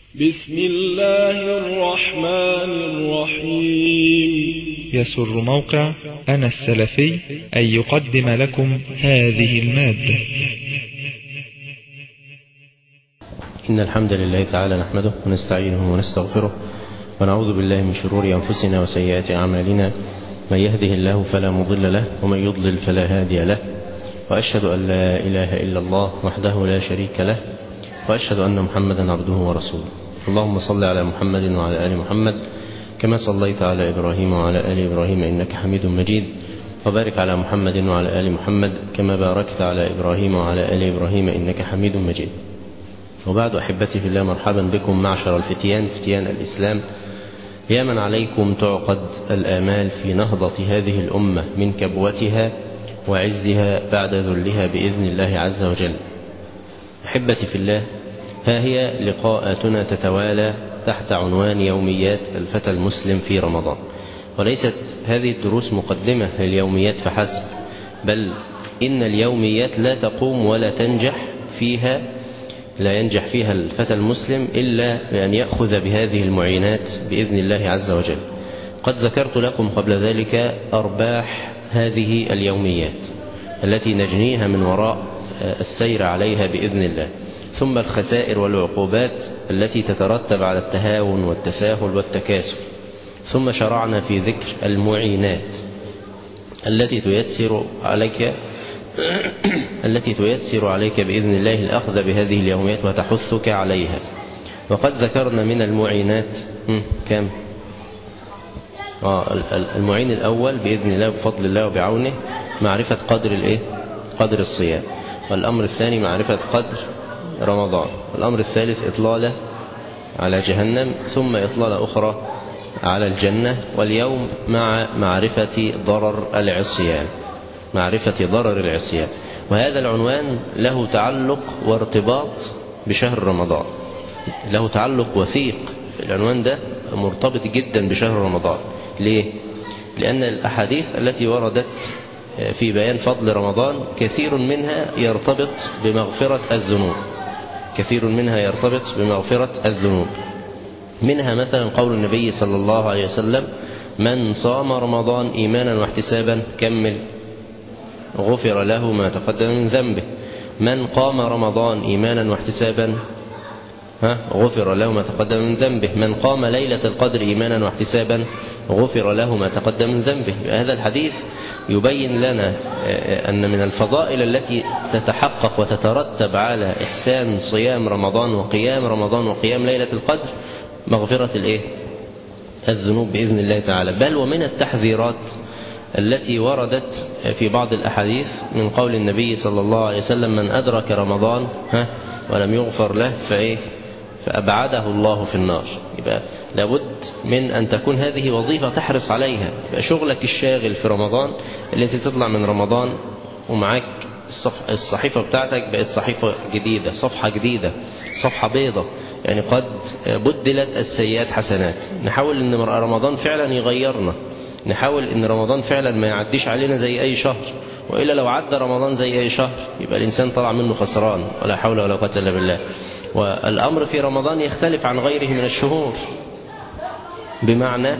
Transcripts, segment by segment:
بسم الله الرحمن الرحيم يسر موقع أنا السلفي أن يقدم لكم هذه المادة إن الحمد لله تعالى نحمده ونستعينه ونستغفره ونعوذ بالله من شرور أنفسنا وسيئات أعمالنا من يهده الله فلا مضل له ومن يضلل فلا هادي له وأشهد أن لا إله إلا الله وحده لا شريك له وأشهد أن محمدا عبده ورسوله اللهم صل على محمد وعلى آل محمد كما صليت على إبراهيم وعلى آل إبراهيم إنك حميد مجيد وبارك على محمد وعلى آل محمد كما باركت على إبراهيم وعلى آل إبراهيم إنك حميد مجيد وبعد أحبتي في الله مرحبا بكم معشر الفتيان فتيان الإسلام يا من عليكم تعقد الآمال في نهضة هذه الأمة من كبوتها وعزها بعد ذلها بإذن الله عز وجل أحبتي في الله ها هي لقاءاتنا تتوالى تحت عنوان يوميات الفتى المسلم في رمضان وليست هذه الدروس مقدمة لليوميات فحسب بل إن اليوميات لا تقوم ولا تنجح فيها لا ينجح فيها الفتى المسلم إلا بأن يأخذ بهذه المعينات بإذن الله عز وجل قد ذكرت لكم قبل ذلك أرباح هذه اليوميات التي نجنيها من وراء السير عليها بإذن الله ثم الخسائر والعقوبات التي تترتب على التهاون والتساهل والتكاسل ثم شرعنا في ذكر المعينات التي تيسر عليك التي تيسر عليك بإذن الله الأخذ بهذه اليوميات وتحثك عليها وقد ذكرنا من المعينات كم آه المعين الأول بإذن الله بفضل الله وبعونه معرفة قدر الإيه؟ قدر الصيام والأمر الثاني معرفة قدر رمضان الأمر الثالث إطلالة على جهنم ثم إطلالة أخرى على الجنة واليوم مع معرفة ضرر العصيان معرفة ضرر العصيان وهذا العنوان له تعلق وارتباط بشهر رمضان له تعلق وثيق العنوان ده مرتبط جدا بشهر رمضان ليه؟ لأن الأحاديث التي وردت في بيان فضل رمضان كثير منها يرتبط بمغفرة الذنوب كثير منها يرتبط بمغفرة الذنوب منها مثلا قول النبي صلى الله عليه وسلم من صام رمضان إيمانا واحتسابا كمل غفر له ما تقدم من ذنبه من قام رمضان إيمانا واحتسابا ها غفر له ما تقدم من ذنبه من قام ليلة القدر إيمانا واحتسابا غفر له ما تقدم من ذنبه هذا الحديث يبين لنا أن من الفضائل التي تتحقق وتترتب على إحسان صيام رمضان وقيام رمضان وقيام ليلة القدر مغفرة الإيه؟ الذنوب بإذن الله تعالى بل ومن التحذيرات التي وردت في بعض الأحاديث من قول النبي صلى الله عليه وسلم من أدرك رمضان ها ولم يغفر له فإيه فأبعده الله في النار يبقى لابد من أن تكون هذه وظيفة تحرص عليها يبقى شغلك الشاغل في رمضان اللي انت تطلع من رمضان ومعاك الصحيفة بتاعتك بقت صحيفة جديدة صفحة جديدة صفحة بيضة يعني قد بدلت السيئات حسنات نحاول ان رمضان فعلا يغيرنا نحاول ان رمضان فعلا ما يعديش علينا زي اي شهر وإلا لو عدى رمضان زي أي شهر يبقى الإنسان طلع منه خسران ولا حول ولا قوة إلا بالله والأمر في رمضان يختلف عن غيره من الشهور بمعنى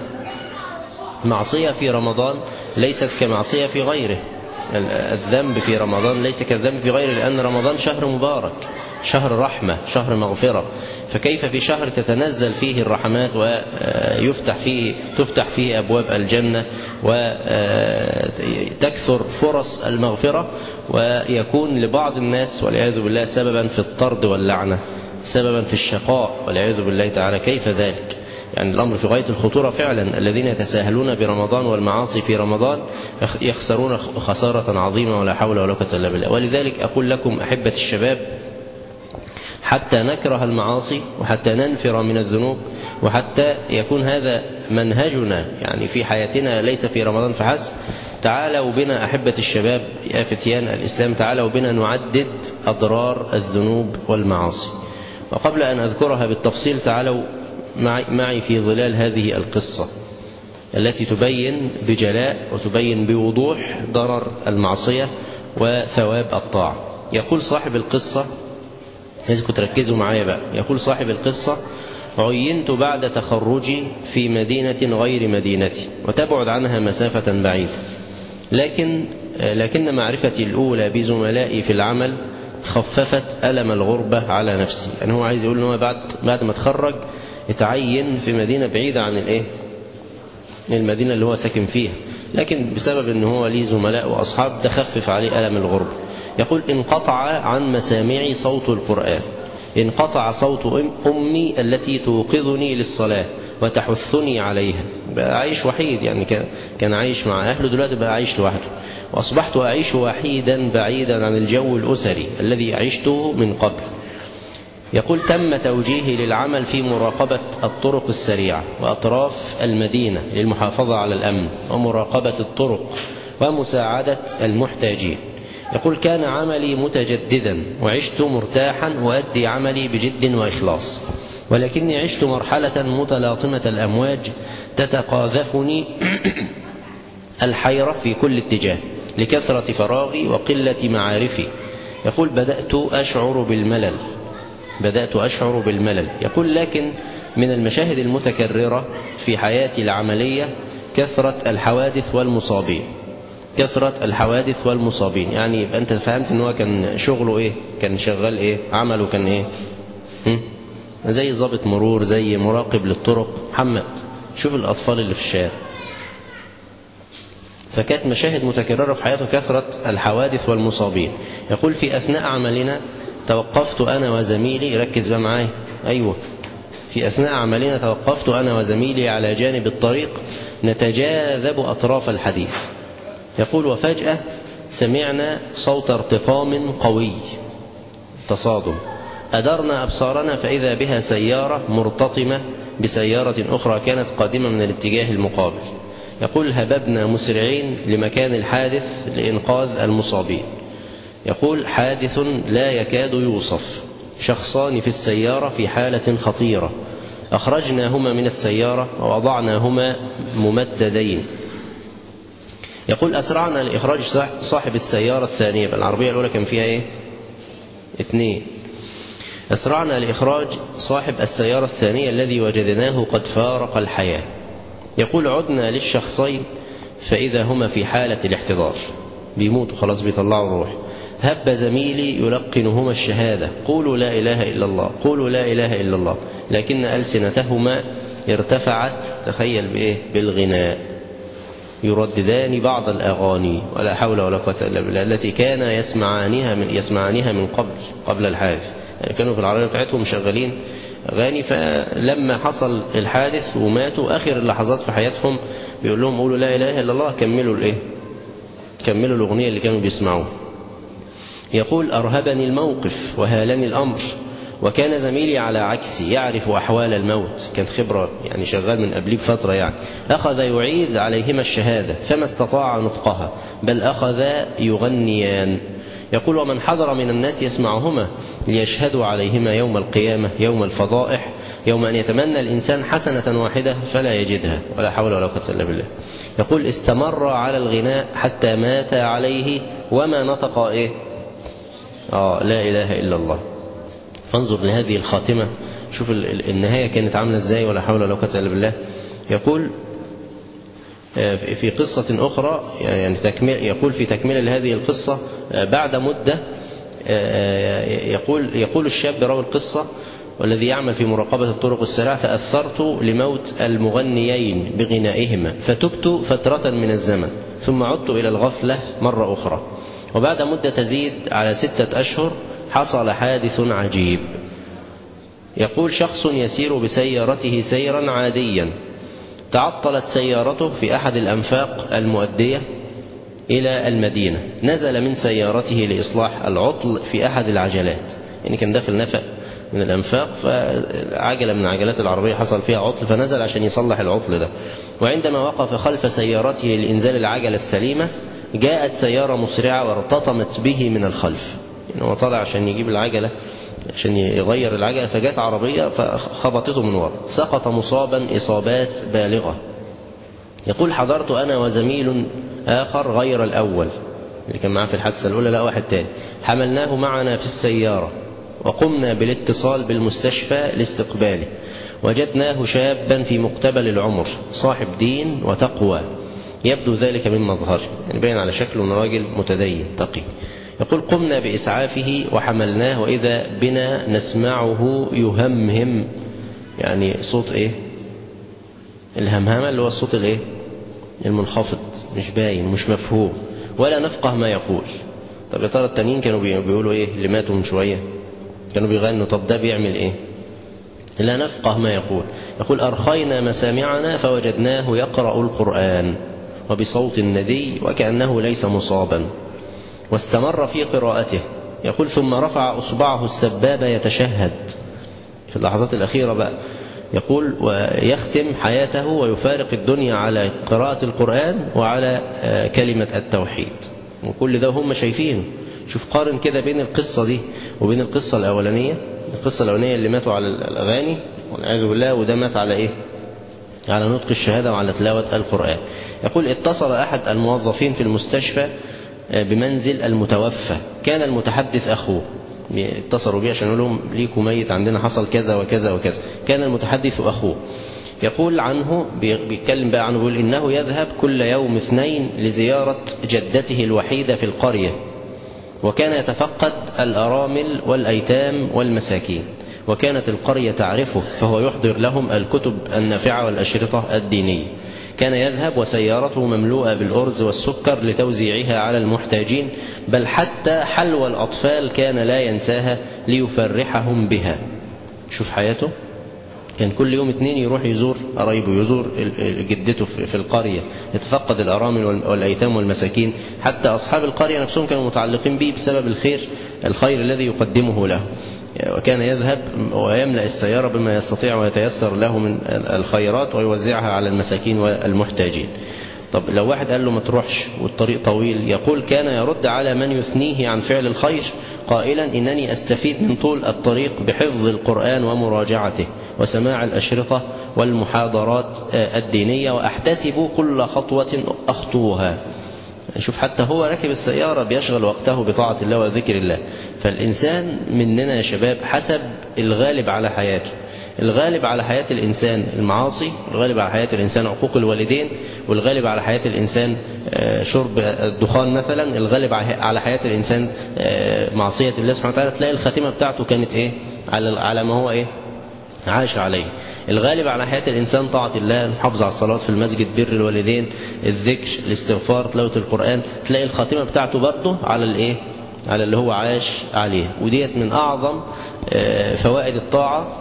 معصية في رمضان ليست كمعصية في غيره الذنب في رمضان ليس كالذنب في غيره لأن رمضان شهر مبارك شهر رحمة شهر مغفرة فكيف في شهر تتنزل فيه الرحمات ويفتح فيه تفتح فيه أبواب الجنة وتكثر فرص المغفرة ويكون لبعض الناس والعياذ بالله سببا في الطرد واللعنة سببا في الشقاء والعياذ بالله تعالى كيف ذلك يعني الأمر في غاية الخطورة فعلا الذين يتساهلون برمضان والمعاصي في رمضان يخسرون خسارة عظيمة ولا حول ولا قوة إلا بالله ولذلك أقول لكم أحبة الشباب حتى نكره المعاصي وحتى ننفر من الذنوب وحتى يكون هذا منهجنا يعني في حياتنا ليس في رمضان فحسب تعالوا بنا أحبة الشباب يا فتيان الإسلام تعالوا بنا نعدد أضرار الذنوب والمعاصي وقبل أن أذكرها بالتفصيل تعالوا معي في ظلال هذه القصة التي تبين بجلاء وتبين بوضوح ضرر المعصية وثواب الطاعة يقول صاحب القصة لازم تركزوا معايا بقى يقول صاحب القصة عينت بعد تخرجي في مدينة غير مدينتي وتبعد عنها مسافة بعيدة لكن لكن معرفتي الأولى بزملائي في العمل خففت ألم الغربة على نفسي يعني هو عايز يقول إن هو بعد بعد ما تخرج اتعين في مدينة بعيدة عن الإيه المدينة اللي هو ساكن فيها لكن بسبب ان هو ليه زملاء واصحاب ده خفف عليه الم الغربه يقول انقطع عن مسامعي صوت القران انقطع صوت امي التي توقظني للصلاه وتحثني عليها بقى عايش وحيد يعني كان عايش مع اهله دلوقتي بقى عايش لوحده واصبحت اعيش وحيدا بعيدا عن الجو الاسري الذي عشته من قبل يقول تم توجيهي للعمل في مراقبة الطرق السريعة وأطراف المدينة للمحافظة على الأمن ومراقبة الطرق ومساعدة المحتاجين يقول كان عملي متجددا وعشت مرتاحا وأدي عملي بجد وإخلاص ولكني عشت مرحلة متلاطمة الأمواج تتقاذفني الحيرة في كل اتجاه لكثرة فراغي وقلة معارفي يقول بدأت أشعر بالملل بدأت أشعر بالملل يقول لكن من المشاهد المتكررة في حياتي العملية كثرة الحوادث والمصابين كثرة الحوادث والمصابين يعني يبقى أنت فهمت أنه كان شغله إيه كان شغال إيه عمله كان إيه هم؟ زي ضابط مرور زي مراقب للطرق محمد شوف الأطفال اللي في الشارع فكانت مشاهد متكررة في حياته كثرة الحوادث والمصابين يقول في أثناء عملنا توقفت أنا وزميلي ركز بقى معايا أيوة في أثناء عملنا توقفت أنا وزميلي على جانب الطريق نتجاذب أطراف الحديث يقول وفجأة سمعنا صوت ارتطام قوي تصادم أدرنا أبصارنا فإذا بها سيارة مرتطمة بسيارة أخرى كانت قادمة من الاتجاه المقابل يقول هببنا مسرعين لمكان الحادث لإنقاذ المصابين يقول حادث لا يكاد يوصف شخصان في السيارة في حالة خطيرة أخرجناهما من السيارة ووضعناهما ممددين يقول أسرعنا لإخراج صاحب السيارة الثانية العربية الأولى كان فيها إيه اثنين أسرعنا لإخراج صاحب السيارة الثانية الذي وجدناه قد فارق الحياة يقول عدنا للشخصين فإذا هما في حالة الاحتضار بيموتوا خلاص بيطلعوا الروح هب زميلي يلقنهما الشهادة قولوا لا إله إلا الله قولوا لا إله إلا الله لكن ألسنتهما ارتفعت تخيل بإيه بالغناء يرددان بعض الأغاني ولا حول ولا قوة إلا بالله التي كان يسمعانها من يسمعانها من قبل قبل الحادث يعني كانوا في العربية بتاعتهم شغالين أغاني فلما حصل الحادث وماتوا آخر اللحظات في حياتهم بيقول لهم قولوا لا إله إلا الله كملوا الإيه كملوا الأغنية اللي كانوا بيسمعوها يقول أرهبني الموقف وهالني الأمر وكان زميلي على عكسي يعرف أحوال الموت كان خبرة يعني شغال من قبلي بفترة يعني أخذ يعيد عليهما الشهادة فما استطاع نطقها بل أخذ يغنيان يقول ومن حضر من الناس يسمعهما ليشهدوا عليهما يوم القيامة يوم الفضائح يوم أن يتمنى الإنسان حسنة واحدة فلا يجدها ولا حول ولا قوة إلا بالله يقول استمر على الغناء حتى مات عليه وما نطق إيه آه لا إله إلا الله فانظر لهذه الخاتمة شوف النهاية كانت عاملة ازاي ولا حول ولا قوة إلا بالله يقول في قصة أخرى يعني تكمل يقول في تكملة لهذه القصة بعد مدة يقول يقول الشاب راوي القصة والذي يعمل في مراقبة الطرق السريعة تأثرت لموت المغنيين بغنائهما فتبت فترة من الزمن ثم عدت إلى الغفلة مرة أخرى وبعد مدة تزيد على ستة أشهر حصل حادث عجيب يقول شخص يسير بسيارته سيرا عاديا تعطلت سيارته في أحد الأنفاق المؤدية إلى المدينة نزل من سيارته لإصلاح العطل في أحد العجلات يعني كان داخل نفق من الأنفاق فعجلة من عجلات العربية حصل فيها عطل فنزل عشان يصلح العطل ده وعندما وقف خلف سيارته لإنزال العجلة السليمة جاءت سيارة مسرعة وارتطمت به من الخلف يعني هو طالع عشان يجيب العجلة عشان يغير العجلة فجات عربية فخبطته من ورا سقط مصابا إصابات بالغة يقول حضرت أنا وزميل آخر غير الأول اللي كان معاه في الحادثة الأولى لا واحد تاني حملناه معنا في السيارة وقمنا بالاتصال بالمستشفى لاستقباله وجدناه شابا في مقتبل العمر صاحب دين وتقوى يبدو ذلك من مظهره يعني باين على شكله انه راجل متدين تقي يقول قمنا بإسعافه وحملناه وإذا بنا نسمعه يهمهم يعني صوت إيه الهمهمة اللي هو الصوت الإيه المنخفض مش باين مش مفهوم ولا نفقه ما يقول طب يا ترى التانيين كانوا بيقولوا إيه اللي ماتوا من شوية كانوا بيغنوا طب ده بيعمل إيه لا نفقه ما يقول يقول أرخينا مسامعنا فوجدناه يقرأ القرآن وبصوت ندي وكأنه ليس مصابا واستمر في قراءته يقول ثم رفع أصبعه السبابة يتشهد في اللحظات الأخيرة بقى يقول ويختم حياته ويفارق الدنيا على قراءة القرآن وعلى كلمة التوحيد وكل ده هم شايفينه شوف قارن كده بين القصة دي وبين القصة الأولانية القصة الأولانية اللي ماتوا على الأغاني والعياذ بالله وده مات على إيه على نطق الشهادة وعلى تلاوة القرآن يقول اتصل أحد الموظفين في المستشفى بمنزل المتوفى كان المتحدث أخوه اتصلوا بيه عشان يقول لهم ليكوا ميت عندنا حصل كذا وكذا وكذا كان المتحدث أخوه يقول عنه بيتكلم بقى عنه بيقول إنه يذهب كل يوم اثنين لزيارة جدته الوحيدة في القرية وكان يتفقد الأرامل والأيتام والمساكين وكانت القرية تعرفه فهو يحضر لهم الكتب النافعة والأشرطة الدينية كان يذهب وسيارته مملوءة بالأرز والسكر لتوزيعها على المحتاجين بل حتى حلوى الأطفال كان لا ينساها ليفرحهم بها شوف حياته كان كل يوم اتنين يروح يزور قرايبه يزور جدته في القرية يتفقد الأرامل والأيتام والمساكين حتى أصحاب القرية نفسهم كانوا متعلقين به بسبب الخير الخير الذي يقدمه له وكان يذهب ويملأ السيارة بما يستطيع ويتيسر له من الخيرات ويوزعها على المساكين والمحتاجين طب لو واحد قال له ما تروحش والطريق طويل يقول كان يرد على من يثنيه عن فعل الخير قائلا إنني أستفيد من طول الطريق بحفظ القرآن ومراجعته وسماع الأشرطة والمحاضرات الدينية وأحتسب كل خطوة أخطوها شوف حتى هو راكب السيارة بيشغل وقته بطاعة الله وذكر الله فالإنسان مننا يا شباب حسب الغالب على حياته الغالب على حياة الإنسان المعاصي الغالب على حياة الإنسان عقوق الوالدين والغالب على حياة الإنسان شرب الدخان مثلا الغالب على حياة الإنسان معصية الله سبحانه وتعالى تلاقي الخاتمة بتاعته كانت إيه على على ما هو إيه عاش عليه الغالب على حياة الإنسان طاعة الله الحفظ على الصلاة في المسجد بر الوالدين الذكر الاستغفار تلاوة القرآن تلاقي الخاتمة بتاعته برضه على الإيه على اللي هو عاش عليه وديت من أعظم فوائد الطاعة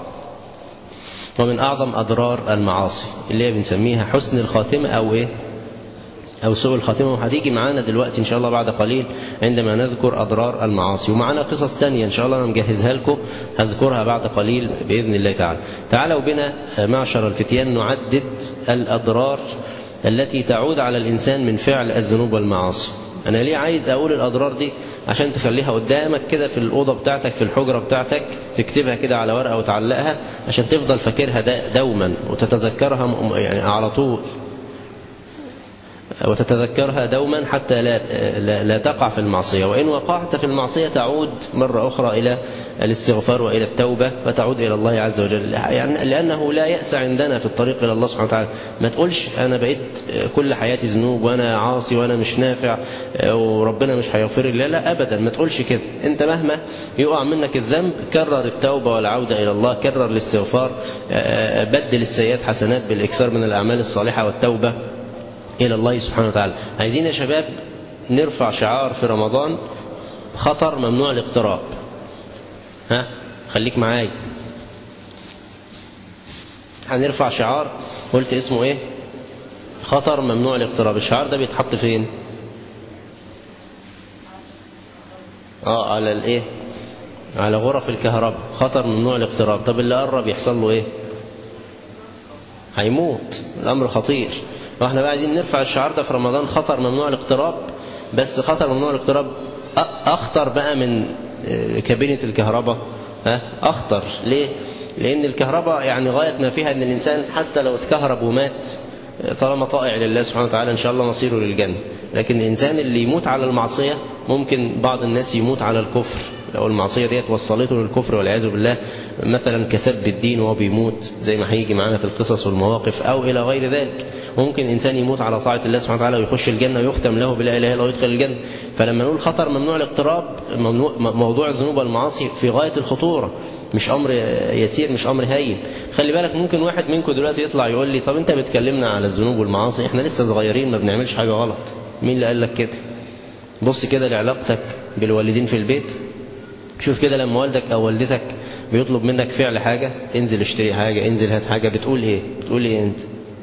ومن أعظم أضرار المعاصي اللي هي بنسميها حسن الخاتمة أو إيه أو سوء الخاتمة وهتيجي معانا دلوقتي إن شاء الله بعد قليل عندما نذكر أضرار المعاصي ومعانا قصص تانية إن شاء الله أنا مجهزها لكم هذكرها بعد قليل بإذن الله تعالى تعالوا بنا معشر الفتيان نعدد الأضرار التي تعود على الإنسان من فعل الذنوب والمعاصي أنا ليه عايز أقول الأضرار دي عشان تخليها قدامك كده في الأوضة بتاعتك في الحجرة بتاعتك تكتبها كده على ورقة وتعلقها عشان تفضل فاكرها دوما وتتذكرها يعني على طول وتتذكرها دوما حتى لا, لا, لا تقع في المعصية وإن وقعت في المعصية تعود مرة أخرى إلى الاستغفار وإلى التوبة فتعود إلى الله عز وجل يعني لأنه لا يأس عندنا في الطريق إلى الله سبحانه وتعالى ما تقولش أنا بقيت كل حياتي ذنوب وأنا عاصي وأنا مش نافع وربنا مش هيغفر لي لا أبدا ما تقولش كده أنت مهما يقع منك الذنب كرر التوبة والعودة إلى الله كرر الاستغفار بدل السيئات حسنات بالإكثار من الأعمال الصالحة والتوبة إلى الله سبحانه وتعالى عايزين يا شباب نرفع شعار في رمضان خطر ممنوع الاقتراب ها خليك معايا هنرفع شعار قلت اسمه ايه خطر ممنوع الاقتراب الشعار ده بيتحط فين اه على الايه على غرف الكهرباء خطر ممنوع الاقتراب طب اللي قرب يحصل له ايه هيموت الامر خطير واحنا بقى عايزين نرفع الشعار ده في رمضان خطر ممنوع الاقتراب بس خطر ممنوع الاقتراب اخطر بقى من كابينة الكهرباء ها اخطر ليه لان الكهرباء يعني غاية ما فيها ان الانسان حتى لو اتكهرب ومات طالما طائع لله سبحانه وتعالى ان شاء الله مصيره للجنة لكن الانسان اللي يموت على المعصية ممكن بعض الناس يموت على الكفر لو المعصية ديت وصلته للكفر والعياذ بالله مثلا كسب الدين وهو بيموت زي ما هيجي معانا في القصص والمواقف أو إلى غير ذلك ممكن إنسان يموت على طاعة الله سبحانه وتعالى ويخش الجنة ويختم له بلا إله إلا الله ويدخل الجنة فلما نقول خطر ممنوع الاقتراب موضوع الذنوب والمعاصي في غاية الخطورة مش أمر يسير مش أمر هين خلي بالك ممكن واحد منكم دلوقتي يطلع يقول لي طب أنت بتكلمنا على الذنوب والمعاصي إحنا لسه صغيرين ما بنعملش حاجة غلط مين اللي قال لك كده بص كده لعلاقتك بالوالدين في البيت شوف كده لما والدك أو والدتك بيطلب منك فعل حاجة انزل اشتري حاجة انزل هات حاجة بتقول ايه بتقول ايه انت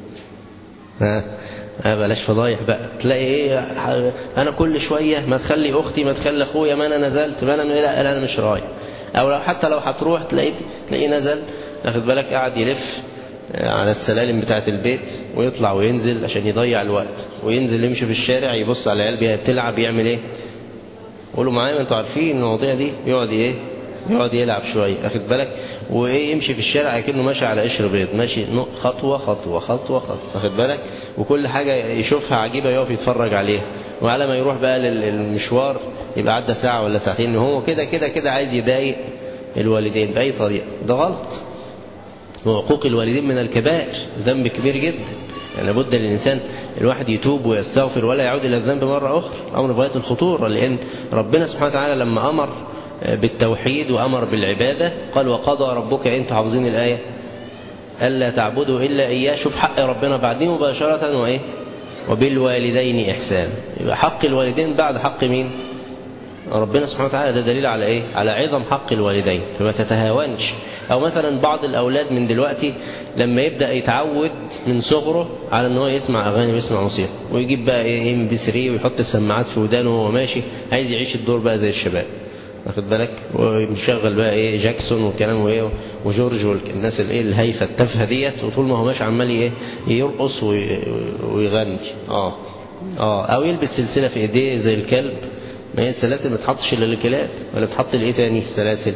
ها آه بلاش فضايح بقى تلاقي ايه انا كل شوية ما تخلي اختي ما تخلي اخويا ما انا نزلت ما انا لا انا مش رايح او لو حتى لو هتروح تلاقي تلاقيه نزل واخد بالك قاعد يلف على السلالم بتاعة البيت ويطلع وينزل عشان يضيع الوقت وينزل يمشي في الشارع يبص على العيال بتلعب يعمل ايه قولوا معايا ما انتوا عارفين المواضيع دي يقعد ايه يقعد يلعب شوية واخد بالك وايه يمشي في الشارع كأنه ماشي على قشر بيض ماشي خطوة خطوة خطوة خطوة واخد بالك وكل حاجة يشوفها عجيبة يقف يتفرج عليها وعلى ما يروح بقى للمشوار يبقى عدى ساعة ولا ساعتين هو كده كده كده عايز يضايق الوالدين بأي طريقة ده غلط وعقوق الوالدين من الكبائر ذنب كبير جدا يعني لابد للإنسان الواحد يتوب ويستغفر ولا يعود إلى الذنب مرة أخرى أمر غاية الخطورة لأن ربنا سبحانه وتعالى لما أمر بالتوحيد وأمر بالعبادة قال وقضى ربك أنتم حافظين الآية ألا تعبدوا إلا إياه شوف حق ربنا بعدين مباشرة وإيه وبالوالدين إحسان يبقى حق الوالدين بعد حق مين ربنا سبحانه وتعالى ده دليل على إيه على عظم حق الوالدين فما تتهاونش أو مثلا بعض الأولاد من دلوقتي لما يبدأ يتعود من صغره على ان هو يسمع أغاني ويسمع موسيقى ويجيب بقى إيه ام بي 3 ويحط السماعات في ودانه وهو ماشي عايز يعيش الدور بقى زي الشباب واخد بالك ومشغل بقى ايه جاكسون والكلام وايه وجورج والناس الايه الهايفه التافهه ديت وطول ما هو ماشي عمال ايه يرقص ويغني اه اه او يلبس سلسله في ايديه زي الكلب ما هي السلاسل ما تحطش الا للكلاب ولا بتحط لايه تاني سلاسل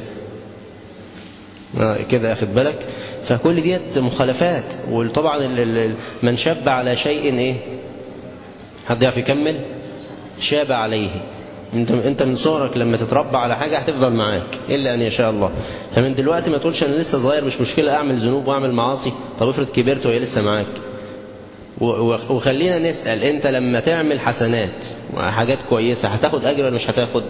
آه كده اخد بالك فكل ديت مخالفات وطبعا من شاب على شيء ايه حد يعرف يكمل شاب عليه انت انت من صغرك لما تتربى على حاجه هتفضل معاك الا ان يشاء الله فمن دلوقتي ما تقولش انا لسه صغير مش مشكله اعمل ذنوب واعمل معاصي طب افرض كبرت وهي لسه معاك وخلينا نسال انت لما تعمل حسنات وحاجات كويسه هتاخد اجر ولا مش هتاخد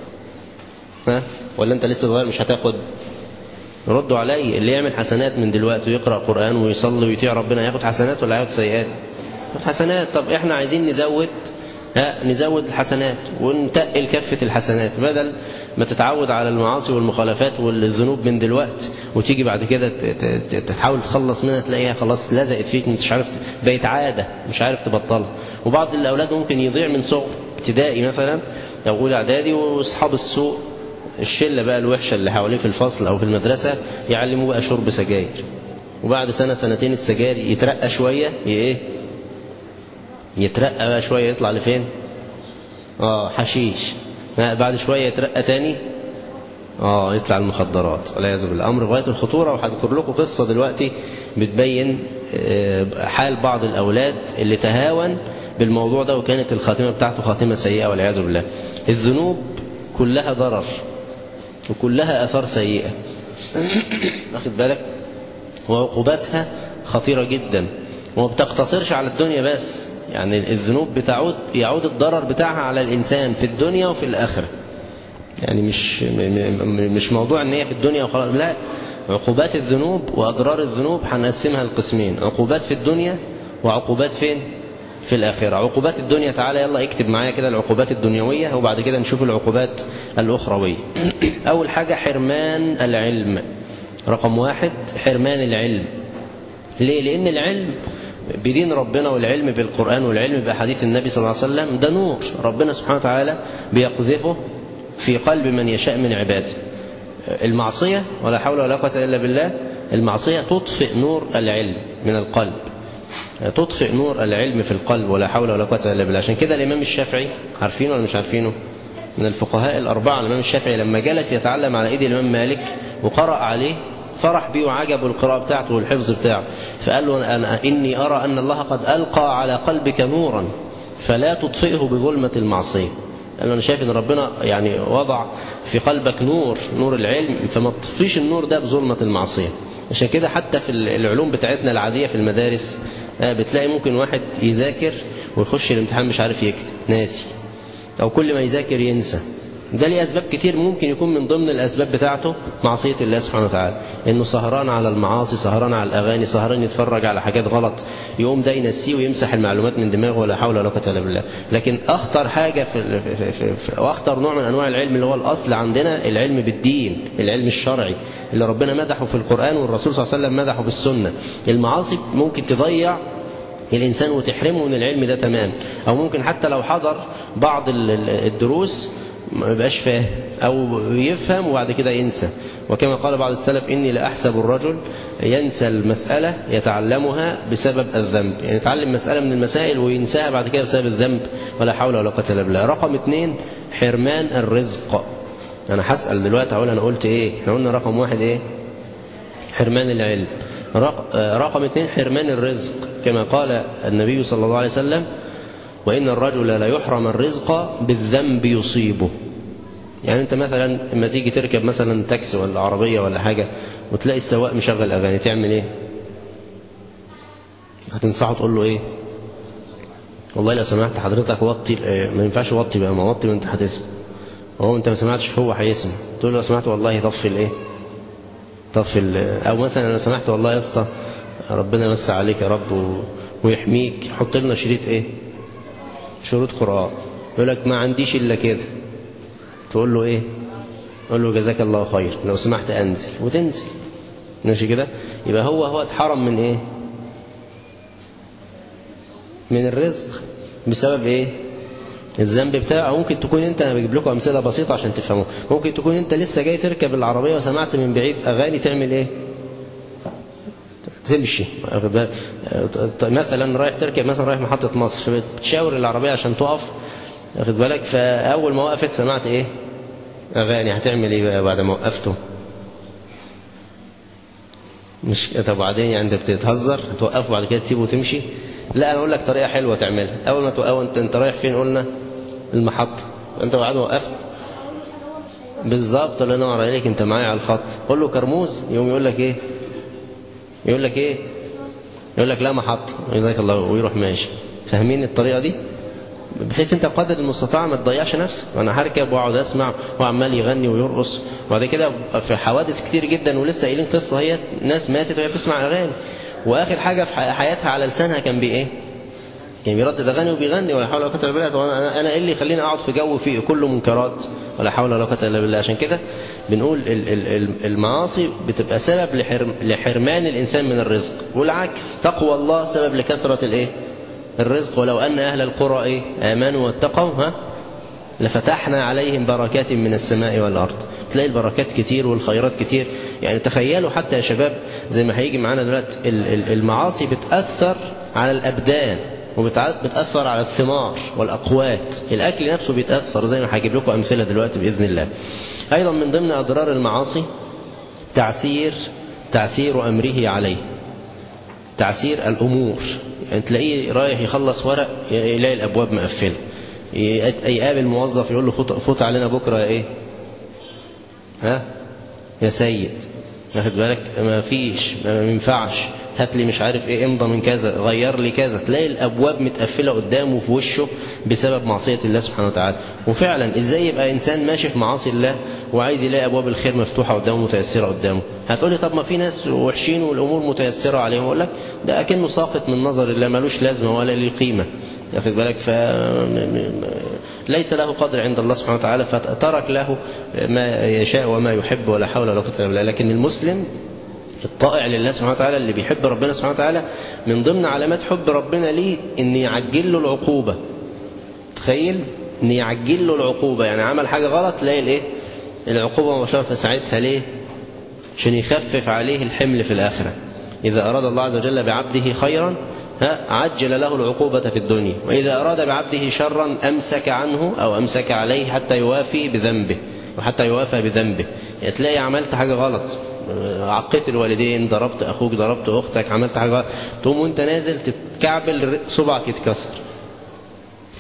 ها ولا انت لسه صغير مش هتاخد ردوا علي اللي يعمل حسنات من دلوقتي ويقرا قران ويصلي ويطيع ربنا ياخد حسنات ولا ياخد سيئات ياخد حسنات طب احنا عايزين نزود ها نزود الحسنات ونتقل كفة الحسنات بدل ما تتعود على المعاصي والمخالفات والذنوب من دلوقت وتيجي بعد كده تحاول تخلص منها تلاقيها خلاص لزقت فيك مش عارف بقت عادة مش عارف تبطلها وبعض الأولاد ممكن يضيع من صغر ابتدائي مثلا أو أولى إعدادي وأصحاب السوق الشلة بقى الوحشة اللي حواليه في الفصل أو في المدرسة يعلموه بقى شرب سجاير وبعد سنة سنتين السجاير يترقى شوية ايه يترقى بقى شوية يطلع لفين اه حشيش بعد شوية يترقى تاني اه يطلع المخدرات والعياذ بالله امر غايه الخطوره وهذكر لكم قصه دلوقتي بتبين حال بعض الاولاد اللي تهاون بالموضوع ده وكانت الخاتمه بتاعته خاتمه سيئه والعياذ بالله الذنوب كلها ضرر وكلها اثار سيئه واخد بالك وعقوباتها خطيره جدا وما بتقتصرش على الدنيا بس يعني الذنوب بتعود يعود الضرر بتاعها على الإنسان في الدنيا وفي الآخرة يعني مش مش موضوع ان هي في الدنيا وخلاص لا عقوبات الذنوب وأضرار الذنوب هنقسمها لقسمين عقوبات في الدنيا وعقوبات فين في الآخرة عقوبات الدنيا تعالى يلا اكتب معايا كده العقوبات الدنيوية وبعد كده نشوف العقوبات الأخروية أول حاجة حرمان العلم رقم واحد حرمان العلم ليه لأن العلم بدين ربنا والعلم بالقرآن والعلم بأحاديث النبي صلى الله عليه وسلم ده نور ربنا سبحانه وتعالى بيقذفه في قلب من يشاء من عباده المعصية ولا حول ولا قوة إلا بالله المعصية تطفئ نور العلم من القلب تطفئ نور العلم في القلب ولا حول ولا قوة إلا بالله عشان كده الإمام الشافعي عارفينه ولا مش عارفينه من الفقهاء الأربعة الإمام الشافعي لما جلس يتعلم على إيد الإمام مالك وقرأ عليه فرح بيه وعجبه القراءة بتاعته والحفظ بتاعه فقال له أنا إني أرى أن الله قد ألقى على قلبك نورا فلا تطفئه بظلمة المعصية قال له أنا شايف إن ربنا يعني وضع في قلبك نور نور العلم فما تطفيش النور ده بظلمة المعصية عشان كده حتى في العلوم بتاعتنا العادية في المدارس بتلاقي ممكن واحد يذاكر ويخش الامتحان مش عارف يكتب ناسي أو كل ما يذاكر ينسى ده ليه أسباب كتير ممكن يكون من ضمن الأسباب بتاعته معصية الله سبحانه وتعالى إنه سهران على المعاصي سهران على الأغاني سهران يتفرج على حاجات غلط يقوم ده ينسيه ويمسح المعلومات من دماغه ولا حول ولا قوة إلا بالله لكن أخطر حاجة في, في, في, في وأخطر نوع من أنواع العلم اللي هو الأصل عندنا العلم بالدين العلم الشرعي اللي ربنا مدحه في القرآن والرسول صلى الله عليه وسلم مدحه في السنة المعاصي ممكن تضيع الإنسان وتحرمه من العلم ده تمام أو ممكن حتى لو حضر بعض الدروس ما يبقاش فاهم أو يفهم وبعد كده ينسى وكما قال بعض السلف إني لأحسب الرجل ينسى المسألة يتعلمها بسبب الذنب يعني يتعلم مسألة من المسائل وينساها بعد كده بسبب الذنب ولا حول ولا قوة إلا بالله رقم اثنين حرمان الرزق أنا هسأل دلوقتي هقول أنا قلت إيه احنا قلنا رقم واحد إيه حرمان العلم رقم اثنين حرمان الرزق كما قال النبي صلى الله عليه وسلم وإن الرجل لا يحرم الرزق بالذنب يصيبه يعني أنت مثلا لما تيجي تركب مثلا تاكسي ولا عربية ولا حاجة وتلاقي السواق مشغل أغاني تعمل إيه هتنصحه تقول له إيه والله لو سمحت حضرتك وطي ما ينفعش وطي بقى ما وطي ما انت هتسمع هو انت ما سمعتش هو هيسمع تقول له لو سمحت والله طفي الايه طفي او مثلا لو سمحت والله يا اسطى ربنا يمسي عليك يا رب ويحميك حط لنا شريط ايه شروط قرآن يقول لك ما عنديش إلا كده تقول له إيه تقول له جزاك الله خير لو سمحت أنزل وتنزل ماشي كده يبقى هو هو اتحرم من إيه من الرزق بسبب إيه الذنب بتاعه ممكن تكون انت انا بجيب لكم امثله بسيطه عشان تفهموا ممكن تكون انت لسه جاي تركب العربيه وسمعت من بعيد اغاني تعمل ايه تمشي مثلا رايح تركب مثلا رايح محطة مصر بتشاور العربية عشان تقف واخد بالك فأول ما وقفت سمعت إيه أغاني هتعمل إيه بقى بعد ما وقفته مش طب بعدين يعني انت بتتهزر هتوقفه بعد كده تسيبه وتمشي لا انا اقول لك طريقه حلوه تعملها اول ما توقف انت انت رايح فين قلنا المحطه انت بعد ما وقفت بالظبط الله ينور عليك انت معايا على الخط قول له كرموز يقوم يقول لك ايه يقول لك ايه يقول لك لا محطة جزاك الله ويروح ماشي فاهمين الطريقة دي بحيث انت بقدر المستطاع ما تضيعش نفسك وانا هركب واقعد اسمع وعمال يغني ويرقص وبعد كده في حوادث كتير جدا ولسه قايلين قصه هي ناس ماتت وهي بتسمع اغاني واخر حاجه في حياتها على لسانها كان بايه كان بيردد اغاني وبيغني ولا حول ولا قوه الا بالله انا انا ايه اللي يخليني اقعد في جو فيه كله منكرات ولا حول ولا قوه الا بالله عشان كده بنقول المعاصي بتبقى سبب لحرمان الانسان من الرزق والعكس تقوى الله سبب لكثره الايه الرزق ولو ان اهل القرى ايه امنوا واتقوا ها لفتحنا عليهم بركات من السماء والارض تلاقي البركات كتير والخيرات كتير يعني تخيلوا حتى يا شباب زي ما هيجي معانا دلوقتي المعاصي بتاثر على الابدان وبتأثر على الثمار والأقوات الأكل نفسه بيتأثر زي ما هجيب لكم أمثلة دلوقتي بإذن الله أيضا من ضمن أضرار المعاصي تعسير تعسير أمره عليه تعسير الأمور يعني تلاقيه رايح يخلص ورق يلاقي الأبواب مقفلة يقابل موظف يقول له فوت, فوت علينا بكرة يا إيه ها يا سيد واخد بالك ما فيش ما ينفعش هات لي مش عارف ايه امضى من كذا غير لي كذا تلاقي الابواب متقفله قدامه في وشه بسبب معصيه الله سبحانه وتعالى وفعلا ازاي يبقى انسان ماشي في معاصي الله وعايز يلاقي ابواب الخير مفتوحه قدامه متيسره قدامه هتقول لي طب ما في ناس وحشين والامور متيسره عليهم اقول لك ده اكنه ساقط من نظر الله ملوش لازمه ولا ليه قيمه واخد بالك ف ليس له قدر عند الله سبحانه وتعالى فترك له ما يشاء وما يحب ولا حول ولا قوه الا بالله لكن المسلم الطائع لله سبحانه وتعالى اللي بيحب ربنا سبحانه وتعالى من ضمن علامات حب ربنا ليه ان يعجل له العقوبة تخيل ان يعجل له العقوبة يعني عمل حاجة غلط تلاقي الايه العقوبة مباشرة فساعتها ليه عشان يخفف عليه الحمل في الآخرة إذا أراد الله عز وجل بعبده خيرا ها عجل له العقوبة في الدنيا وإذا أراد بعبده شرا أمسك عنه أو أمسك عليه حتى يوافي بذنبه وحتى يوافى بذنبه يعني تلاقي عملت حاجة غلط عقيت الوالدين ضربت أخوك ضربت أختك عملت حاجة غلط تقوم وانت نازل تتكعبل صبعك يتكسر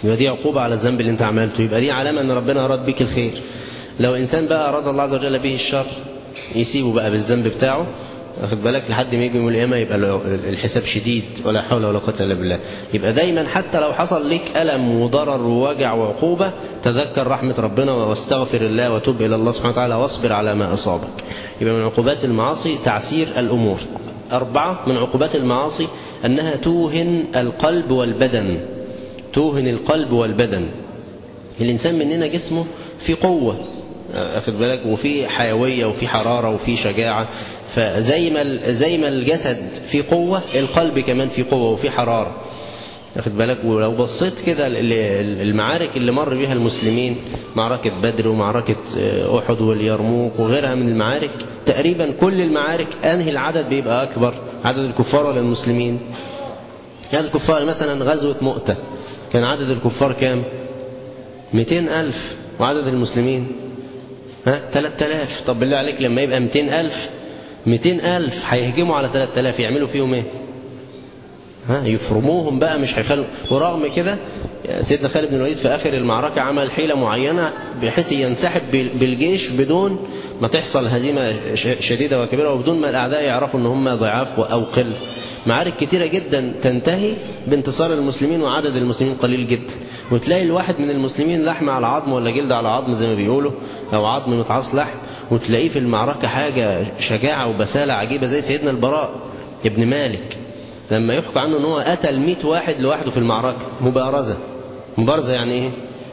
يبقى دي عقوبة على الذنب اللي انت عملته يبقى دي علامة ان ربنا أراد بك الخير لو إنسان بقى أراد الله عز وجل به الشر يسيبه بقى بالذنب بتاعه واخد بالك لحد ما يجي يوم القيامة يبقى الحساب شديد ولا حول ولا قوة إلا بالله يبقى دايما حتى لو حصل لك ألم وضرر ووجع وعقوبة تذكر رحمة ربنا واستغفر الله وتوب إلى الله سبحانه وتعالى واصبر على ما أصابك يبقى من عقوبات المعاصي تعسير الأمور أربعة من عقوبات المعاصي أنها توهن القلب والبدن توهن القلب والبدن الإنسان مننا جسمه في قوة أخذ بالك وفي حيوية وفي حرارة وفي شجاعة فزي ما زي ما الجسد في قوة القلب كمان في قوة وفي حرارة أخذ بالك ولو بصيت كده المعارك اللي مر بها المسلمين معركة بدر ومعركة أحد واليرموك وغيرها من المعارك تقريبا كل المعارك أنهي العدد بيبقى أكبر عدد الكفار ولا المسلمين عدد الكفار مثلا غزوة مؤتة كان عدد الكفار كام 200 ألف وعدد المسلمين ها 3000 طب بالله عليك لما يبقى 200 ألف 200 ألف هيهجموا على 3000 يعملوا فيهم ايه ها يفرموهم بقى مش هيخلوا ورغم كده سيدنا خالد بن الوليد في آخر المعركة عمل حيلة معينة بحيث ينسحب بالجيش بدون ما تحصل هزيمة شديدة وكبيرة وبدون ما الأعداء يعرفوا ان هم ضعاف أو قل معارك كتيرة جدا تنتهي بانتصار المسلمين وعدد المسلمين قليل جدا وتلاقي الواحد من المسلمين لحم على عظم ولا جلد على عظم زي ما بيقولوا أو عظم متعص لحم وتلاقيه في المعركة حاجة شجاعة وبسالة عجيبة زي سيدنا البراء ابن مالك لما يحكى عنه ان هو قتل 100 واحد لوحده في المعركة مبارزة مبارزة يعني ايه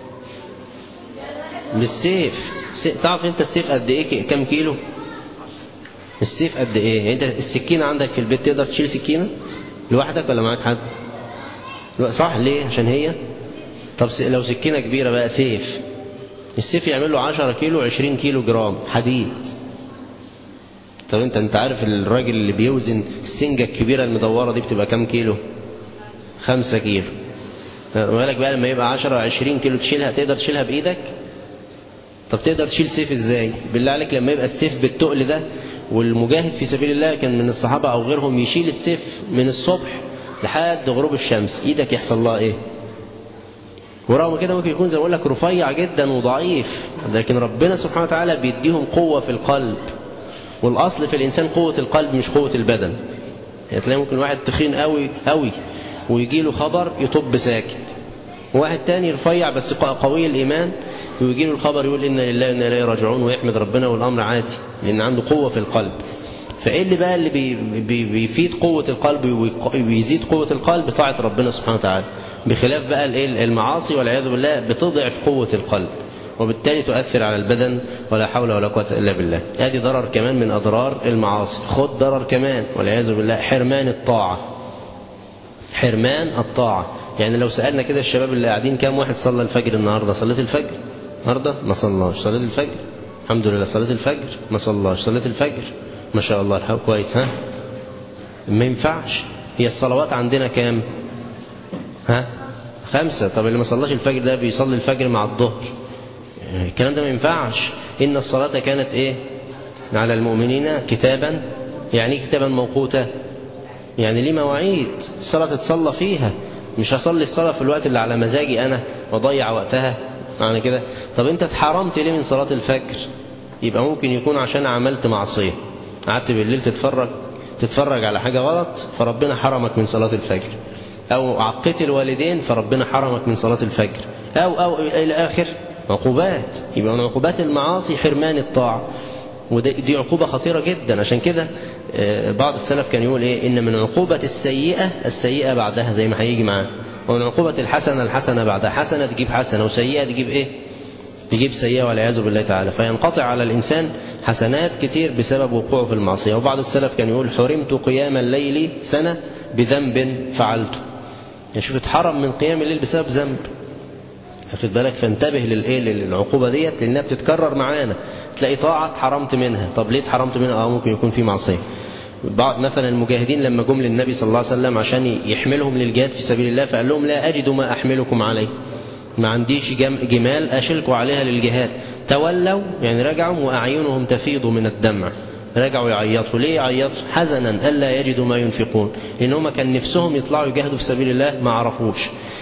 بالسيف تعرف انت السيف قد ايه كم كيلو السيف قد ايه انت السكينة عندك في البيت تقدر تشيل سكينة لوحدك ولا معاك حد صح ليه عشان هي طب لو سكينة كبيرة بقى سيف السيف يعمل له 10 كيلو 20 كيلو جرام حديد طب انت انت عارف الراجل اللي بيوزن السنجة الكبيرة المدورة دي بتبقى كام كيلو خمسة كيلو بالك بقى لما يبقى 10 20 كيلو تشيلها تقدر تشيلها بايدك طب تقدر تشيل سيف ازاي بالله عليك لما يبقى السيف بالتقل ده والمجاهد في سبيل الله كان من الصحابة او غيرهم يشيل السيف من الصبح لحد غروب الشمس ايدك يحصل لها ايه ورغم كده ممكن يكون زي ما اقول لك رفيع جدا وضعيف لكن ربنا سبحانه وتعالى بيديهم قوة في القلب والأصل في الإنسان قوة القلب مش قوة البدن يعني تلاقي ممكن واحد تخين قوي قوي ويجي له خبر يطب ساكت واحد تاني رفيع بس قوي الإيمان ويجي له الخبر يقول إن لله وإنا إليه راجعون ويحمد ربنا والأمر عادي لأن عنده قوة في القلب فإيه اللي بقى اللي بي بي بيفيد قوة القلب ويزيد قوة القلب طاعة ربنا سبحانه وتعالى بخلاف بقى المعاصي والعياذ بالله بتضعف قوة القلب وبالتالي تؤثر على البدن ولا حول ولا قوة إلا بالله هذه ضرر كمان من أضرار المعاصي خد ضرر كمان والعياذ بالله حرمان الطاعة حرمان الطاعة يعني لو سألنا كده الشباب اللي قاعدين كام واحد صلى الفجر النهاردة صليت الفجر النهاردة ما صلاش صليت الفجر الحمد لله صليت الفجر ما صلاش صليت الفجر ما شاء الله الحمد كويس ها ما ينفعش هي الصلوات عندنا كام ها خمسة طب اللي ما صلاش الفجر ده بيصلي الفجر مع الظهر الكلام ده ما ينفعش إن الصلاة كانت إيه على المؤمنين كتابا يعني كتابا موقوتا يعني ليه مواعيد الصلاة تتصلى فيها مش هصلي الصلاة في الوقت اللي على مزاجي أنا وضيع وقتها معنى كده طب أنت اتحرمت ليه من صلاة الفجر يبقى ممكن يكون عشان عملت معصية قعدت بالليل تتفرج تتفرج على حاجة غلط فربنا حرمك من صلاة الفجر أو عقيت الوالدين فربنا حرمك من صلاة الفجر أو أو إلى آخر عقوبات يبقى من عقوبات المعاصي حرمان الطاعة ودي عقوبة خطيرة جدا عشان كده بعض السلف كان يقول إيه إن من عقوبة السيئة السيئة بعدها زي ما هيجي معاه ومن عقوبة الحسنة الحسنة بعدها حسنة تجيب حسنة وسيئة تجيب إيه تجيب سيئة والعياذ بالله تعالى فينقطع على الإنسان حسنات كتير بسبب وقوعه في المعصية وبعض السلف كان يقول حرمت قيام الليل سنة بذنب فعلته يعني شوف اتحرم من قيام الليل بسبب ذنب واخد بالك فانتبه للايه للعقوبه ديت لانها بتتكرر معانا تلاقي طاعه اتحرمت منها طب ليه اتحرمت منها اه ممكن يكون في معصيه بعض مثلا المجاهدين لما جم للنبي صلى الله عليه وسلم عشان يحملهم للجهاد في سبيل الله فقال لهم لا اجد ما احملكم عليه ما عنديش جمال اشلكوا عليها للجهاد تولوا يعني رجعوا واعينهم تفيض من الدمع رجعوا يعيطوا ليه يعيطوا حزنا الا يجدوا ما ينفقون لان هم كان نفسهم يطلعوا يجاهدوا في سبيل الله ما عرفوش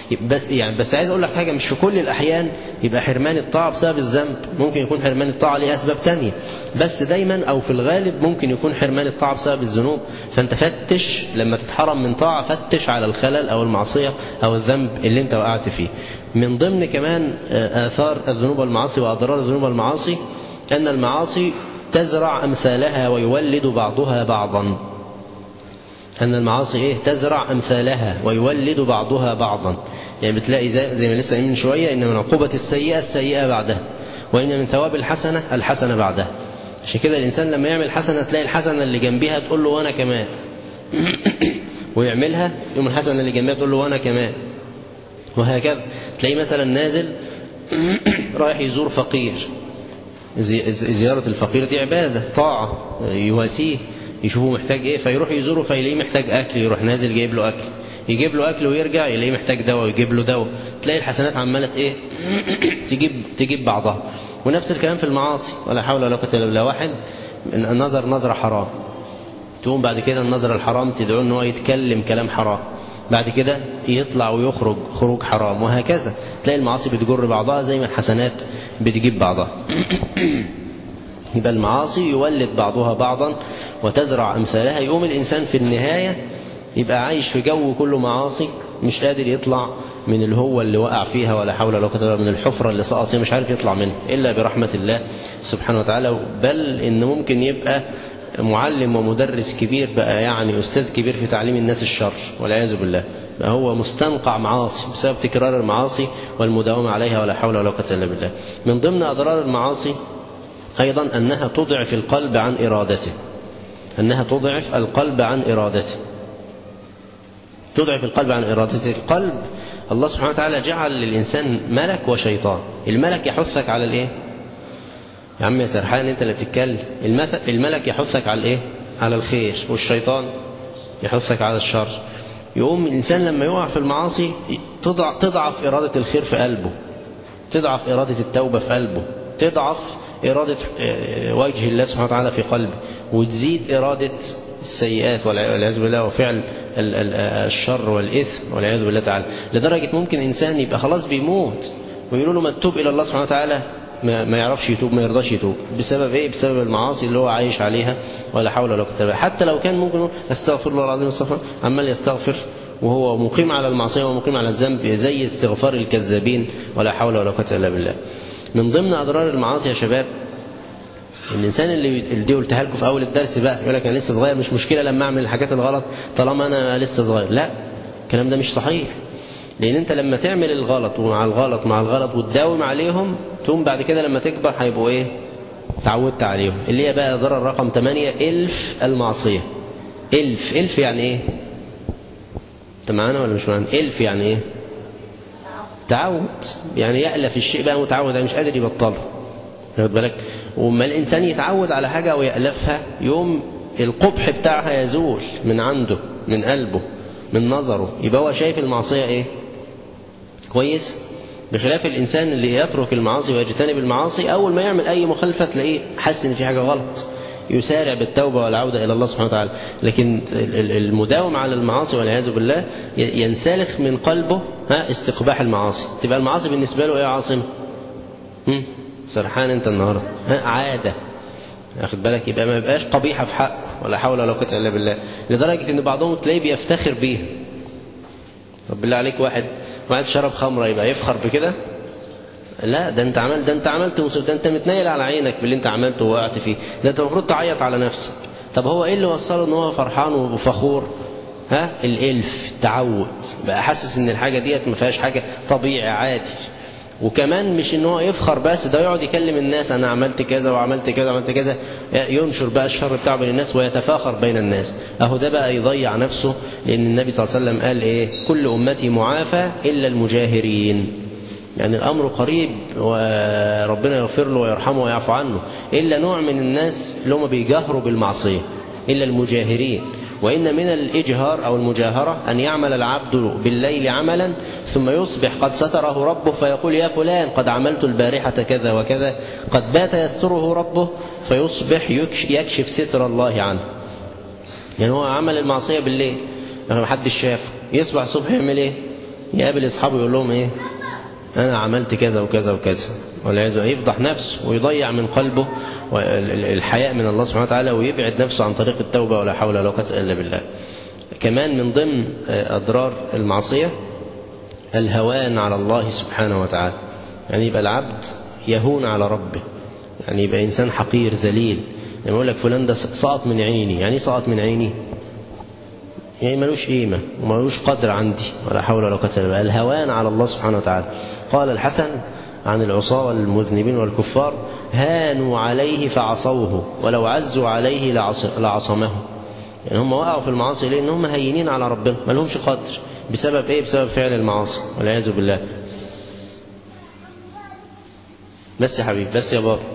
بس يعني بس عايز اقول لك حاجه مش في كل الاحيان يبقى حرمان الطاعه بسبب الذنب ممكن يكون حرمان الطاعه ليه اسباب تانية بس دايما او في الغالب ممكن يكون حرمان الطاعه بسبب الذنوب فانت فتش لما تتحرم من طاعه فتش على الخلل او المعصيه او الذنب اللي انت وقعت فيه من ضمن كمان اثار الذنوب والمعاصي واضرار الذنوب والمعاصي ان المعاصي تزرع امثالها ويولد بعضها بعضا أن المعاصي إيه تزرع أمثالها ويولد بعضها بعضا يعني بتلاقي زي, زي ما لسه قايلين من شوية إن من عقوبة السيئة السيئة بعدها وإن من ثواب الحسنة الحسنة بعدها عشان كده الإنسان لما يعمل حسنة تلاقي الحسنة اللي جنبيها تقول له وأنا كمان ويعملها يوم الحسنة اللي جنبيها تقول له وأنا كمان وهكذا تلاقي مثلا نازل رايح يزور فقير زيارة الفقير دي عبادة طاعة يواسيه يشوفه محتاج ايه فيروح يزوره فيلاقيه محتاج اكل يروح نازل جايب له اكل يجيب له اكل ويرجع يلاقيه محتاج دواء يجيب له دواء تلاقي الحسنات عماله ايه تجيب تجيب بعضها ونفس الكلام في المعاصي ولا حول ولا قوه الا بالله واحد نظر نظره حرام تقوم بعد كده النظر الحرام تدعوه ان هو يتكلم كلام حرام بعد كده يطلع ويخرج خروج حرام وهكذا تلاقي المعاصي بتجر بعضها زي ما الحسنات بتجيب بعضها يبقى المعاصي يولد بعضها بعضا وتزرع أمثالها يقوم الإنسان في النهاية يبقى عايش في جو كله معاصي مش قادر يطلع من اللي هو اللي وقع فيها ولا حول ولا قوة من الحفرة اللي سقط فيها مش عارف يطلع منها إلا برحمة الله سبحانه وتعالى بل إن ممكن يبقى معلم ومدرس كبير بقى يعني أستاذ كبير في تعليم الناس الشر والعياذ بالله بقى هو مستنقع معاصي بسبب تكرار المعاصي والمداومة عليها ولا حول ولا قوة إلا بالله من ضمن أضرار المعاصي أيضا أنها تضعف القلب عن إرادته أنها تضعف القلب عن إرادته تضعف القلب عن إرادته القلب الله سبحانه وتعالى جعل للإنسان ملك وشيطان الملك يحثك على الإيه يا عم يا سرحان أنت اللي بتتكلم الملك يحثك على الإيه على الخير والشيطان يحثك على الشر يقوم الإنسان لما يقع في المعاصي تضعف إرادة الخير في قلبه تضعف إرادة التوبة في قلبه تضعف إرادة وجه الله سبحانه وتعالى في قلبه وتزيد إرادة السيئات والعياذ بالله وفعل الشر والإثم والعياذ بالله تعالى لدرجة ممكن إنسان يبقى خلاص بيموت ويقولوا له ما تتوب إلى الله سبحانه وتعالى ما يعرفش يتوب ما يرضاش يتوب بسبب ايه بسبب المعاصي اللي هو عايش عليها ولا حول ولا قوه حتى لو كان ممكن استغفر الله العظيم استغفر عمال يستغفر وهو مقيم على المعصيه ومقيم على الذنب زي استغفار الكذابين ولا حول ولا قوه الا بالله من ضمن اضرار المعاصي يا شباب الانسان اللي دي قلتها لكم في اول الدرس بقى يقول لك انا لسه صغير مش مشكله لما اعمل الحاجات الغلط طالما انا لسه صغير لا الكلام ده مش صحيح لان انت لما تعمل الغلط ومع الغلط مع الغلط وتداوم عليهم تقوم بعد كده لما تكبر هيبقوا ايه تعودت عليهم اللي هي بقى ضرر رقم 8 الف المعصيه الف الف يعني ايه انت معانا ولا مش معانا الف يعني ايه تعود يعني يألف الشيء بقى متعود يعني مش قادر يبطله واخد بالك وما الانسان يتعود على حاجه ويألفها يوم القبح بتاعها يزول من عنده من قلبه من نظره يبقى هو شايف المعصيه ايه كويس بخلاف الإنسان اللي يترك المعاصي ويجتنب المعاصي أول ما يعمل أي مخالفة تلاقيه حس إن في حاجة غلط يسارع بالتوبة والعودة إلى الله سبحانه وتعالى لكن المداوم على المعاصي والعياذ بالله ينسلخ من قلبه ها استقباح المعاصي تبقى المعاصي بالنسبة له إيه يا عاصم سرحان أنت النهاردة عادة واخد بالك يبقى ما يبقاش قبيحة في حقه ولا حول ولا قوة إلا بالله لدرجة إن بعضهم تلاقيه بيفتخر بيها طب بالله عليك واحد واحد شرب خمره يبقى يفخر بكده لا ده انت عملت ده انت عملت مصيبه ده انت متنيل على عينك باللي انت عملته ووقعت فيه ده انت المفروض تعيط على نفسك طب هو ايه اللي وصله ان هو فرحان وفخور ها الالف التعود بقى حاسس ان الحاجه ديت ما فيهاش حاجه طبيعي عادي وكمان مش ان هو يفخر بس ده يقعد يكلم الناس انا عملت كذا وعملت كذا وعملت كذا ينشر بقى الشر بتاعه بين الناس ويتفاخر بين الناس اهو ده بقى يضيع نفسه لان النبي صلى الله عليه وسلم قال ايه كل امتي معافى الا المجاهرين يعني الامر قريب وربنا يغفر له ويرحمه ويعفو عنه الا نوع من الناس اللي هم بيجاهروا بالمعصيه الا المجاهرين وإن من الإجهار أو المجاهرة أن يعمل العبد بالليل عملا ثم يصبح قد ستره ربه فيقول يا فلان قد عملت البارحة كذا وكذا قد بات يستره ربه فيصبح يكشف ستر الله عنه يعني هو عمل المعصية بالليل ما حدش شافه يصبح الصبح يعمل ايه يقابل أصحابه يقول لهم إيه أنا عملت كذا وكذا وكذا والعياذ بالله يفضح نفسه ويضيع من قلبه الحياء من الله سبحانه وتعالى ويبعد نفسه عن طريق التوبة ولا حول ولا قوة إلا بالله كمان من ضمن أضرار المعصية الهوان على الله سبحانه وتعالى يعني يبقى العبد يهون على ربه يعني يبقى إنسان حقير ذليل يعني يقول لك فلان ده سقط من عيني يعني سقط من عيني يعني ملوش قيمة وملوش قدر عندي ولا حول ولا قوة إلا بالله الهوان على الله سبحانه وتعالى قال الحسن عن العصاة والمذنبين والكفار هانوا عليه فعصوه ولو عزوا عليه لعصمه يعني هم وقعوا في المعاصي ليه ان هم هينين على ربنا ما لهمش قدر بسبب ايه بسبب فعل المعاصي والعياذ بالله بس يا حبيبي بس يا بابا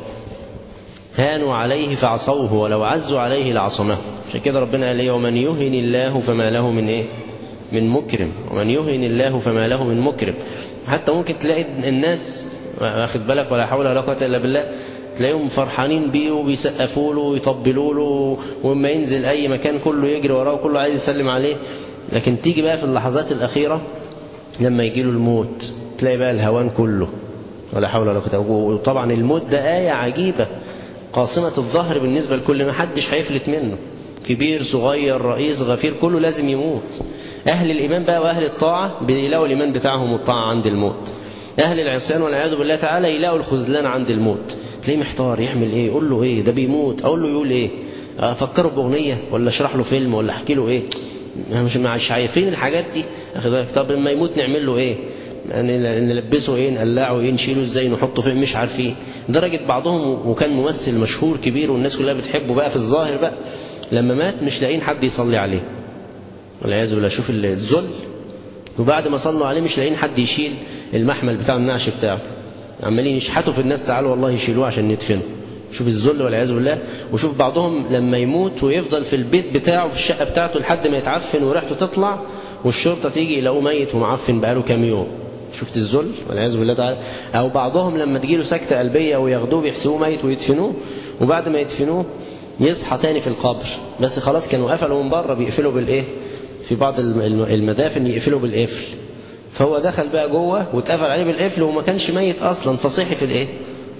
هانوا عليه فعصوه ولو عزوا عليه لعصمه عشان كده ربنا قال ايه ومن يهن الله فما له من ايه من مكرم ومن يهن الله فما له من مكرم حتى ممكن تلاقي الناس واخد بالك ولا حول ولا قوه الا بالله تلاقيهم فرحانين بيه وبيسقفوا له ويطبلوا له وما ينزل اي مكان كله يجري وراه وكله عايز يسلم عليه لكن تيجي بقى في اللحظات الاخيره لما يجي له الموت تلاقي بقى الهوان كله ولا حول ولا قوه وطبعا الموت ده ايه عجيبه قاصمه الظهر بالنسبه لكل ما حدش هيفلت منه كبير صغير رئيس غفير كله لازم يموت اهل الايمان بقى واهل الطاعه بيلاقوا الايمان بتاعهم والطاعه عند الموت اهل العصيان والعياذ بالله تعالى يلاقوا الخذلان عند الموت تلاقيه محتار يعمل ايه يقول له ايه ده بيموت اقول له يقول ايه افكره باغنيه ولا اشرح له فيلم ولا احكي له ايه مش مش شايفين الحاجات دي طب لما يموت نعمل له ايه يعني نلبسه ايه نقلعه ايه نشيله ازاي نحطه فين مش عارفين درجة بعضهم وكان ممثل مشهور كبير والناس كلها بتحبه بقى في الظاهر بقى لما مات مش لاقيين حد يصلي عليه والعياذ بالله شوف الذل وبعد ما صلوا عليه مش لاقيين حد يشيل المحمل بتاع النعش بتاعه عمالين يشحتوا في الناس تعالوا والله يشيلوه عشان ندفنه شوف الذل والعياذ بالله وشوف بعضهم لما يموت ويفضل في البيت بتاعه في الشقه بتاعته لحد ما يتعفن وريحته تطلع والشرطه تيجي يلاقوه ميت ومعفن بقاله كام يوم شفت الذل والعياذ بالله تعالى او بعضهم لما تجيله سكته قلبيه وياخدوه بيحسبوه ميت ويدفنوه وبعد ما يدفنوه يصحى تاني في القبر بس خلاص كانوا قفلوا من بره بيقفلوا بالايه في بعض المدافن يقفلوا بالقفل فهو دخل بقى جوه واتقفل عليه بالقفل وما كانش ميت اصلا فصحي في الايه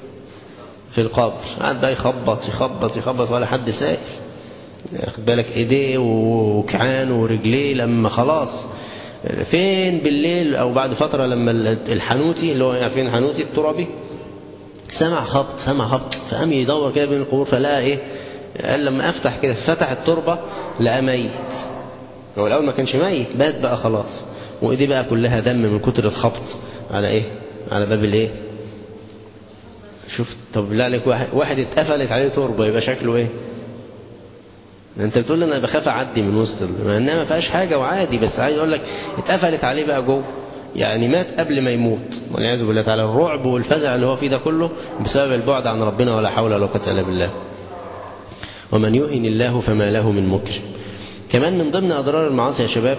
في القبر قعد بقى يخبط يخبط يخبط ولا حد سائل ياخد بالك ايديه وكعانه ورجليه لما خلاص فين بالليل او بعد فتره لما الحنوتي اللي هو عارفين الحنوتي الترابي سمع خبط سمع خبط فقام يدور كده بين القبور فلقى ايه قال لما افتح كده فتح التربه لقى ميت هو الاول ما كانش ميت مات بقى خلاص وايديه بقى كلها دم من كتر الخبط على ايه على باب الايه شوف طب لا عليك واحد, واحد اتقفلت عليه تربه يبقى شكله ايه انت بتقول لي انا بخاف اعدي من وسط مع انها ما فيهاش حاجه وعادي بس عايز اقول لك اتقفلت عليه بقى جوه يعني مات قبل ما يموت والعياذ بالله تعالى الرعب والفزع اللي هو فيه ده كله بسبب البعد عن ربنا ولا حول ولا قوه الا بالله ومن يهن الله فما له من مكرم كمان من ضمن اضرار المعاصي يا شباب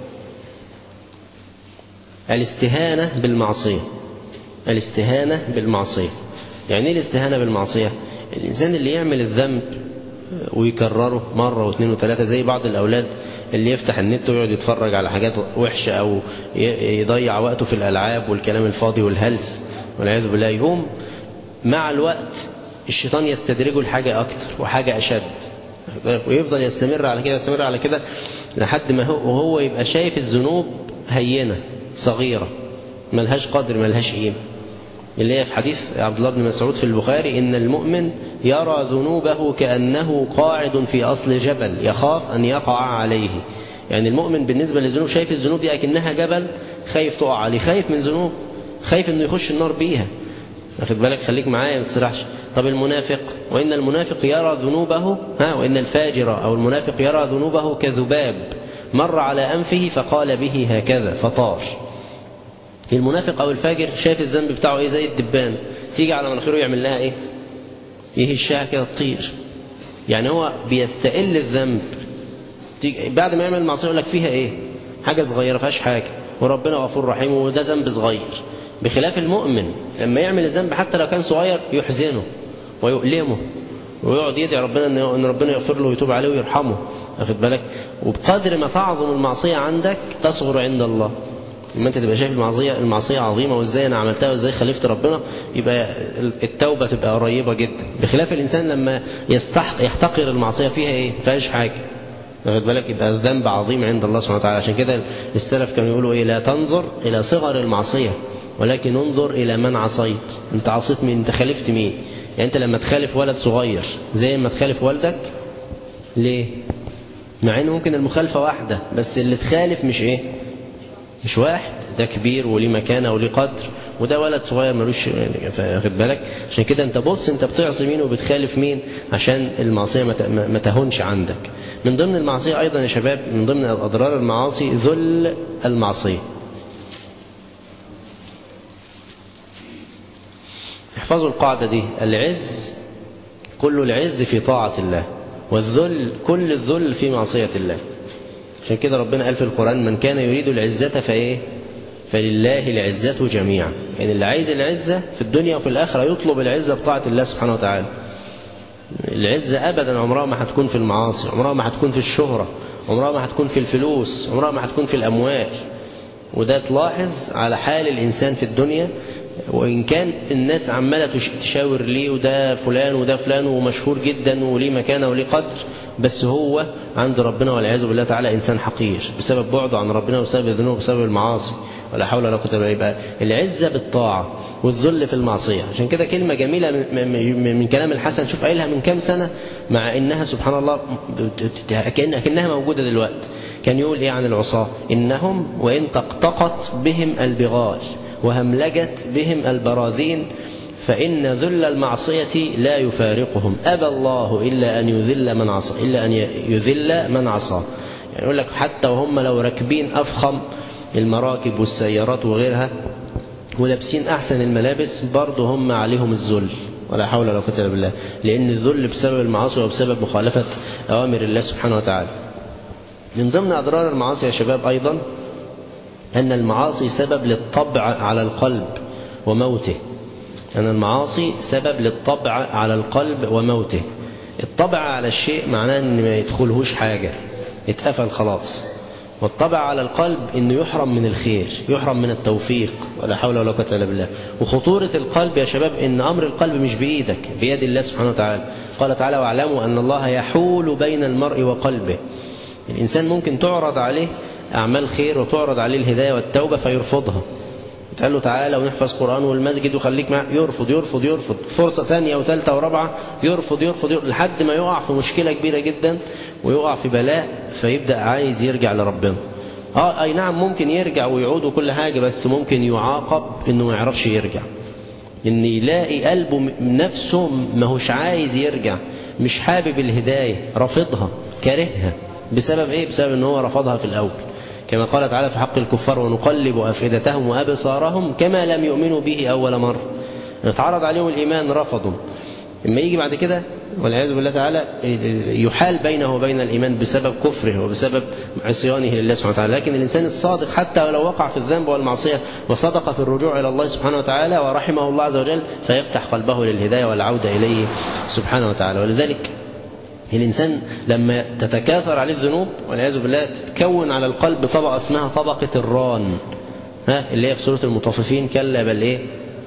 الاستهانه بالمعصيه الاستهانه بالمعصيه يعني ايه الاستهانه بالمعصيه الانسان اللي يعمل الذنب ويكرره مرة واثنين وثلاثة زي بعض الأولاد اللي يفتح النت ويقعد يتفرج على حاجات وحشة أو يضيع وقته في الألعاب والكلام الفاضي والهلس والعياذ بالله يقوم مع الوقت الشيطان يستدرجه لحاجة أكتر وحاجة أشد ويفضل يستمر على كده يستمر على كده لحد ما هو وهو يبقى شايف الذنوب هينة صغيرة ملهاش قدر ملهاش قيمة اللي هي في حديث عبد الله بن مسعود في البخاري إن المؤمن يرى ذنوبه كأنه قاعد في أصل جبل يخاف أن يقع عليه يعني المؤمن بالنسبة للذنوب شايف الذنوب دي أكنها جبل خايف تقع عليه خايف من ذنوب خايف أنه يخش النار بيها واخد بالك خليك معايا ما تسرحش طب المنافق وإن المنافق يرى ذنوبه ها وإن الفاجر أو المنافق يرى ذنوبه كذباب مر على أنفه فقال به هكذا فطار المنافق أو الفاجر شايف الذنب بتاعه إيه زي الدبان تيجي على مناخيره يعمل لها إيه يهشها كده تطير يعني هو بيستقل الذنب بعد ما يعمل المعصيه يقول لك فيها ايه حاجه صغيره فيهاش حاجه وربنا غفور رحيم وده ذنب صغير بخلاف المؤمن لما يعمل الذنب حتى لو كان صغير يحزنه ويؤلمه ويقعد يدعي ربنا ان ربنا يغفر له ويتوب عليه ويرحمه واخد بالك وبقدر ما تعظم المعصيه عندك تصغر عند الله لما انت تبقى شايف المعصية المعصية عظيمة وازاي انا عملتها وازاي خالفت ربنا يبقى التوبة تبقى قريبة جدا بخلاف الانسان لما يستحق يحتقر المعصية فيها ايه فيهاش حاجة واخد بالك يبقى الذنب عظيم عند الله سبحانه وتعالى عشان كده السلف كانوا يقولوا ايه لا تنظر الى صغر المعصية ولكن انظر الى من عصيت انت عصيت مين انت خالفت مين يعني انت لما تخالف ولد صغير زي ما تخالف والدك ليه مع ان ممكن المخالفة واحدة بس اللي تخالف مش ايه مش واحد ده كبير وليه مكانه وليه قدر وده ولد صغير ملوش واخد بالك عشان كده انت بص انت بتعصي مين وبتخالف مين عشان المعصيه ما تهونش عندك من ضمن المعصيه ايضا يا شباب من ضمن اضرار المعاصي ذل المعصيه احفظوا القاعده دي العز كل العز في طاعه الله والذل كل الذل في معصيه الله عشان كده ربنا قال في القرآن من كان يريد العزة فإيه فلله العزة جميعا يعني اللي عايز العزة في الدنيا وفي الآخرة يطلب العزة بطاعة الله سبحانه وتعالى العزة أبدا عمرها ما هتكون في المعاصي عمرها ما هتكون في الشهرة عمرها ما هتكون في الفلوس عمرها ما هتكون في الأموال وده تلاحظ على حال الإنسان في الدنيا وإن كان الناس عمالة تشاور ليه وده فلان وده فلان ومشهور جدا وليه مكانة وليه قدر بس هو عند ربنا والعياذ بالله تعالى إنسان حقير بسبب بعده عن ربنا وبسبب الذنوب وبسبب المعاصي ولا حول ولا قوة إلا بالله العزة بالطاعة والذل في المعصية عشان كده كلمة جميلة من كلام الحسن شوف قايلها من كام سنة مع إنها سبحان الله كأنها موجودة دلوقتي كان يقول إيه عن العصاة إنهم وإن طقطقت بهم البغال وهملجت بهم البراذين فإن ذل المعصية لا يفارقهم أبى الله إلا أن يذل من عصى إلا أن يذل من عصى يعني يقول لك حتى وهم لو راكبين أفخم المراكب والسيارات وغيرها ولابسين أحسن الملابس برضه هم عليهم الذل ولا حول ولا قوة إلا بالله لأن الذل بسبب المعاصي وبسبب مخالفة أوامر الله سبحانه وتعالى من ضمن أضرار المعاصي يا شباب أيضا أن المعاصي سبب للطبع على القلب وموته أن المعاصي سبب للطبع على القلب وموته الطبع على الشيء معناه أن ما يدخلهوش حاجة اتقفل خلاص والطبع على القلب أنه يحرم من الخير يحرم من التوفيق ولا حول ولا قوة إلا بالله وخطورة القلب يا شباب أن أمر القلب مش بإيدك بيد الله سبحانه وتعالى قال تعالى واعلموا أن الله يحول بين المرء وقلبه الإنسان ممكن تعرض عليه أعمال خير وتعرض عليه الهداية والتوبة فيرفضها تقول له تعالى ونحفظ قرآن والمسجد وخليك معه يرفض يرفض يرفض فرصة ثانية وثالثة ورابعة يرفض يرفض, يرفض لحد ما يقع في مشكلة كبيرة جدا ويقع في بلاء فيبدأ عايز يرجع لربنا اه اي نعم ممكن يرجع ويعود وكل حاجة بس ممكن يعاقب انه ما يعرفش يرجع ان يلاقي قلبه نفسه ما هوش عايز يرجع مش حابب الهداية رافضها كارهها بسبب ايه بسبب ان هو رفضها في الاول كما قال تعالى في حق الكفار ونقلب أفئدتهم وأبصارهم كما لم يؤمنوا به أول مرة اتعرض عليهم الإيمان رفضوا لما يجي بعد كده والعياذ بالله تعالى يحال بينه وبين الإيمان بسبب كفره وبسبب عصيانه لله سبحانه وتعالى لكن الإنسان الصادق حتى لو وقع في الذنب والمعصية وصدق في الرجوع إلى الله سبحانه وتعالى ورحمه الله عز وجل فيفتح قلبه للهداية والعودة إليه سبحانه وتعالى ولذلك الإنسان لما تتكاثر عليه الذنوب والعياذ بالله تتكون على القلب طبقة اسمها طبقة الران ها اللي هي في سورة المطففين كلا بل إيه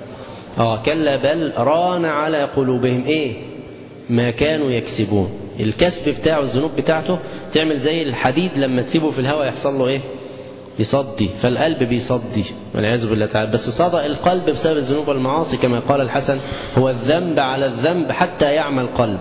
آه كلا بل ران على قلوبهم إيه ما كانوا يكسبون الكسب بتاعه الذنوب بتاعته تعمل زي الحديد لما تسيبه في الهواء يحصل له إيه يصدي فالقلب بيصدي والعياذ بالله تعالى بس صدى القلب بسبب الذنوب والمعاصي كما قال الحسن هو الذنب على الذنب حتى يعمى القلب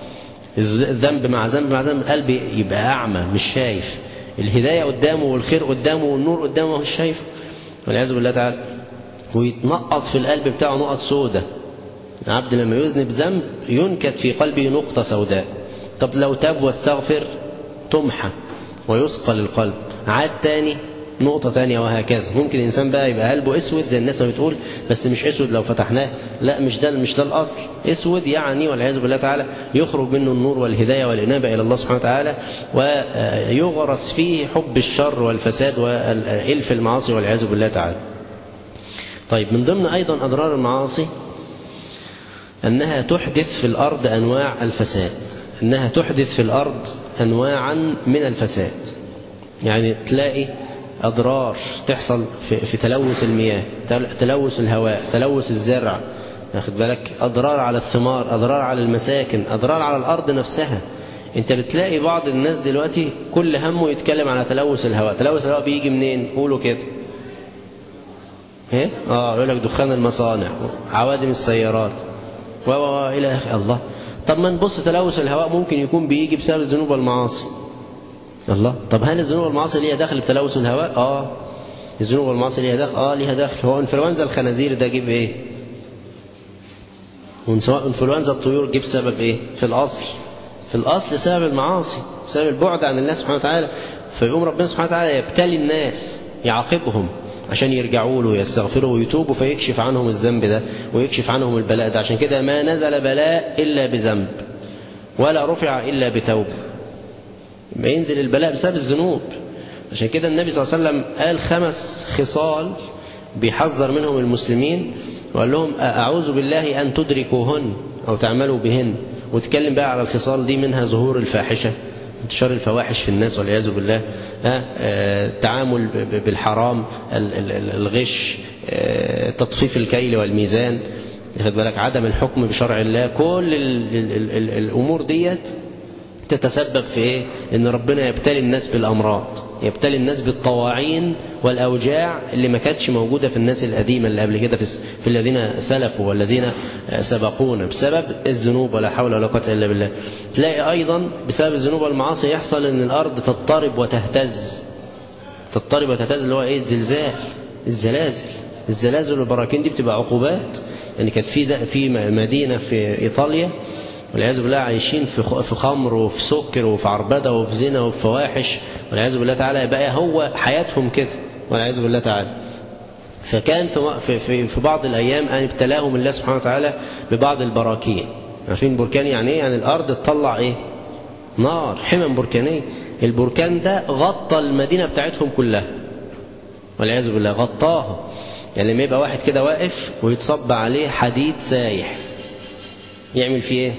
الذنب مع ذنب مع ذنب القلب يبقى أعمى مش شايف الهداية قدامه والخير قدامه والنور قدامه مش شايف والعياذ بالله تعالى ويتنقط في القلب بتاعه نقط سودة العبد لما يذنب ذنب ينكت في قلبه نقطة سوداء طب لو تاب واستغفر تمحى ويثقل القلب عاد تاني نقطة ثانية وهكذا ممكن الإنسان بقى يبقى قلبه أسود زي الناس ما بتقول بس مش أسود لو فتحناه لا مش ده مش ده الأصل أسود يعني والعياذ بالله تعالى يخرج منه النور والهداية والإنابة إلى الله سبحانه وتعالى ويغرس فيه حب الشر والفساد والإلف المعاصي والعياذ بالله تعالى طيب من ضمن أيضا أضرار المعاصي أنها تحدث في الأرض أنواع الفساد أنها تحدث في الأرض أنواعا من الفساد يعني تلاقي أضرار تحصل في, في تلوث المياه تلوث الهواء تلوث الزرع واخد بالك أضرار على الثمار أضرار على المساكن أضرار على الأرض نفسها انت بتلاقي بعض الناس دلوقتي كل همه يتكلم على تلوث الهواء تلوث الهواء بيجي منين قولوا كده ايه اه يقول لك دخان المصانع عوادم السيارات و و الى اخره الله طب ما نبص تلوث الهواء ممكن يكون بيجي بسبب الذنوب والمعاصي الله طب هل الذنوب والمعاصي ليها دخل في تلوث الهواء اه الذنوب والمعاصي ليها دخل اه ليها دخل هو انفلونزا الخنازير ده جيب ايه سواء انفلونزا الطيور جيب سبب ايه في الاصل في الاصل سبب المعاصي سبب البعد عن الله سبحانه وتعالى فيقوم ربنا سبحانه وتعالى يبتلي الناس يعاقبهم عشان يرجعوا له ويستغفروا ويتوبوا فيكشف عنهم الذنب ده ويكشف عنهم البلاء ده عشان كده ما نزل بلاء إلا بذنب ولا رفع إلا بتوبة ما ينزل البلاء بسبب الذنوب عشان كده النبي صلى الله عليه وسلم قال خمس خصال بيحذر منهم المسلمين وقال لهم أعوذ بالله أن تدركوهن أو تعملوا بهن وتكلم بقى على الخصال دي منها ظهور الفاحشة انتشار الفواحش في الناس والعياذ بالله التعامل بالحرام الغش تطفيف الكيل والميزان خد بالك عدم الحكم بشرع الله كل ال ال ال الأمور ديت تتسبب في ايه ان ربنا يبتلي الناس بالامراض يبتلي الناس بالطواعين والاوجاع اللي ما كانتش موجوده في الناس القديمه اللي قبل كده في, في الذين سلفوا والذين سبقونا بسبب الذنوب ولا حول ولا قوه الا بالله تلاقي ايضا بسبب الذنوب والمعاصي يحصل ان الارض تضطرب وتهتز تضطرب وتهتز اللي هو ايه الزلزال الزلازل الزلازل والبراكين دي بتبقى عقوبات يعني كانت في في مدينه في ايطاليا والعياذ بالله عايشين في في خمر وفي سكر وفي عربده وفي زنا وفي فواحش والعياذ بالله تعالى يبقى هو حياتهم كده والعياذ بالله تعالى فكان في في في بعض الايام ان ابتلاهم الله سبحانه وتعالى ببعض البراكين عارفين بركان يعني ايه يعني الارض تطلع ايه نار حمم بركانيه البركان ده غطى المدينه بتاعتهم كلها والعياذ بالله غطاها يعني لما يبقى واحد كده واقف ويتصب عليه حديد سايح يعمل فيه ايه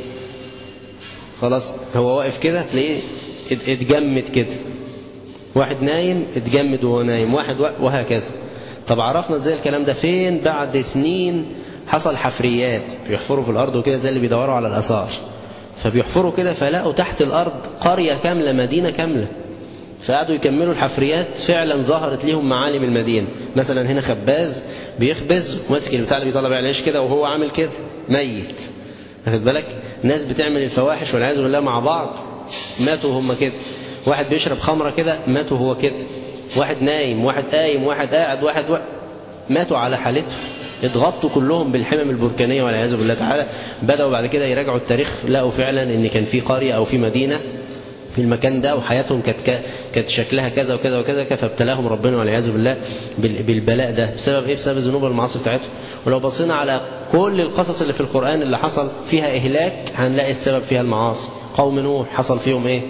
خلاص هو واقف كده تلاقيه اتجمد كده واحد نايم اتجمد وهو نايم واحد وهكذا طب عرفنا ازاي الكلام ده فين بعد سنين حصل حفريات بيحفروا في الارض وكده زي اللي بيدوروا على الاثار فبيحفروا كده فلقوا تحت الارض قريه كامله مدينه كامله فقعدوا يكملوا الحفريات فعلا ظهرت ليهم معالم المدينه مثلا هنا خباز بيخبز وماسك البتاع اللي بيطلع بيه العيش كده وهو عامل كده ميت واخد بالك ناس بتعمل الفواحش والعياذ بالله مع بعض ماتوا هم كده واحد بيشرب خمره كده ماتوا هو كده واحد نايم واحد قايم واحد قاعد واحد و... ماتوا على حالته اتغطوا كلهم بالحمم البركانيه والعياذ بالله تعالى بداوا بعد كده يراجعوا التاريخ لقوا فعلا ان كان في قريه او في مدينه في المكان ده وحياتهم كانت كانت شكلها كذا وكذا وكذا فابتلاهم ربنا والعياذ بالله بالبلاء ده بسبب ايه بسبب الذنوب والمعاصي بتاعتهم ولو بصينا على كل القصص اللي في القرآن اللي حصل فيها إهلاك هنلاقي السبب فيها المعاصي قوم نوح حصل فيهم ايه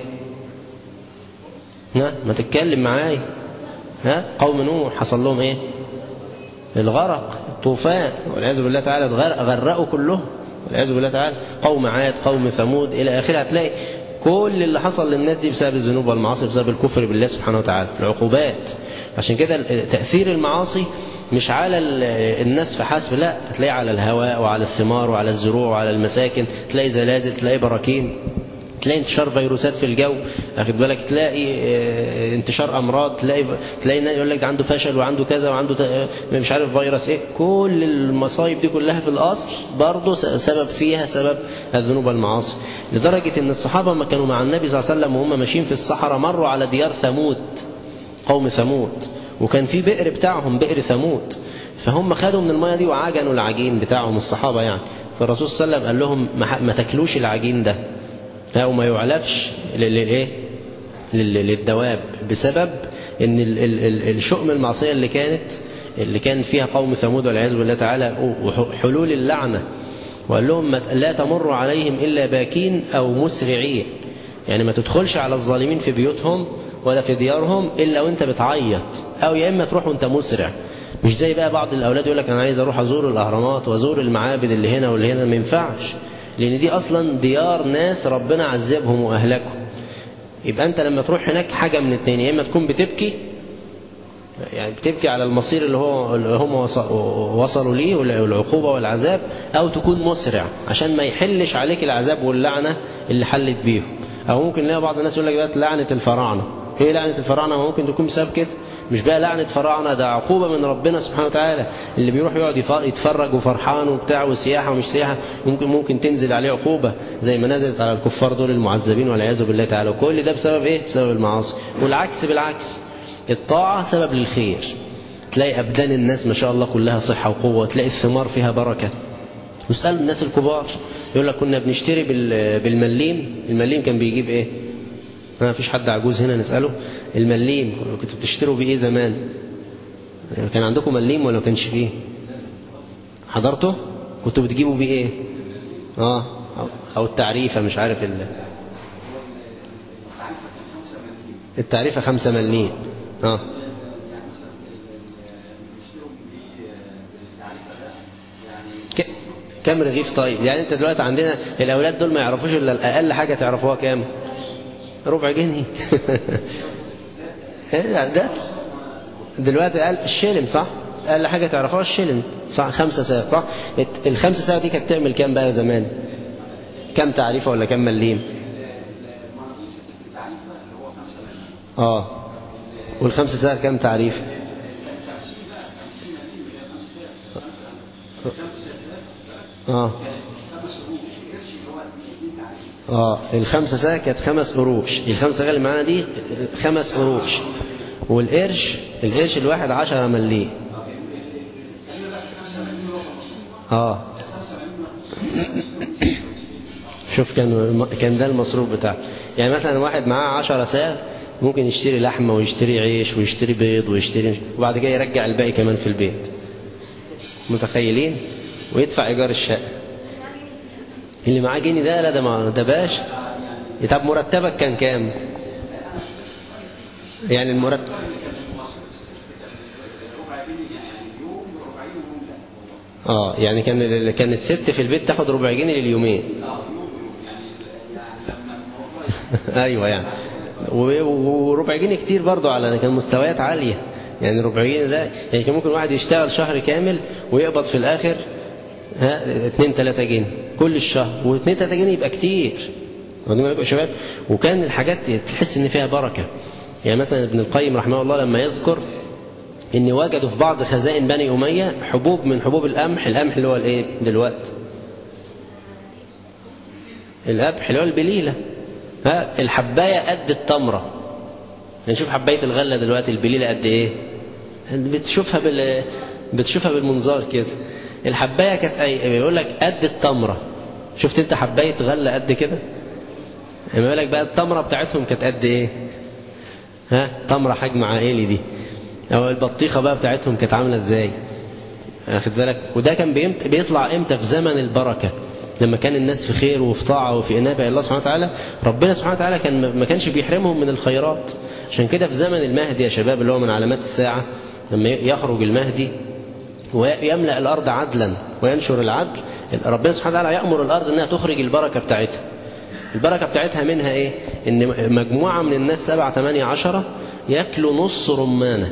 ها ما تتكلم معايا ها قوم نوح حصل لهم ايه الغرق الطوفان والعياذ بالله تعالى غرقوا كلهم والعياذ بالله تعالى قوم عاد قوم ثمود الى اخره هتلاقي كل اللي حصل للناس دي بسبب الذنوب والمعاصي بسبب الكفر بالله سبحانه وتعالى العقوبات عشان كده تأثير المعاصي مش على الناس فحسب لا تلاقي على الهواء وعلى الثمار وعلى الزروع وعلى المساكن تلاقي زلازل تلاقي براكين تلاقي انتشار فيروسات في الجو واخد بالك تلاقي انتشار امراض تلاقي تلاقي يقول لك ده عنده فشل وعنده كذا وعنده مش عارف فيروس ايه كل المصايب دي كلها في الاصل برضه سبب فيها سبب الذنوب والمعاصي لدرجه ان الصحابه ما كانوا مع النبي صلى الله عليه وسلم وهم ماشيين في الصحراء مروا على ديار ثمود قوم ثمود وكان في بئر بتاعهم بئر ثمود فهم خدوا من الميه دي وعجنوا العجين بتاعهم الصحابه يعني فالرسول صلى الله عليه وسلم قال لهم ما تاكلوش العجين ده وما يعلفش للايه للدواب بسبب ان الشؤم المعصيه اللي كانت اللي كان فيها قوم ثمود والعياذ بالله تعالى وحلول اللعنه وقال لهم لا تمر عليهم الا باكين او مسرعين يعني ما تدخلش على الظالمين في بيوتهم ولا في ديارهم الا وانت بتعيط او يا اما تروح وانت مسرع مش زي بقى بعض الاولاد يقول لك انا عايز اروح ازور الاهرامات وازور المعابد اللي هنا واللي هنا ما ينفعش لان دي اصلا ديار ناس ربنا عذبهم واهلكهم يبقى انت لما تروح هناك حاجه من اتنين يا اما تكون بتبكي يعني بتبكي على المصير اللي هو اللي هم وصلوا ليه والعقوبة والعذاب أو تكون مسرع عشان ما يحلش عليك العذاب واللعنة اللي حلت بيهم أو ممكن نلاقي بعض الناس يقول لك بقى لعنة الفراعنة ايه لعنة الفراعنة ممكن تكون بسبب كده مش بقى لعنة فراعنة ده عقوبة من ربنا سبحانه وتعالى اللي بيروح يقعد يتفرج وفرحان وبتاع وسياحة ومش سياحة ممكن ممكن تنزل عليه عقوبة زي ما نزلت على الكفار دول المعذبين والعياذ بالله تعالى وكل ده بسبب ايه بسبب المعاصي والعكس بالعكس الطاعة سبب للخير تلاقي أبدان الناس ما شاء الله كلها صحة وقوة تلاقي الثمار فيها بركة واسألوا الناس الكبار يقول لك كنا بنشتري بالمليم المليم كان بيجيب ايه ما فيش حد عجوز هنا نسأله المليم كنتوا بتشتروا بإيه زمان كان عندكم مليم ولا ما كانش فيه حضرته كنتوا بتجيبوا بإيه اه أو التعريفة مش عارف ال التعريفة خمسة مليم اه كم رغيف طيب يعني انت دلوقتي عندنا الاولاد دول ما يعرفوش الا الاقل حاجه تعرفوها كام ربع جنيه ده دلوقتي قال الشلم صح اقل حاجه تعرفوها الشلم صح خمسة ساعة صح الخمسة ساعة دي كانت تعمل كام بقى زمان كام تعريفة ولا كام مليم اه والخمسة ساعة كام تعريف اه اه الخمسة ساعة كانت خمس قروش الخمسة ساعة اللي معانا دي خمس قروش والقرش القرش الواحد عشرة مليه اه شوف كان كان ده المصروف بتاعه يعني مثلا واحد معاه 10 ساعة ممكن يشتري لحمة ويشتري عيش ويشتري بيض ويشتري وبعد كده يرجع الباقي كمان في البيت متخيلين ويدفع إيجار الشقة اللي معاه جنيه ده لا ده ما ده باش طب مرتبك كان كام يعني المرتب اه يعني كان كان الست في البيت تاخد ربع جنيه لليومين ايوه يعني وربع جنيه كتير برضه على كان مستويات عاليه يعني ربع جنيه ده يعني كان ممكن واحد يشتغل شهر كامل ويقبض في الاخر ها 2 3 جنيه كل الشهر و2 3 جنيه يبقى كتير يا شباب وكان الحاجات تحس ان فيها بركه يعني مثلا ابن القيم رحمه الله لما يذكر ان وجدوا في بعض خزائن بني اميه حبوب من حبوب القمح القمح اللي هو الايه دلوقتي القمح اللي هو البليله ها الحبايه قد التمره يعني شوف حبايه الغله دلوقتي البليله قد ايه بتشوفها بال بتشوفها بالمنظار كده الحبايه كانت ايه بيقول لك قد التمره شفت انت حبايه غله قد كده يعني بالك بقى التمره بتاعتهم كانت قد ايه ها تمره حجم عائلي دي او البطيخه بقى بتاعتهم كانت عامله ازاي واخد بالك وده كان بيطلع امتى في زمن البركه لما كان الناس في خير وفي طاعه وفي انابه الى الله سبحانه وتعالى ربنا سبحانه وتعالى كان ما كانش بيحرمهم من الخيرات عشان كده في زمن المهدي يا شباب اللي هو من علامات الساعه لما يخرج المهدي ويملا الارض عدلا وينشر العدل ربنا سبحانه وتعالى يامر الارض انها تخرج البركه بتاعتها البركه بتاعتها منها ايه ان مجموعه من الناس سبعة ثمانية عشرة ياكلوا نص رمانه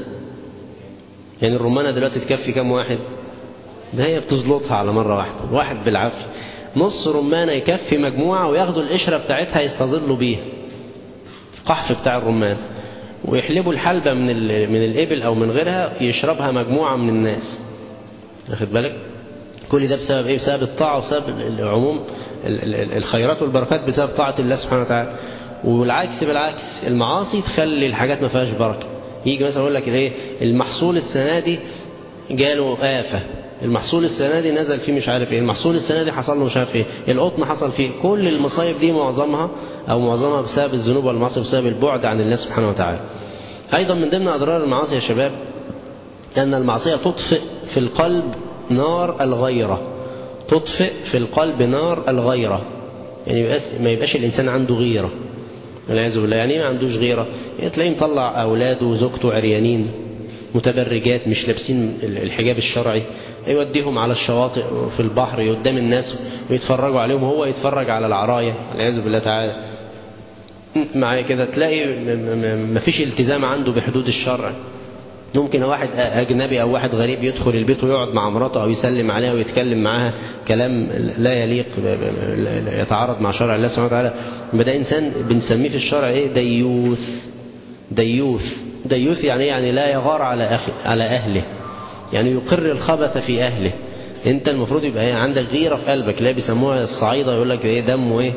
يعني الرمانة دلوقتي تكفي كم واحد ده هي بتزلطها على مرة واحدة واحد بالعافية نص رمانة يكفي مجموعة وياخدوا القشرة بتاعتها يستظلوا بيها القحف بتاع الرمان ويحلبوا الحلبة من من الإبل أو من غيرها يشربها مجموعة من الناس واخد بالك كل ده بسبب إيه بسبب الطاعة وبسبب العموم الخيرات والبركات بسبب طاعة الله سبحانه وتعالى والعكس بالعكس المعاصي تخلي الحاجات ما فيهاش بركة يجي مثلا يقول لك ايه المحصول السنة دي جاله آفة المحصول السنة دي نزل فيه مش عارف ايه المحصول السنة دي حصل له مش عارف ايه القطن حصل فيه كل المصايب دي معظمها او معظمها بسبب الذنوب والمعاصي بسبب البعد عن الله سبحانه وتعالى ايضا من ضمن اضرار المعاصي يا شباب ان المعصية تطفئ في القلب نار الغيرة تطفئ في القلب نار الغيرة يعني ما يبقاش الانسان عنده غيره والعياذ بالله يعني ما عندوش غيره يعني تلاقيه مطلع اولاده وزوجته عريانين متبرجات مش لابسين الحجاب الشرعي يوديهم على الشواطئ في البحر قدام الناس ويتفرجوا عليهم وهو يتفرج على العرايا والعياذ بالله تعالى معايا كده تلاقي مفيش التزام عنده بحدود الشرع ممكن واحد أجنبي أو واحد غريب يدخل البيت ويقعد مع مراته أو يسلم عليها ويتكلم معاها كلام لا يليق يتعارض مع شرع الله سبحانه وتعالى ده إنسان بنسميه في الشرع إيه ديوث ديوث ديوث يعني يعني لا يغار على أخي على أهله يعني يقر الخبث في أهله أنت المفروض يبقى عندك غيرة في قلبك لا بيسموها الصعيدة يقول لك إيه دمه إيه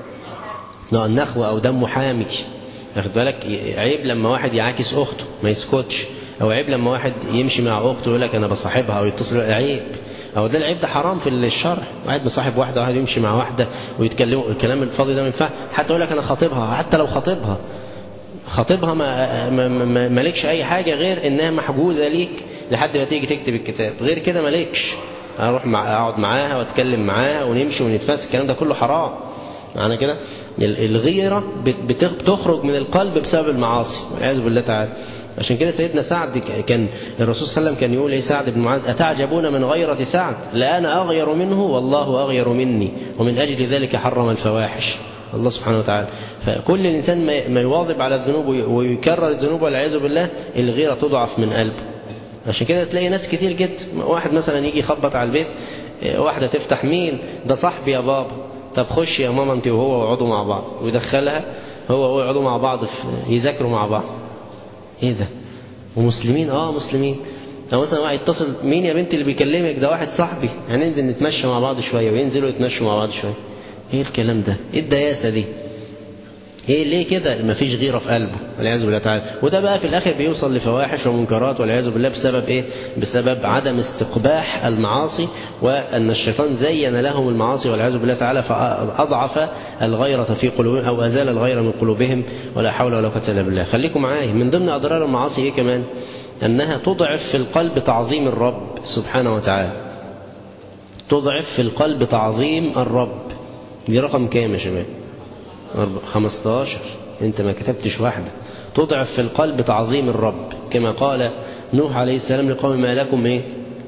النخوة أو دمه حامي واخد بالك عيب لما واحد يعاكس أخته ما يسكتش أو عيب لما واحد يمشي مع أخته يقول لك أنا بصاحبها أو يتصل عيب أو ده العيب ده حرام في الشرع واحد مصاحب واحدة واحد يمشي مع واحدة ويتكلموا الكلام الفاضي ده ما ينفعش حتى يقول لك أنا خاطبها حتى لو خاطبها خاطبها ما ما مالكش أي حاجة غير إنها محجوزة ليك لحد ما تيجي تكتب الكتاب غير كده مالكش أروح مع أقعد معاها وأتكلم معاها ونمشي ونتفاس الكلام ده كله حرام معنى كده الغيرة بتخرج من القلب بسبب المعاصي والعياذ بالله تعالى عشان كده سيدنا سعد كان الرسول صلى الله عليه وسلم كان يقول ايه سعد بن معاذ أتعجبون من غيرة سعد لأنا أغير منه والله أغير مني ومن أجل ذلك حرم الفواحش الله سبحانه وتعالى فكل الإنسان ما يواظب على الذنوب ويكرر الذنوب والعياذ بالله الغيرة تضعف من قلبه عشان كده تلاقي ناس كتير جدا واحد مثلا يجي يخبط على البيت واحدة تفتح مين ده صاحبي يا بابا طب خش يا ماما انت وهو واقعدوا مع بعض ويدخلها هو وهو يقعدوا مع بعض في يذاكروا مع بعض ايه ده ومسلمين اه مسلمين لو مثلا واحد يتصل مين يا بنتي اللي بيكلمك ده واحد صاحبي هننزل نتمشى مع بعض شويه وينزلوا يتمشوا مع بعض شويه ايه الكلام ده ايه الدياسه دي ايه ليه كده مفيش غيره في قلبه والعياذ بالله تعالى وده بقى في الاخر بيوصل لفواحش ومنكرات والعياذ بالله بسبب ايه بسبب عدم استقباح المعاصي وان الشيطان زين لهم المعاصي والعياذ بالله تعالى فاضعف الغيره في قلوبهم او ازال الغيره من قلوبهم ولا حول ولا قوه الا بالله خليكم معايا من ضمن اضرار المعاصي ايه كمان انها تضعف في القلب تعظيم الرب سبحانه وتعالى تضعف في القلب تعظيم الرب دي رقم كام يا شباب 15 انت ما كتبتش واحدة تضعف في القلب تعظيم الرب كما قال نوح عليه السلام لقوم ما لكم ايه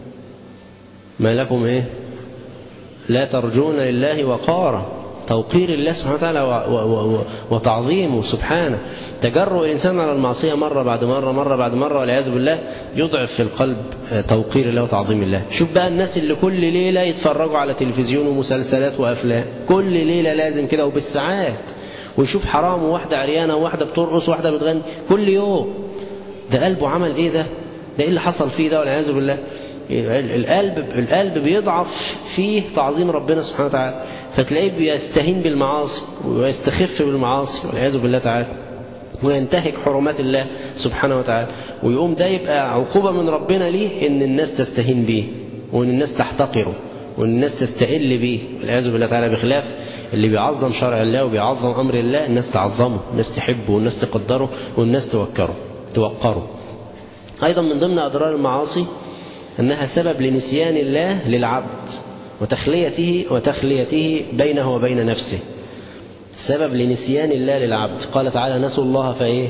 ما لكم ايه لا ترجون لله وقارا توقير الله سبحانه وتعالى وتعظيمه سبحانه تجرؤ الإنسان على المعصية مرة بعد مرة مرة بعد مرة والعياذ بالله يضعف في القلب توقير الله وتعظيم الله شوف بقى الناس اللي كل ليلة يتفرجوا على تلفزيون ومسلسلات وأفلام كل ليلة لازم كده وبالساعات ويشوف حرام وواحدة عريانة وواحدة بترقص وواحدة بتغني كل يوم ده قلبه عمل ايه ده ده ايه اللي حصل فيه ده والعياذ بالله القلب القلب بيضعف فيه تعظيم ربنا سبحانه وتعالى فتلاقيه بيستهين بالمعاصي ويستخف بالمعاصي والعياذ بالله تعالى وينتهك حرمات الله سبحانه وتعالى ويقوم ده يبقى عقوبة من ربنا ليه ان الناس تستهين به وان الناس تحتقره وان الناس تستقل به والعياذ بالله تعالى بخلاف اللي بيعظم شرع الله وبيعظم امر الله الناس تعظمه الناس تحبه والناس تقدره والناس توكره توقره ايضا من ضمن اضرار المعاصي انها سبب لنسيان الله للعبد وتخليته وتخليته بينه وبين نفسه سبب لنسيان الله للعبد قال تعالى نسوا الله فايه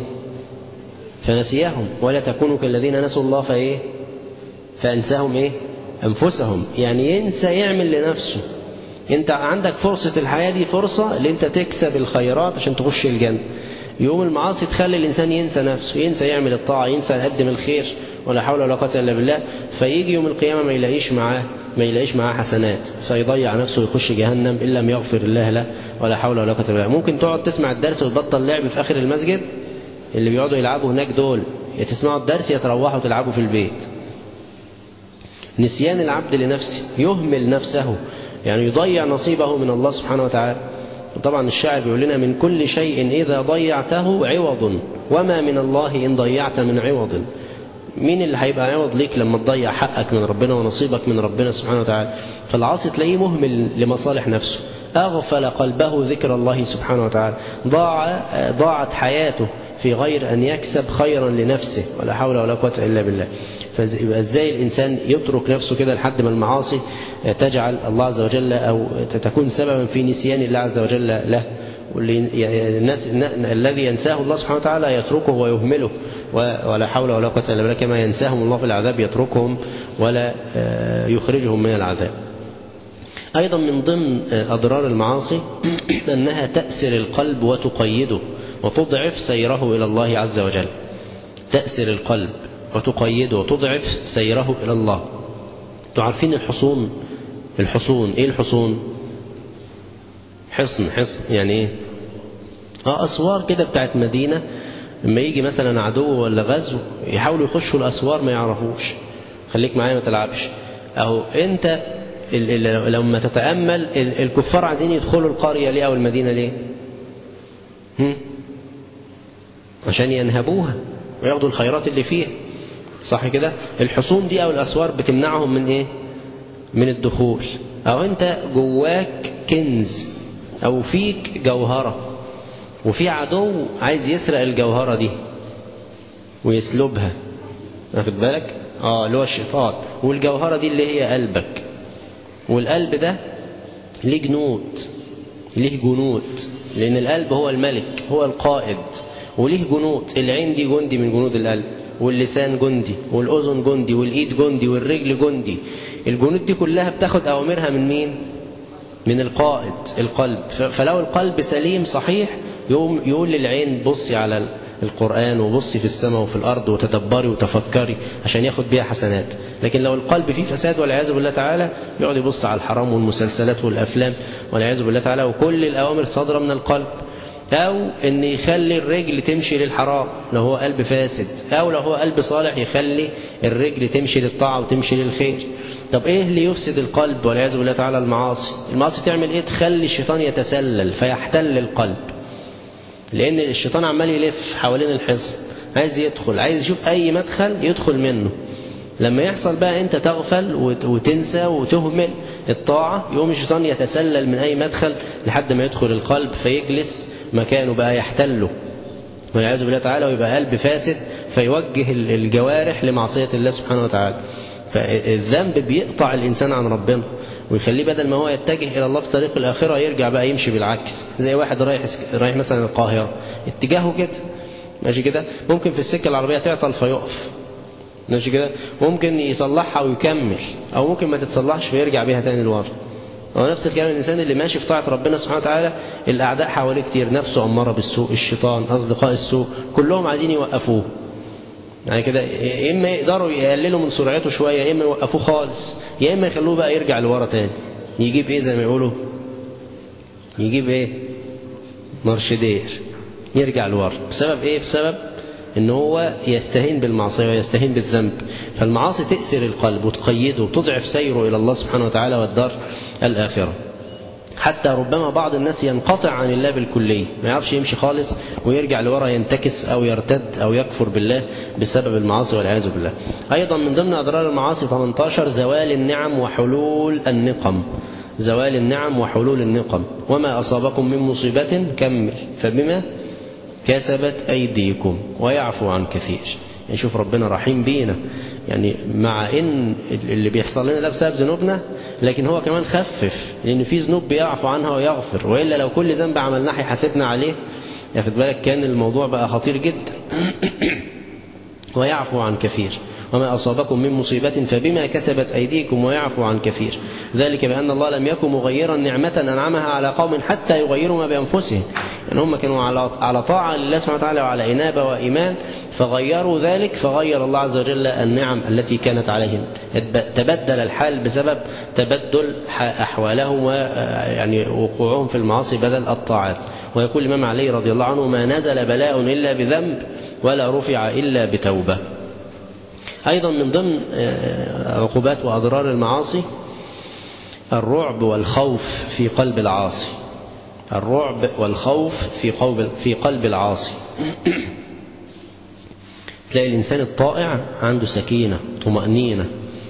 فنسيهم ولا تكونوا كالذين نسوا الله فايه فانساهم ايه انفسهم يعني ينسى يعمل لنفسه انت عندك فرصة الحياة دي فرصة اللي انت تكسب الخيرات عشان تخش الجنة يوم المعاصي تخلي الإنسان ينسى نفسه ينسى يعمل الطاعة ينسى يقدم الخير ولا حول ولا قوة إلا بالله فيجي يوم القيامة ما يلاقيش معاه ما يلاقيش معاه حسنات فيضيع نفسه ويخش جهنم إن لم يغفر الله له ولا حول ولا قوة إلا بالله ممكن تقعد تسمع الدرس وتبطل لعب في آخر المسجد اللي بيقعدوا يلعبوا هناك دول يا تسمعوا الدرس يا تروحوا تلعبوا في البيت نسيان العبد لنفسه يهمل نفسه يعني يضيع نصيبه من الله سبحانه وتعالى طبعا الشاعر بيقول لنا من كل شيء إذا ضيعته عوض وما من الله إن ضيعت من عوض مين اللي هيبقى عوض ليك لما تضيع حقك من ربنا ونصيبك من ربنا سبحانه وتعالى فالعاصي تلاقيه مهمل لمصالح نفسه أغفل قلبه ذكر الله سبحانه وتعالى ضاع ضاعت حياته في غير أن يكسب خيرا لنفسه ولا حول ولا قوة إلا بالله فيبقى ازاي الإنسان يترك نفسه كده لحد ما المعاصي تجعل الله عز وجل أو تكون سببا في نسيان الله عز وجل له الناس الذي ينساه الله سبحانه وتعالى يتركه ويهمله ولا حول ولا قوة إلا بالله كما ينساهم الله في العذاب يتركهم ولا يخرجهم من العذاب أيضا من ضمن أضرار المعاصي أنها تأسر القلب وتقيده وتضعف سيره إلى الله عز وجل تأسر القلب وتقيده وتضعف سيره إلى الله تعرفين الحصون الحصون إيه الحصون حصن حصن يعني إيه اه أسوار كده بتاعت مدينة لما يجي مثلا عدو ولا غزو يحاولوا يخشوا الأسوار ما يعرفوش خليك معايا ما تلعبش أهو أنت لما تتأمل الكفار عايزين يدخلوا القرية ليه أو المدينة ليه هم؟ عشان ينهبوها وياخدوا الخيرات اللي فيها صح كده الحصون دي أو الأسوار بتمنعهم من إيه من الدخول أو أنت جواك كنز أو فيك جوهرة وفي عدو عايز يسرق الجوهرة دي ويسلبها واخد بالك اه اللي هو الشيطان والجوهرة دي اللي هي قلبك والقلب ده ليه جنود ليه جنود لأن القلب هو الملك هو القائد وليه جنود العين دي جندي من جنود القلب واللسان جندي والأذن جندي والإيد جندي والرجل جندي الجنود دي كلها بتاخد أوامرها من مين من القائد القلب فلو القلب سليم صحيح يقوم يقول للعين بصي على القرآن وبصي في السماء وفي الأرض وتدبري وتفكري عشان ياخد بيها حسنات لكن لو القلب فيه فساد والعياذ بالله تعالى يقعد يبص على الحرام والمسلسلات والأفلام والعياذ بالله تعالى وكل الأوامر صادرة من القلب أو أن يخلي الرجل تمشي للحرام لو هو قلب فاسد أو لو هو قلب صالح يخلي الرجل تمشي للطاعة وتمشي للخير طب ايه اللي يفسد القلب والعياذ بالله تعالى المعاصي المعاصي تعمل ايه تخلي الشيطان يتسلل فيحتل القلب لان الشيطان عمال يلف حوالين الحصن عايز يدخل عايز يشوف اي مدخل يدخل منه لما يحصل بقى انت تغفل وتنسى وتهمل الطاعة يقوم الشيطان يتسلل من اي مدخل لحد ما يدخل القلب فيجلس مكانه بقى يحتله والعياذ بالله تعالى ويبقى قلب فاسد فيوجه الجوارح لمعصية الله سبحانه وتعالى فالذنب بيقطع الإنسان عن ربنا ويخليه بدل ما هو يتجه إلى الله في طريق الآخرة يرجع بقى يمشي بالعكس زي واحد رايح رايح مثلا القاهرة اتجاهه كده ماشي كده ممكن في السكة العربية تعطل فيقف ماشي كده ممكن يصلحها ويكمل أو ممكن ما تتصلحش فيرجع بيها تاني لورا هو نفس الكلام الإنسان اللي ماشي في طاعة ربنا سبحانه وتعالى الأعداء حواليه كتير نفسه أمارة بالسوء الشيطان أصدقاء السوء كلهم عايزين يوقفوه يعني كده يا إما يقدروا يقللوا من سرعته شوية يا إما يوقفوه خالص يا إما يخلوه بقى يرجع لورا تاني يجيب إيه زي ما يقولوا يجيب إيه مرشدير يرجع لورا بسبب إيه بسبب ان هو يستهين بالمعصية ويستهين بالذنب فالمعاصي تأسر القلب وتقيده وتضعف سيره إلى الله سبحانه وتعالى والدار الآخرة حتى ربما بعض الناس ينقطع عن الله بالكلية ما يعرفش يمشي خالص ويرجع لورا ينتكس أو يرتد أو يكفر بالله بسبب المعاصي والعياذ بالله أيضا من ضمن أضرار المعاصي 18 زوال النعم وحلول النقم زوال النعم وحلول النقم وما أصابكم من مصيبة كمل فبما كسبت أيديكم ويعفو عن كثير يعني شوف ربنا رحيم بينا يعني مع ان اللي بيحصل لنا ده بسبب ذنوبنا لكن هو كمان خفف لان في ذنوب بيعفو عنها ويغفر والا لو كل ذنب عملناه هيحاسبنا عليه ياخد بالك كان الموضوع بقى خطير جدا ويعفو عن كثير وما أصابكم من مصيبة فبما كسبت أيديكم ويعفو عن كثير ذلك بأن الله لم يكن مغيرا نعمة أنعمها على قوم حتى يغيروا ما بأنفسهم يعني هم كانوا على على طاعة لله سبحانه وتعالى وعلى إنابة وإيمان فغيروا ذلك فغير الله عز وجل النعم التي كانت عليهم تبدل الحال بسبب تبدل أحوالهم ويعني وقوعهم في المعاصي بدل الطاعات ويقول الإمام علي رضي الله عنه ما نزل بلاء إلا بذنب ولا رفع إلا بتوبة أيضا من ضمن عقوبات وأضرار المعاصي الرعب والخوف في قلب العاصي الرعب والخوف في قلب في قلب العاصي تلاقي الإنسان الطائع عنده سكينة طمأنينة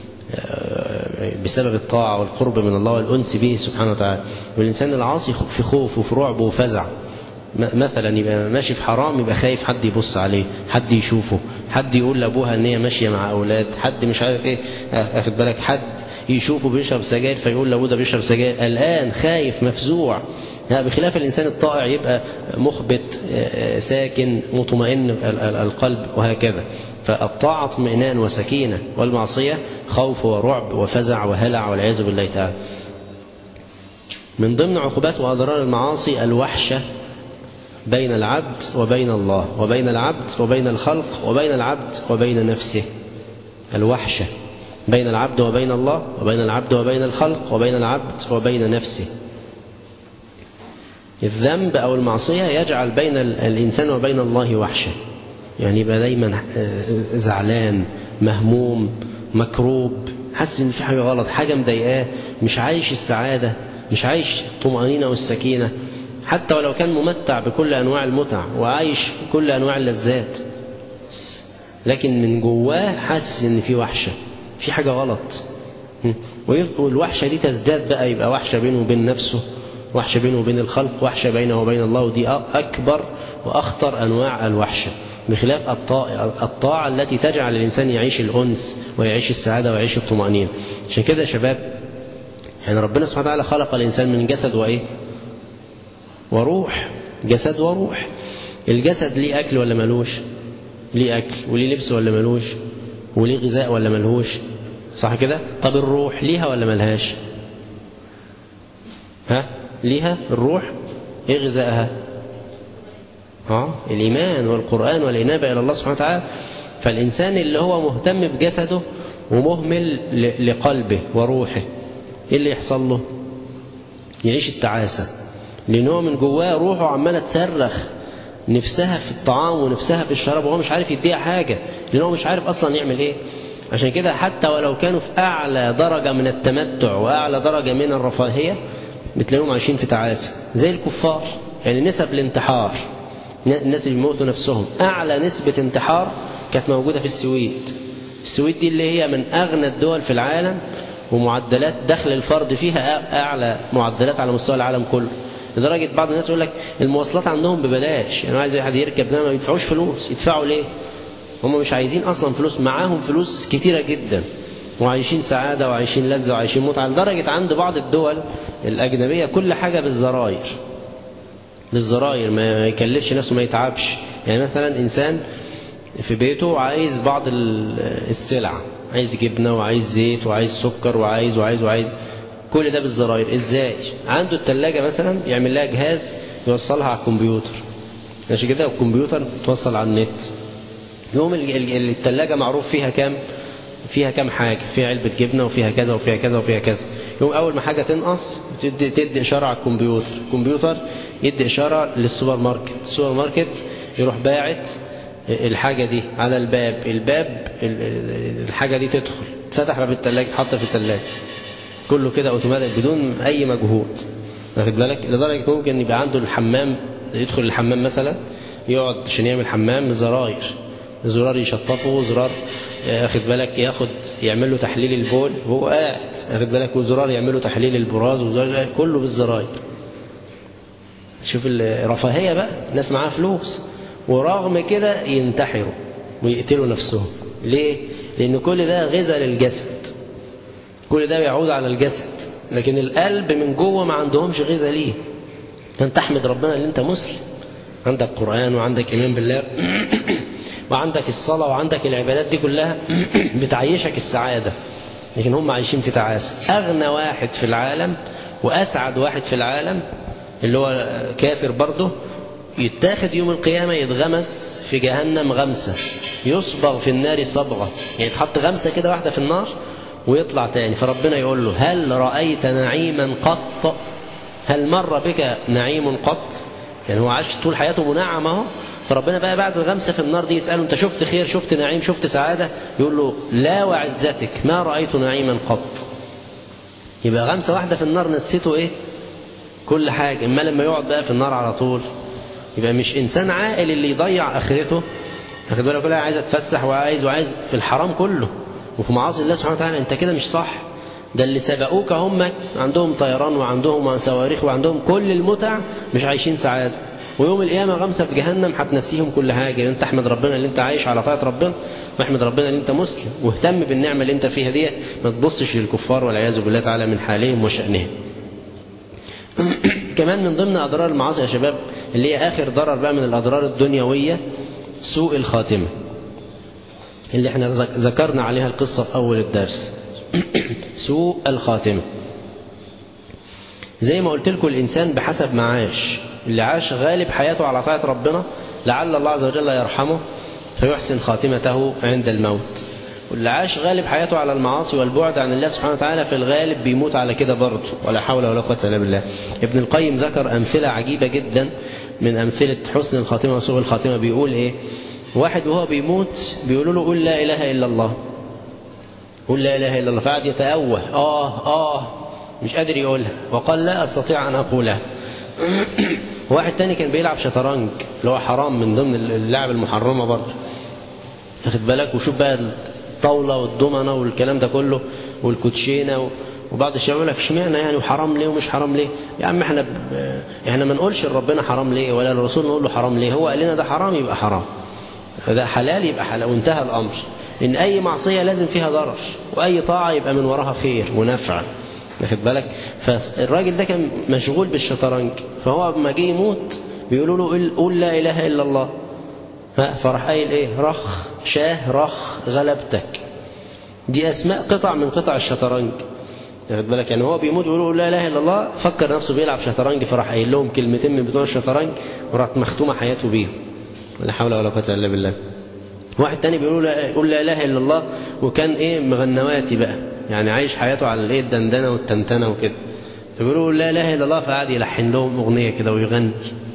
بسبب الطاعة والقرب من الله والأنس به سبحانه وتعالى والإنسان العاصي في خوف وفي رعب وفزع مثلا يبقى ماشي في حرام يبقى خايف حد يبص عليه حد يشوفه حد يقول لابوها ان هي ماشيه مع اولاد حد مش عارف ايه اخد بالك حد يشوفه بيشرب سجاير فيقول لابوه ده بيشرب سجاير الان خايف مفزوع بخلاف الانسان الطائع يبقى مخبت ساكن مطمئن القلب وهكذا فالطاعة اطمئنان وسكينة والمعصية خوف ورعب وفزع وهلع والعياذ بالله تعالى من ضمن عقوبات وأضرار المعاصي الوحشة بين العبد وبين الله وبين العبد وبين الخلق وبين العبد وبين نفسه الوحشة بين العبد وبين الله وبين العبد وبين الخلق وبين العبد وبين نفسه الذنب أو المعصية يجعل بين الإنسان وبين الله وحشة يعني يبقى دايما زعلان مهموم مكروب حاسس ان في حاجة غلط حاجة مضايقاه مش عايش السعادة مش عايش الطمأنينة والسكينة حتى ولو كان ممتع بكل أنواع المتع وعايش كل أنواع اللذات لكن من جواه حاسس ان في وحشة في حاجة غلط والوحشة دي تزداد بقى يبقى وحشة بينه وبين نفسه وحشة بينه وبين الخلق وحشة بينه وبين الله ودي أكبر وأخطر أنواع الوحشة بخلاف الطاعة التي تجعل الإنسان يعيش الأنس ويعيش السعادة ويعيش الطمأنينة عشان كده يا شباب يعني ربنا سبحانه وتعالى خلق الإنسان من جسد وإيه وروح جسد وروح الجسد ليه أكل ولا ملوش ليه أكل وليه لبس ولا ملوش وليه غذاء ولا ملهوش صح كده طب الروح ليها ولا ملهاش ها ليها الروح ايه غذائها اه الايمان والقران والانابه الى الله سبحانه وتعالى فالانسان اللي هو مهتم بجسده ومهمل لقلبه وروحه ايه اللي يحصل له يعيش التعاسه لان هو من جواه روحه عماله تصرخ نفسها في الطعام ونفسها في الشراب وهو مش عارف يديها حاجه لان هو مش عارف اصلا يعمل ايه عشان كده حتى ولو كانوا في اعلى درجه من التمتع واعلى درجه من الرفاهيه بتلاقيهم عايشين في تعاسة زي الكفار يعني نسب الانتحار الناس اللي بيموتوا نفسهم أعلى نسبة انتحار كانت موجودة في السويد السويد دي اللي هي من أغنى الدول في العالم ومعدلات دخل الفرد فيها أعلى معدلات على مستوى العالم كله لدرجة بعض الناس يقول لك المواصلات عندهم ببلاش يعني عايز حد يركب ده ما يدفعوش فلوس يدفعوا ليه هم مش عايزين أصلا فلوس معاهم فلوس كتيرة جدا وعايشين سعادة وعايشين لذة وعايشين متعة لدرجة عند بعض الدول الأجنبية كل حاجة بالزراير بالزراير ما يكلفش نفسه ما يتعبش يعني مثلا إنسان في بيته عايز بعض السلع عايز جبنة وعايز زيت وعايز سكر وعايز وعايز وعايز كل ده بالزراير ازاي عنده التلاجة مثلا يعمل لها جهاز يوصلها على الكمبيوتر ماشي كده والكمبيوتر توصل على النت يوم التلاجة معروف فيها كام فيها كام حاجة فيها علبة جبنة وفيها كذا وفيها كذا وفيها كذا يوم أول ما حاجة تنقص تدي, تدي إشارة على الكمبيوتر الكمبيوتر يدي إشارة للسوبر ماركت السوبر ماركت يروح باعت الحاجة دي على الباب الباب الحاجة دي تدخل فتح باب التلاجة حط في التلاجة كله كده اوتوماتيك بدون أي مجهود واخد بالك لدرجة ممكن يبقى عنده الحمام يدخل الحمام مثلا يقعد عشان يعمل حمام بزراير زرار يشطفه زرار اخد بالك ياخد يعمل له تحليل البول وهو قاعد اخد بالك وزرار يعمل له تحليل البراز وزرار كله بالزراير شوف الرفاهيه بقى الناس معاها فلوس ورغم كده ينتحروا ويقتلوا نفسهم ليه لان كل ده غذاء للجسد كل ده بيعود على الجسد لكن القلب من جوه ما عندهمش غذاء ليه فانت احمد ربنا ان انت مسلم عندك قران وعندك ايمان بالله وعندك الصلاة وعندك العبادات دي كلها بتعيشك السعادة لكن هم عايشين في تعاسة أغنى واحد في العالم وأسعد واحد في العالم اللي هو كافر برضه يتاخد يوم القيامة يتغمس في جهنم غمسة يصبغ في النار صبغة يعني يتحط غمسة كده واحدة في النار ويطلع تاني فربنا يقول له هل رأيت نعيما قط هل مر بك نعيم قط يعني هو عاش طول حياته منعم اهو فربنا بقى بعد الغمسة في النار دي يسأله انت شفت خير شفت نعيم شفت سعادة يقول له لا وعزتك ما رأيت نعيما قط يبقى غمسة واحدة في النار نسيته ايه كل حاجة اما لما يقعد بقى في النار على طول يبقى مش انسان عاقل اللي يضيع اخرته واخد بالك كلها عايز اتفسح وعايز وعايز في الحرام كله وفي معاصي الله سبحانه وتعالى انت كده مش صح ده اللي سبقوك هم عندهم طيران وعندهم صواريخ وعندهم كل المتع مش عايشين سعاده ويوم القيامة غمسة في جهنم هتنسيهم كل حاجة انت احمد ربنا اللي انت عايش على طاعة ربنا واحمد ربنا اللي انت مسلم واهتم بالنعمة اللي انت فيها ديت ما تبصش للكفار والعياذ بالله تعالى من حالهم وشأنهم كمان من ضمن أضرار المعاصي يا شباب اللي هي آخر ضرر بقى من الأضرار الدنيوية سوء الخاتمة اللي احنا ذكرنا عليها القصة في أول الدرس سوء الخاتمة زي ما قلت لكم الإنسان بحسب معاش اللي عاش غالب حياته على طاعة ربنا لعل الله عز وجل يرحمه فيحسن خاتمته عند الموت واللي عاش غالب حياته على المعاصي والبعد عن الله سبحانه وتعالى في الغالب بيموت على كده برضه ولا حول ولا قوة إلا بالله ابن القيم ذكر أمثلة عجيبة جدا من أمثلة حسن الخاتمة وسوء الخاتمة بيقول إيه واحد وهو بيموت بيقولوا له قل لا إله إلا الله قل لا إله إلا الله فقعد يتأوه آه آه مش قادر يقولها وقال لا أستطيع أن أقولها واحد تاني كان بيلعب شطرنج اللي هو حرام من ضمن اللعب المحرمة برضه واخد بالك وشوف بقى الطاولة والضمنة والكلام ده كله والكوتشينة وبعض الشباب يقول لك اشمعنى يعني وحرام ليه ومش حرام ليه يا عم احنا ب... احنا ما نقولش لربنا حرام ليه ولا للرسول نقول له حرام ليه هو قال لنا ده حرام يبقى حرام فده حلال يبقى حلال وانتهى الامر ان اي معصية لازم فيها ضرر واي طاعة يبقى من وراها خير ونفع واخد بالك فالراجل ده كان مشغول بالشطرنج فهو لما جه يموت بيقولوا له قول لا اله الا الله فراح قايل ايه رخ شاه رخ غلبتك دي اسماء قطع من قطع الشطرنج واخد بالك يعني هو بيموت بيقول لا اله الا الله فكر نفسه بيلعب شطرنج فراح قايل لهم كلمتين من بتوع الشطرنج وراحت مختومه حياته بيهم ولا حول ولا قوه الا بالله واحد تاني بيقول لا يقول لا اله الا الله وكان ايه مغنواتي بقى يعني عايش حياته على الايه الدندنه والتنتنه وكده فبيقولوا لا اله الا الله فقعد يلحن لهم اغنيه كده ويغني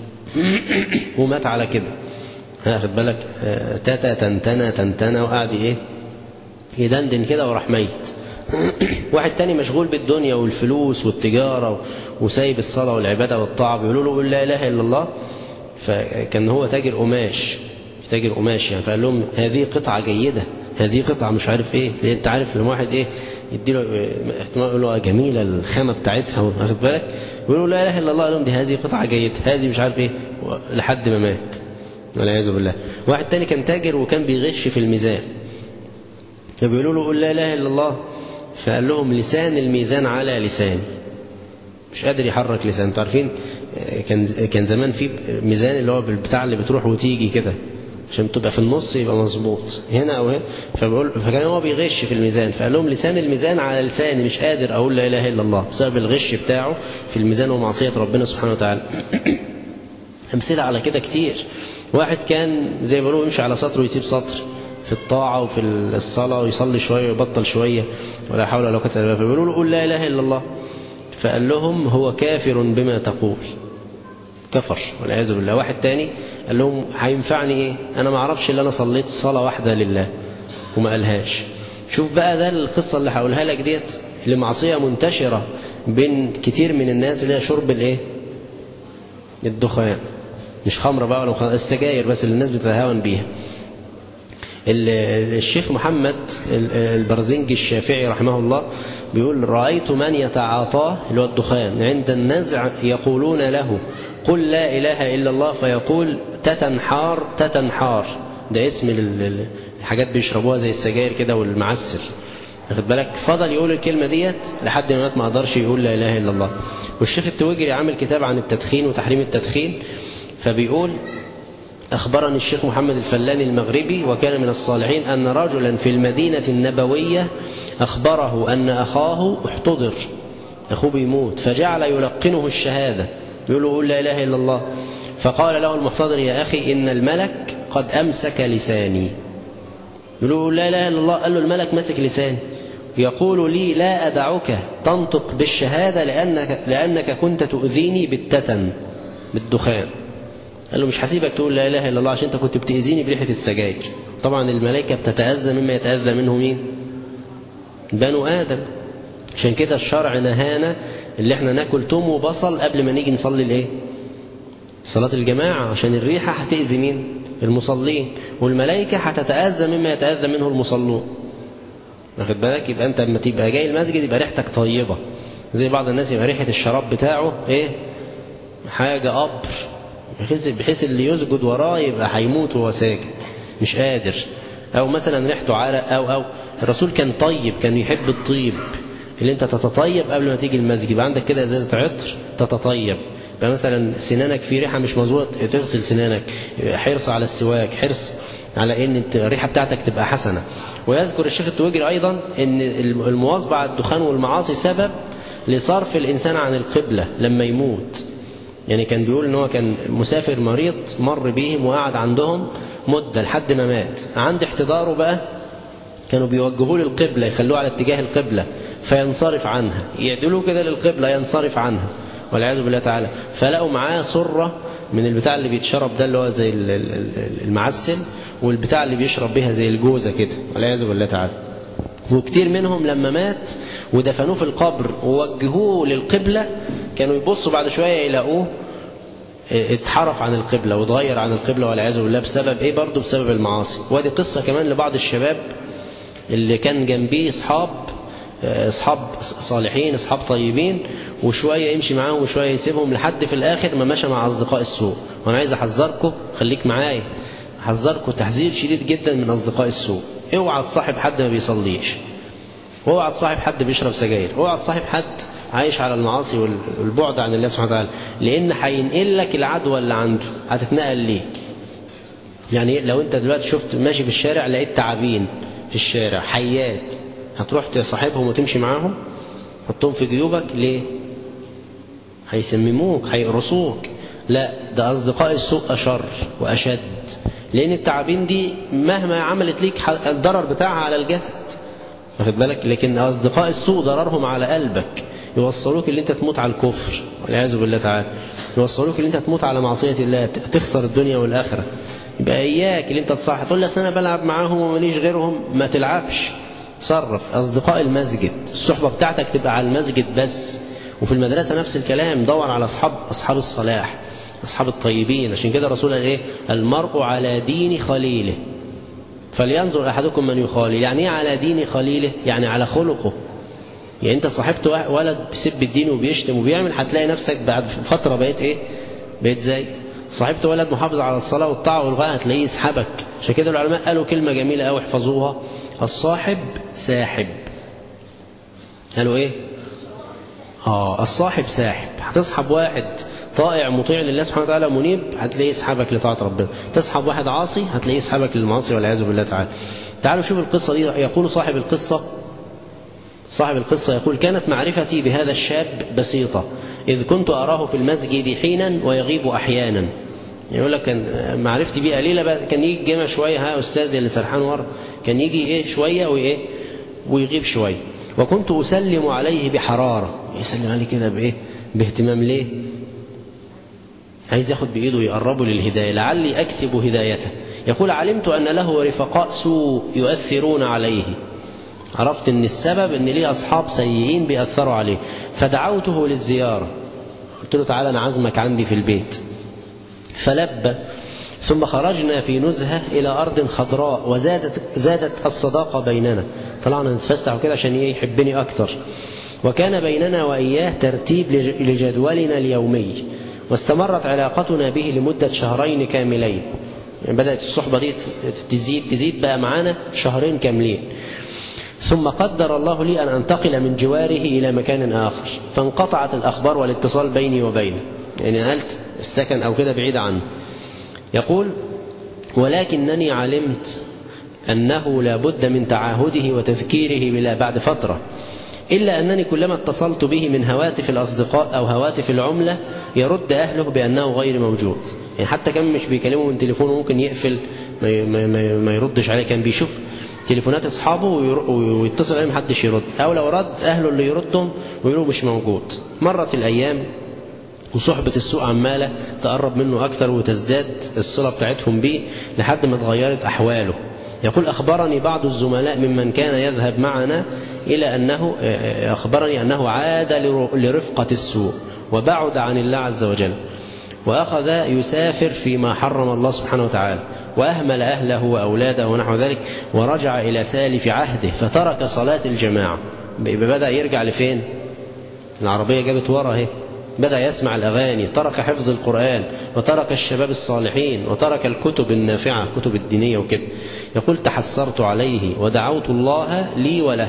ومات على كده هاخد بالك تاتا تنتنه تنتنه وقعد ايه يدندن كده وراح ميت واحد تاني مشغول بالدنيا والفلوس والتجارة وسايب الصلاة والعبادة والطاعة بيقولوا له قل لا إله إلا الله فكان هو تاجر قماش تاجر قماش يعني فقال لهم هذه قطعة جيدة هذه قطعة مش عارف ايه لان انت عارف لما واحد ايه يديله احتمال يقول له جميلة الخامة بتاعتها واخد بالك يقولوا لا اله الا الله قال لهم دي هذه قطعة جيدة هذه مش عارف ايه لحد ما مات والعياذ بالله واحد تاني كان تاجر وكان بيغش في الميزان فبيقولوا له قل لا اله الا الله فقال لهم لسان الميزان على لساني مش قادر يحرك لسان انتوا عارفين كان كان زمان في ميزان اللي هو بالبتاع اللي بتروح وتيجي كده عشان تبقى في النص يبقى مظبوط هنا او هنا فبقول فكان هو بيغش في الميزان فقال لهم لسان الميزان على لساني مش قادر اقول لا اله الا الله بسبب الغش بتاعه في الميزان ومعصيه ربنا سبحانه وتعالى امثله على كده كتير واحد كان زي ما بيقولوا يمشي على سطر ويسيب سطر في الطاعة وفي الصلاة ويصلي شوية ويبطل شوية ولا حول ولا قوة إلا بالله فبيقولوا له قل لا إله إلا الله فقال لهم هو كافر بما تقول كفر والعياذ بالله واحد تاني قال لهم هينفعني ايه انا ما اعرفش الا انا صليت صلاة واحدة لله وما قالهاش شوف بقى ده القصة اللي هقولها لك ديت لمعصية منتشرة بين كتير من الناس اللي هي شرب الايه الدخان مش خمرة بقى ولا السجاير بس اللي الناس بتتهاون بيها الشيخ محمد البرزنجي الشافعي رحمه الله بيقول رأيت من يتعاطاه اللي هو الدخان عند النزع يقولون له قل لا إله إلا الله فيقول تتنحار تتنحار ده اسم الحاجات بيشربوها زي السجاير كده والمعسل واخد بالك فضل يقول الكلمة ديت لحد ما مات ما قدرش يقول لا إله إلا الله والشيخ التوجري عامل كتاب عن التدخين وتحريم التدخين فبيقول أخبرني الشيخ محمد الفلاني المغربي وكان من الصالحين أن رجلا في المدينة النبوية أخبره أن أخاه احتضر أخوه بيموت فجعل يلقنه الشهادة يقول له قل لا إله إلا الله فقال له المحتضر يا أخي إن الملك قد أمسك لساني يقول له لا إله إلا الله قال له الملك مسك لساني يقول لي لا أدعك تنطق بالشهادة لأنك, لأنك كنت تؤذيني بالتتن بالدخان قال له مش هسيبك تقول لا إله إلا الله عشان أنت كنت بتأذيني بريحة السجاير طبعا الملائكة بتتأذى مما يتأذى منه مين بنو آدم عشان كده الشرع نهانا اللي احنا ناكل توم وبصل قبل ما نيجي نصلي الايه صلاة الجماعة عشان الريحة هتأذي مين المصلين والملائكة هتتأذى مما يتأذى منه المصلون واخد بالك يبقى انت لما تبقى جاي المسجد يبقى ريحتك طيبة زي بعض الناس يبقى ريحة الشراب بتاعه ايه حاجة قبر بحيث بحيث اللي يسجد وراه يبقى هيموت وهو ساجد مش قادر او مثلا ريحته عرق او او الرسول كان طيب كان يحب الطيب اللي انت تتطيب قبل ما تيجي المسجد يبقى عندك كده ازازه عطر تتطيب يبقى مثلا سنانك في ريحه مش مظبوطه تغسل سنانك حرص على السواك حرص على ان الريحه بتاعتك تبقى حسنه ويذكر الشيخ التويجري ايضا ان المواظبه على الدخان والمعاصي سبب لصرف الانسان عن القبله لما يموت يعني كان بيقول ان هو كان مسافر مريض مر بيهم وقعد عندهم مدة لحد ما مات عند احتضاره بقى كانوا بيوجهوه للقبلة يخلوه على اتجاه القبلة فينصرف عنها يعدلوه كده للقبلة ينصرف عنها والعياذ بالله تعالى فلقوا معاه صرة من البتاع اللي بيتشرب ده اللي هو زي المعسل والبتاع اللي بيشرب بيها زي الجوزة كده والعياذ بالله تعالى وكتير منهم لما مات ودفنوه في القبر ووجهوه للقبلة كانوا يبصوا بعد شوية يلاقوه اتحرف عن القبلة واتغير عن القبلة والعياذ بالله بسبب ايه برضه بسبب المعاصي وادي قصة كمان لبعض الشباب اللي كان جنبيه اصحاب اصحاب صالحين اصحاب طيبين وشوية يمشي معاهم وشوية يسيبهم لحد في الاخر ما مشى مع اصدقاء السوء وانا عايز احذركم خليك معايا احذركم تحذير شديد جدا من اصدقاء السوء اوعى تصاحب حد ما بيصليش اوعى تصاحب حد بيشرب سجاير اوعى تصاحب حد عايش على المعاصي والبعد عن الله سبحانه وتعالى لان هينقل لك العدوى اللي عنده هتتنقل ليك يعني لو انت دلوقتي شفت ماشي في الشارع لقيت تعابين في الشارع حيات هتروح تصاحبهم وتمشي معاهم حطهم في جيوبك ليه هيسمموك هيقرصوك لا ده أصدقاء السوء أشر وأشد لأن التعابين دي مهما عملت ليك الضرر بتاعها على الجسد واخد بالك لكن أصدقاء السوء ضررهم على قلبك يوصلوك اللي انت تموت على الكفر والعياذ بالله تعالى يوصلوك اللي انت تموت على معصية الله تخسر الدنيا والآخرة يبقى إياك اللي انت تصاحب تقول لي أصل أنا بلعب معاهم وماليش غيرهم ما تلعبش تصرف أصدقاء المسجد الصحبة بتاعتك تبقى على المسجد بس وفي المدرسة نفس الكلام دور على أصحاب أصحاب الصلاح أصحاب الطيبين عشان كده الرسول قال إيه المرء على دين خليله فلينظر أحدكم من يخالل يعني إيه على دين خليله يعني على خلقه يعني أنت صاحبت ولد بيسب الدين وبيشتم وبيعمل هتلاقي نفسك بعد فترة بقيت إيه بقيت زي صاحبت ولد محافظ على الصلاة والطاعة والغاية هتلاقيه يسحبك عشان كده العلماء قالوا كلمة جميلة أوي احفظوها الصاحب ساحب قالوا إيه آه الصاحب ساحب هتصحب واحد طائع مطيع لله سبحانه وتعالى منيب هتلاقيه يسحبك لطاعة ربنا تصحب واحد عاصي هتلاقيه يسحبك للمعاصي والعياذ بالله تعالى تعالوا شوف القصة دي يقول صاحب القصة صاحب القصة يقول كانت معرفتي بهذا الشاب بسيطة إذ كنت أراه في المسجد حينا ويغيب أحيانا يقول لك كان معرفتي بيه قليلة كان يجي الجامع شوية ها أستاذ اللي سرحان ورا كان يجي إيه شوية وإيه ويغيب شوية وكنت أسلم عليه بحرارة يسلم عليه كده بإيه باهتمام ليه عايز ياخد بإيده ويقربه للهداية لعلي أكسب هدايته يقول علمت أن له رفقاء سوء يؤثرون عليه عرفت ان السبب ان ليه اصحاب سيئين بيأثروا عليه فدعوته للزيارة قلت له تعالى انا عزمك عندي في البيت فلبى ثم خرجنا في نزهة إلى أرض خضراء وزادت زادت الصداقة بيننا طلعنا نتفسح وكده عشان يحبني أكتر وكان بيننا وإياه ترتيب لجدولنا اليومي واستمرت علاقتنا به لمدة شهرين كاملين يعني بدأت الصحبة دي تزيد تزيد بقى معانا شهرين كاملين ثم قدر الله لي أن أنتقل من جواره إلى مكان آخر فانقطعت الأخبار والاتصال بيني وبينه يعني نقلت السكن أو كده بعيد عنه يقول ولكنني علمت أنه لا بد من تعاهده وتذكيره بلا بعد فترة إلا أنني كلما اتصلت به من هواتف الأصدقاء أو هواتف العملة يرد أهله بأنه غير موجود يعني حتى كان مش بيكلمه من تليفونه ممكن يقفل ما, ما, ما, ما يردش عليه كان بيشوف تليفونات اصحابه ويتصل عليه محدش يرد او لو رد اهله اللي يردهم ويقولوا مش موجود مرت الايام وصحبة السوء عمالة تقرب منه أكثر وتزداد الصلة بتاعتهم بيه لحد ما اتغيرت أحواله يقول أخبرني بعض الزملاء ممن كان يذهب معنا إلى أنه أخبرني أنه عاد لرفقة السوء وبعد عن الله عز وجل وأخذ يسافر فيما حرم الله سبحانه وتعالى وأهمل أهله وأولاده ونحو ذلك ورجع إلى سالف عهده فترك صلاة الجماعة بدأ يرجع لفين العربية جابت ورا اهي بدأ يسمع الأغاني ترك حفظ القرآن وترك الشباب الصالحين وترك الكتب النافعة كتب الدينية وكده يقول تحسرت عليه ودعوت الله لي وله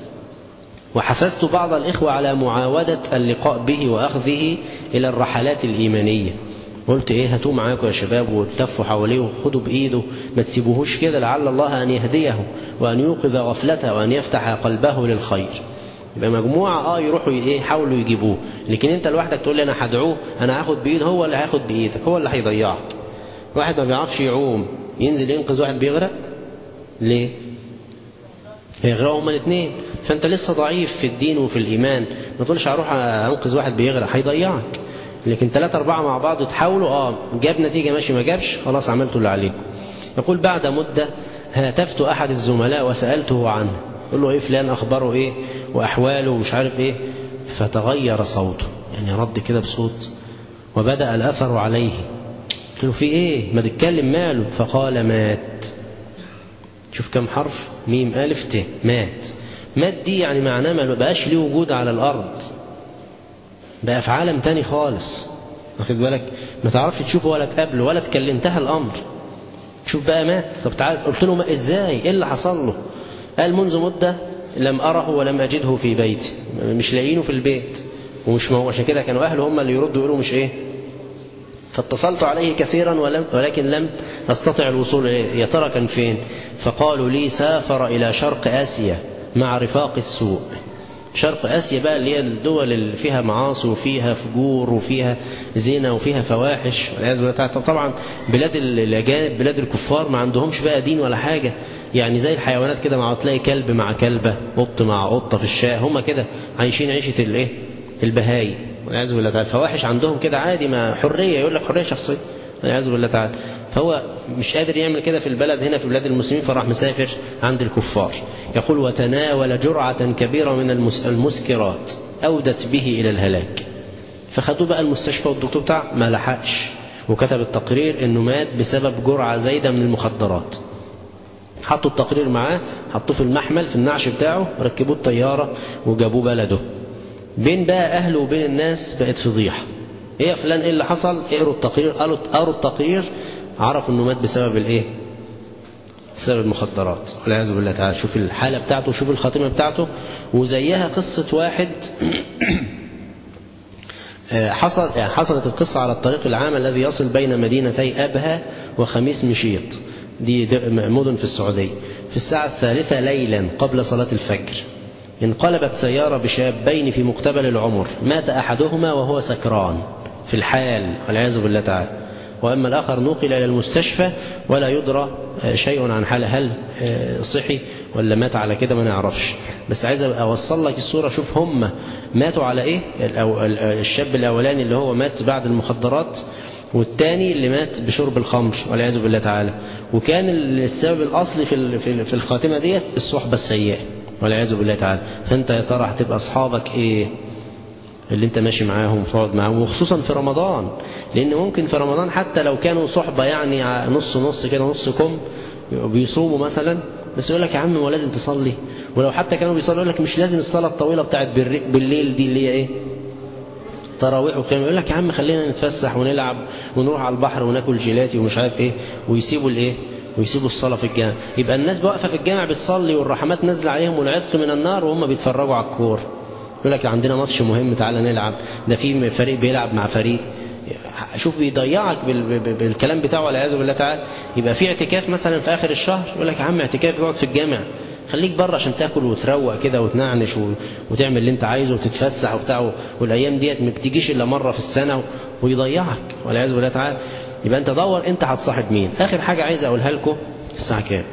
وحثثت بعض الإخوة على معاودة اللقاء به وأخذه إلى الرحلات الإيمانية قلت ايه هاتوه معاكم يا شباب وتلفوا حواليه وخدوا بايده ما تسيبوهوش كده لعل الله ان يهديه وان يوقظ غفلته وان يفتح قلبه للخير يبقى مجموعة اه يروحوا ايه يحاولوا يجيبوه لكن انت لوحدك تقول لي انا هدعوه انا هاخد بايد هو اللي هياخد بايدك هو اللي هيضيعك واحد ما بيعرفش يعوم ينزل ينقذ واحد بيغرق ليه هيغرقوا هما الاثنين فانت لسه ضعيف في الدين وفي الايمان ما تقولش هروح انقذ واحد بيغرق هيضيعك لكن ثلاثة أربعة مع بعض تحاولوا اه جاب نتيجة ماشي ما جابش خلاص عملتوا اللي عليكم يقول بعد مدة هاتفت أحد الزملاء وسألته عنه قل له إيه فلان أخباره إيه وأحواله ومش عارف إيه فتغير صوته يعني رد كده بصوت وبدأ الأثر عليه قلت له في إيه ما تتكلم ماله فقال مات شوف كم حرف ميم ألف ت مات مات دي يعني معناه ما بقاش ليه وجود على الأرض بقى في عالم تاني خالص واخد بالك ما تعرفش تشوفه ولا تقابله ولا تكلمتها الأمر شوف بقى مات طب تعال قلت له ما ازاي ايه اللي حصل له قال منذ مدة لم أره ولم أجده في بيتي مش لاقينه في البيت ومش ما هو عشان كده كانوا أهله هم اللي يردوا يقولوا مش إيه فاتصلت عليه كثيرا ولم ولكن لم أستطع الوصول إليه يا ترى كان فين فقالوا لي سافر إلى شرق آسيا مع رفاق السوء شرق آسيا بقى اللي هي الدول اللي فيها معاصي وفيها فجور وفيها زنا وفيها فواحش والعياذ بالله تعالى طبعا بلاد الأجانب بلاد الكفار ما عندهمش بقى دين ولا حاجة يعني زي الحيوانات كده مع تلاقي كلب مع كلبة قط مع قطة في الشارع هم كده عايشين عيشة الايه البهاي والعياذ بالله تعالى فواحش عندهم كده عادي ما حرية يقول لك حرية شخصية والعياذ بالله تعالى فهو مش قادر يعمل كده في البلد هنا في بلاد المسلمين فراح مسافر عند الكفار يقول وتناول جرعة كبيرة من المسكرات أودت به إلى الهلاك فخدوه بقى المستشفى والدكتور بتاع ما لحقش وكتب التقرير انه مات بسبب جرعة زايدة من المخدرات حطوا التقرير معاه حطوه في المحمل في النعش بتاعه ركبوه الطيارة وجابوه بلده بين بقى أهله وبين الناس بقت فضيحة ايه يا فلان ايه اللي حصل اقروا التقرير قالوا قروا التقرير عرفوا انه مات بسبب الايه بسبب المخدرات والعياذ بالله تعالى شوف الحالة بتاعته شوف الخاتمة بتاعته وزيها قصة واحد حصل يعني حصلت القصة على الطريق العام الذي يصل بين مدينتي أبها وخميس مشيط دي مدن في السعودية في الساعة الثالثة ليلا قبل صلاة الفجر انقلبت سيارة بشابين في مقتبل العمر مات أحدهما وهو سكران في الحال والعياذ بالله تعالى وأما الآخر نقل إلى المستشفى ولا يدرى شيء عن حاله هل صحي ولا مات على كده ما نعرفش بس عايز أوصل لك الصورة شوف هم ماتوا على إيه الشاب الأولاني اللي هو مات بعد المخدرات والتاني اللي مات بشرب الخمر والعياذ بالله تعالى وكان السبب الأصلي في في الخاتمة ديت الصحبة السيئة والعياذ بالله تعالى فأنت يا ترى هتبقى أصحابك إيه اللي انت ماشي معاهم وتقعد معاهم وخصوصا في رمضان لان ممكن في رمضان حتى لو كانوا صحبة يعني نص نص كده نص كم بيصوموا مثلا بس يقول لك يا عم ما لازم تصلي ولو حتى كانوا بيصلوا يقول لك مش لازم الصلاة الطويلة بتاعت بالليل دي اللي هي ايه تراويح وقيام يقول لك يا عم خلينا نتفسح ونلعب ونروح على البحر وناكل جيلاتي ومش عارف ايه ويسيبوا الايه ويسيبوا الصلاة في الجامع يبقى الناس واقفة في الجامع بتصلي والرحمات نازلة عليهم والعتق من النار وهم بيتفرجوا على الكور يقول لك عندنا ماتش مهم تعالى نلعب ده في فريق بيلعب مع فريق شوف بيضيعك بالكلام بتاعه والعياذ بالله تعالى يبقى في اعتكاف مثلا في اخر الشهر يقول لك يا عم اعتكاف اقعد في الجامع خليك بره عشان تاكل وتروق كده وتنعنش وتعمل اللي انت عايزه وتتفسح وبتاع والايام ديت ما بتجيش الا مره في السنه ويضيعك والعياذ بالله تعالى يبقى انت دور انت هتصاحب مين اخر حاجه عايز اقولها لكم الساعه كام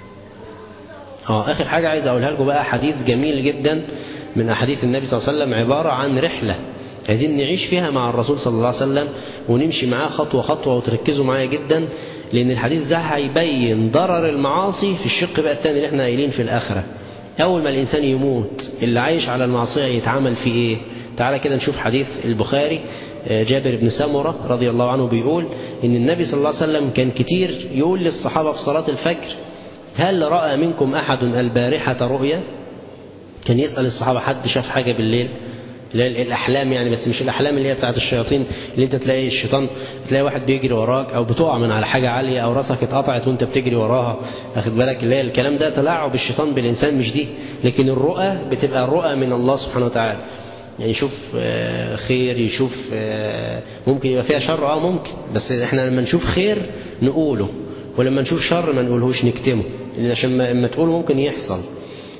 اه اخر حاجه عايز اقولها لكم بقى حديث جميل جدا من أحاديث النبي صلى الله عليه وسلم عبارة عن رحلة عايزين نعيش فيها مع الرسول صلى الله عليه وسلم ونمشي معاه خطوة خطوة وتركزوا معايا جدا لأن الحديث ده هيبين ضرر المعاصي في الشق بقى الثاني اللي احنا قايلين في الآخرة أول ما الإنسان يموت اللي عايش على المعصية يتعامل فيه إيه تعالى كده نشوف حديث البخاري جابر بن سمرة رضي الله عنه بيقول إن النبي صلى الله عليه وسلم كان كتير يقول للصحابة في صلاة الفجر هل رأى منكم أحد البارحة رؤيا كان يسأل الصحابة حد شاف حاجة بالليل الأحلام يعني بس مش الأحلام اللي هي بتاعت الشياطين اللي أنت تلاقي الشيطان تلاقي واحد بيجري وراك أو بتقع من على حاجة عالية أو راسك اتقطعت وأنت بتجري وراها واخد بالك اللي هي الكلام ده تلاعب الشيطان بالإنسان مش دي لكن الرؤى بتبقى الرؤى من الله سبحانه وتعالى يعني يشوف خير يشوف ممكن يبقى فيها شر اه ممكن بس احنا لما نشوف خير نقوله ولما نشوف شر ما نقولهوش نكتمه لان عشان ما تقوله ممكن يحصل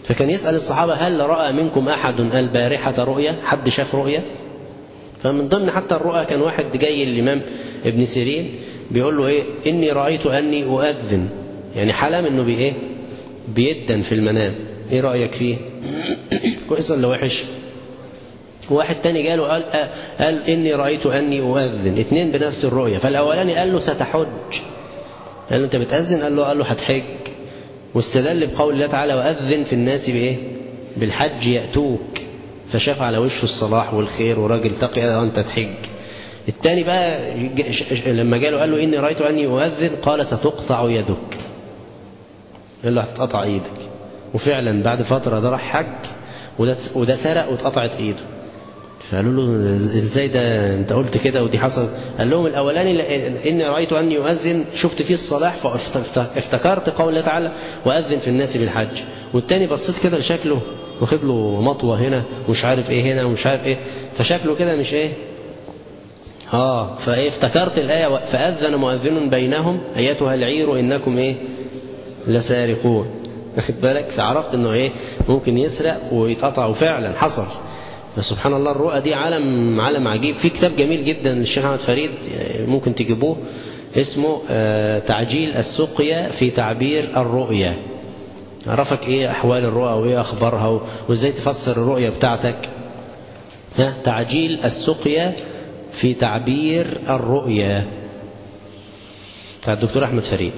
فكان يسأل الصحابة هل رأى منكم أحد البارحة رؤيا حد شاف رؤيا فمن ضمن حتى الرؤى كان واحد جاي الإمام ابن سيرين بيقول له إيه إني رأيت أني أؤذن يعني حلم إنه بإيه بيدن في المنام إيه رأيك فيه كويس ولا وحش واحد تاني جاله قال, قال إني رأيت أني أؤذن اتنين بنفس الرؤية فالأولاني قال له ستحج قال له أنت بتأذن قال له قال له هتحج واستدل بقول الله تعالى وأذن في الناس بإيه بالحج يأتوك فشاف على وشه الصلاح والخير وراجل تقي وأنت تحج الثاني بقى لما جاله قال له إني رأيت أني أؤذن قال ستقطع يدك قال له هتتقطع إيدك وفعلا بعد فترة ده راح حج وده, وده سرق واتقطعت إيده فقالوا له ازاي ده انت قلت كده ودي حصل قال لهم الاولاني اني رايت اني اؤذن شفت فيه الصلاح فافتكرت قول الله تعالى واذن في الناس بالحج والتاني بصيت كده لشكله واخد له مطوه هنا ومش عارف ايه هنا ومش عارف ايه فشكله كده مش ايه اه فايه افتكرت الايه فاذن مؤذن بينهم ايتها العير انكم ايه لسارقون واخد بالك فعرفت انه ايه ممكن يسرق ويتقطع وفعلا حصل فسبحان الله الرؤى دي عالم عالم عجيب في كتاب جميل جدا للشيخ احمد فريد ممكن تجيبوه اسمه تعجيل السقيا في تعبير الرؤيا عرفك ايه احوال الرؤى وايه اخبارها وازاي تفسر الرؤيا بتاعتك ها تعجيل السقيا في تعبير الرؤيا بتاع الدكتور احمد فريد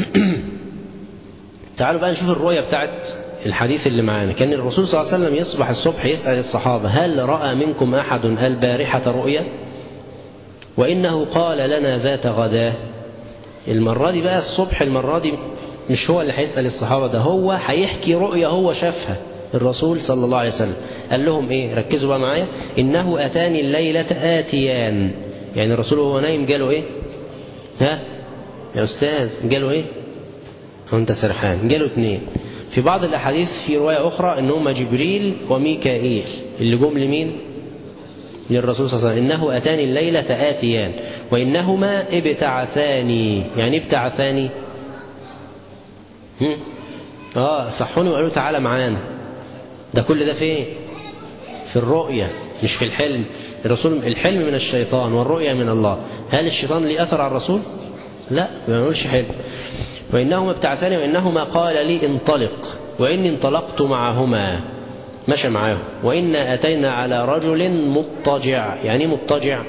تعالوا بقى نشوف الرؤيا بتاعت الحديث اللي معانا كان الرسول صلى الله عليه وسلم يصبح الصبح يسأل الصحابة هل رأى منكم أحد البارحة رؤيا وإنه قال لنا ذات غداه المرة دي بقى الصبح المرة دي مش هو اللي هيسأل الصحابة ده هو هيحكي رؤيا هو شافها الرسول صلى الله عليه وسلم قال لهم ايه ركزوا بقى معايا انه اتاني الليلة اتيان يعني الرسول وهو نايم جاله ايه ها يا استاذ جاله ايه هو انت سرحان جاله اتنين في بعض الأحاديث في رواية أخرى أن هما جبريل وميكائيل اللي جم لمين للرسول صلى الله عليه وسلم إنه أتاني الليلة آتيان وإنهما ابتعثاني يعني ابتعثاني هم؟ آه صحوني وقالوا تعالى معانا ده كل ده فين في الرؤية مش في الحلم الرسول الحلم من الشيطان والرؤية من الله هل الشيطان ليه أثر على الرسول لا ما نقولش حلم وإنهما ابتعثاني وإنهما قال لي انطلق وإني انطلقت معهما مشى معاهم وإنا أتينا على رجل مضطجع يعني مضطجع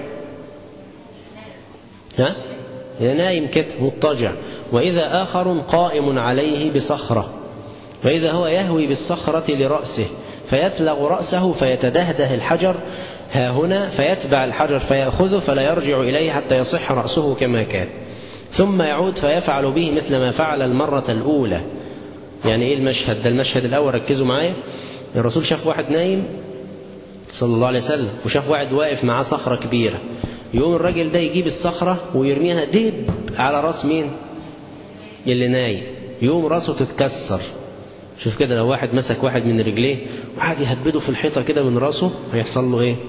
ها نايم كده مضطجع وإذا آخر قائم عليه بصخرة وإذا هو يهوي بالصخرة لرأسه فيتلغ رأسه فيتدهده الحجر ها هنا فيتبع الحجر فيأخذه فلا يرجع إليه حتى يصح رأسه كما كان ثم يعود فيفعل به مثل ما فعل المرة الأولى يعني إيه المشهد ده المشهد الأول ركزوا معايا الرسول شاف واحد نايم صلى الله عليه وسلم وشاف واحد واقف معاه صخرة كبيرة يقوم الراجل ده يجيب الصخرة ويرميها دب على راس مين اللي نايم يقوم راسه تتكسر شوف كده لو واحد مسك واحد من رجليه وقعد يهبده في الحيطة كده من راسه هيحصل له ايه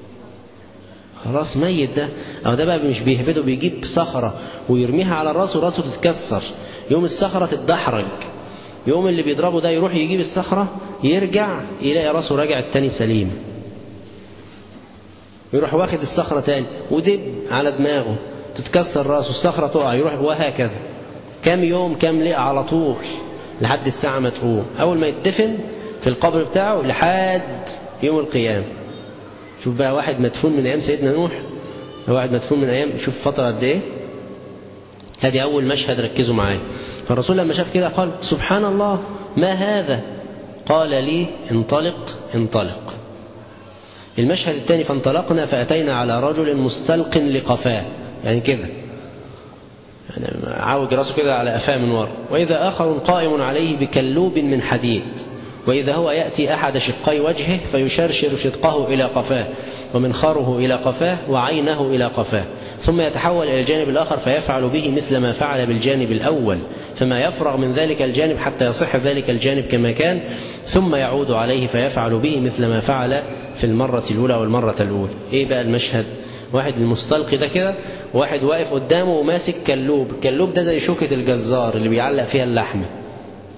خلاص ميت ده أو ده بقى مش بيهبده بيجيب صخرة ويرميها على راسه راسه تتكسر يوم الصخرة تتدحرج يوم اللي بيضربه ده يروح يجيب الصخرة يرجع يلاقي راسه راجع التاني سليم يروح واخد الصخرة تاني ودب على دماغه تتكسر راسه الصخرة تقع يروح وهكذا كم يوم كم لقى على طول لحد الساعة ما تقوم أول ما يدفن في القبر بتاعه لحد يوم القيامة شوف بقى واحد مدفون من أيام سيدنا نوح واحد مدفون من أيام شوف فترة قد إيه هذه أول مشهد ركزوا معايا فالرسول لما شاف كده قال سبحان الله ما هذا قال لي انطلق انطلق المشهد الثاني فانطلقنا فأتينا على رجل مستلق لقفاه يعني كده يعني عاوج راسه كده على قفاه من ورا وإذا آخر قائم عليه بكلوب من حديد وإذا هو يأتي أحد شقي وجهه فيشرشر شدقه إلى قفاه ومنخاره إلى قفاه وعينه إلى قفاه ثم يتحول إلى الجانب الآخر فيفعل به مثل ما فعل بالجانب الأول فما يفرغ من ذلك الجانب حتى يصح ذلك الجانب كما كان ثم يعود عليه فيفعل به مثل ما فعل في المرة الأولى والمرة الأولى إيه بقى المشهد واحد المستلقي ده كده واحد واقف قدامه وماسك كلوب الكلوب ده زي شوكة الجزار اللي بيعلق فيها اللحمة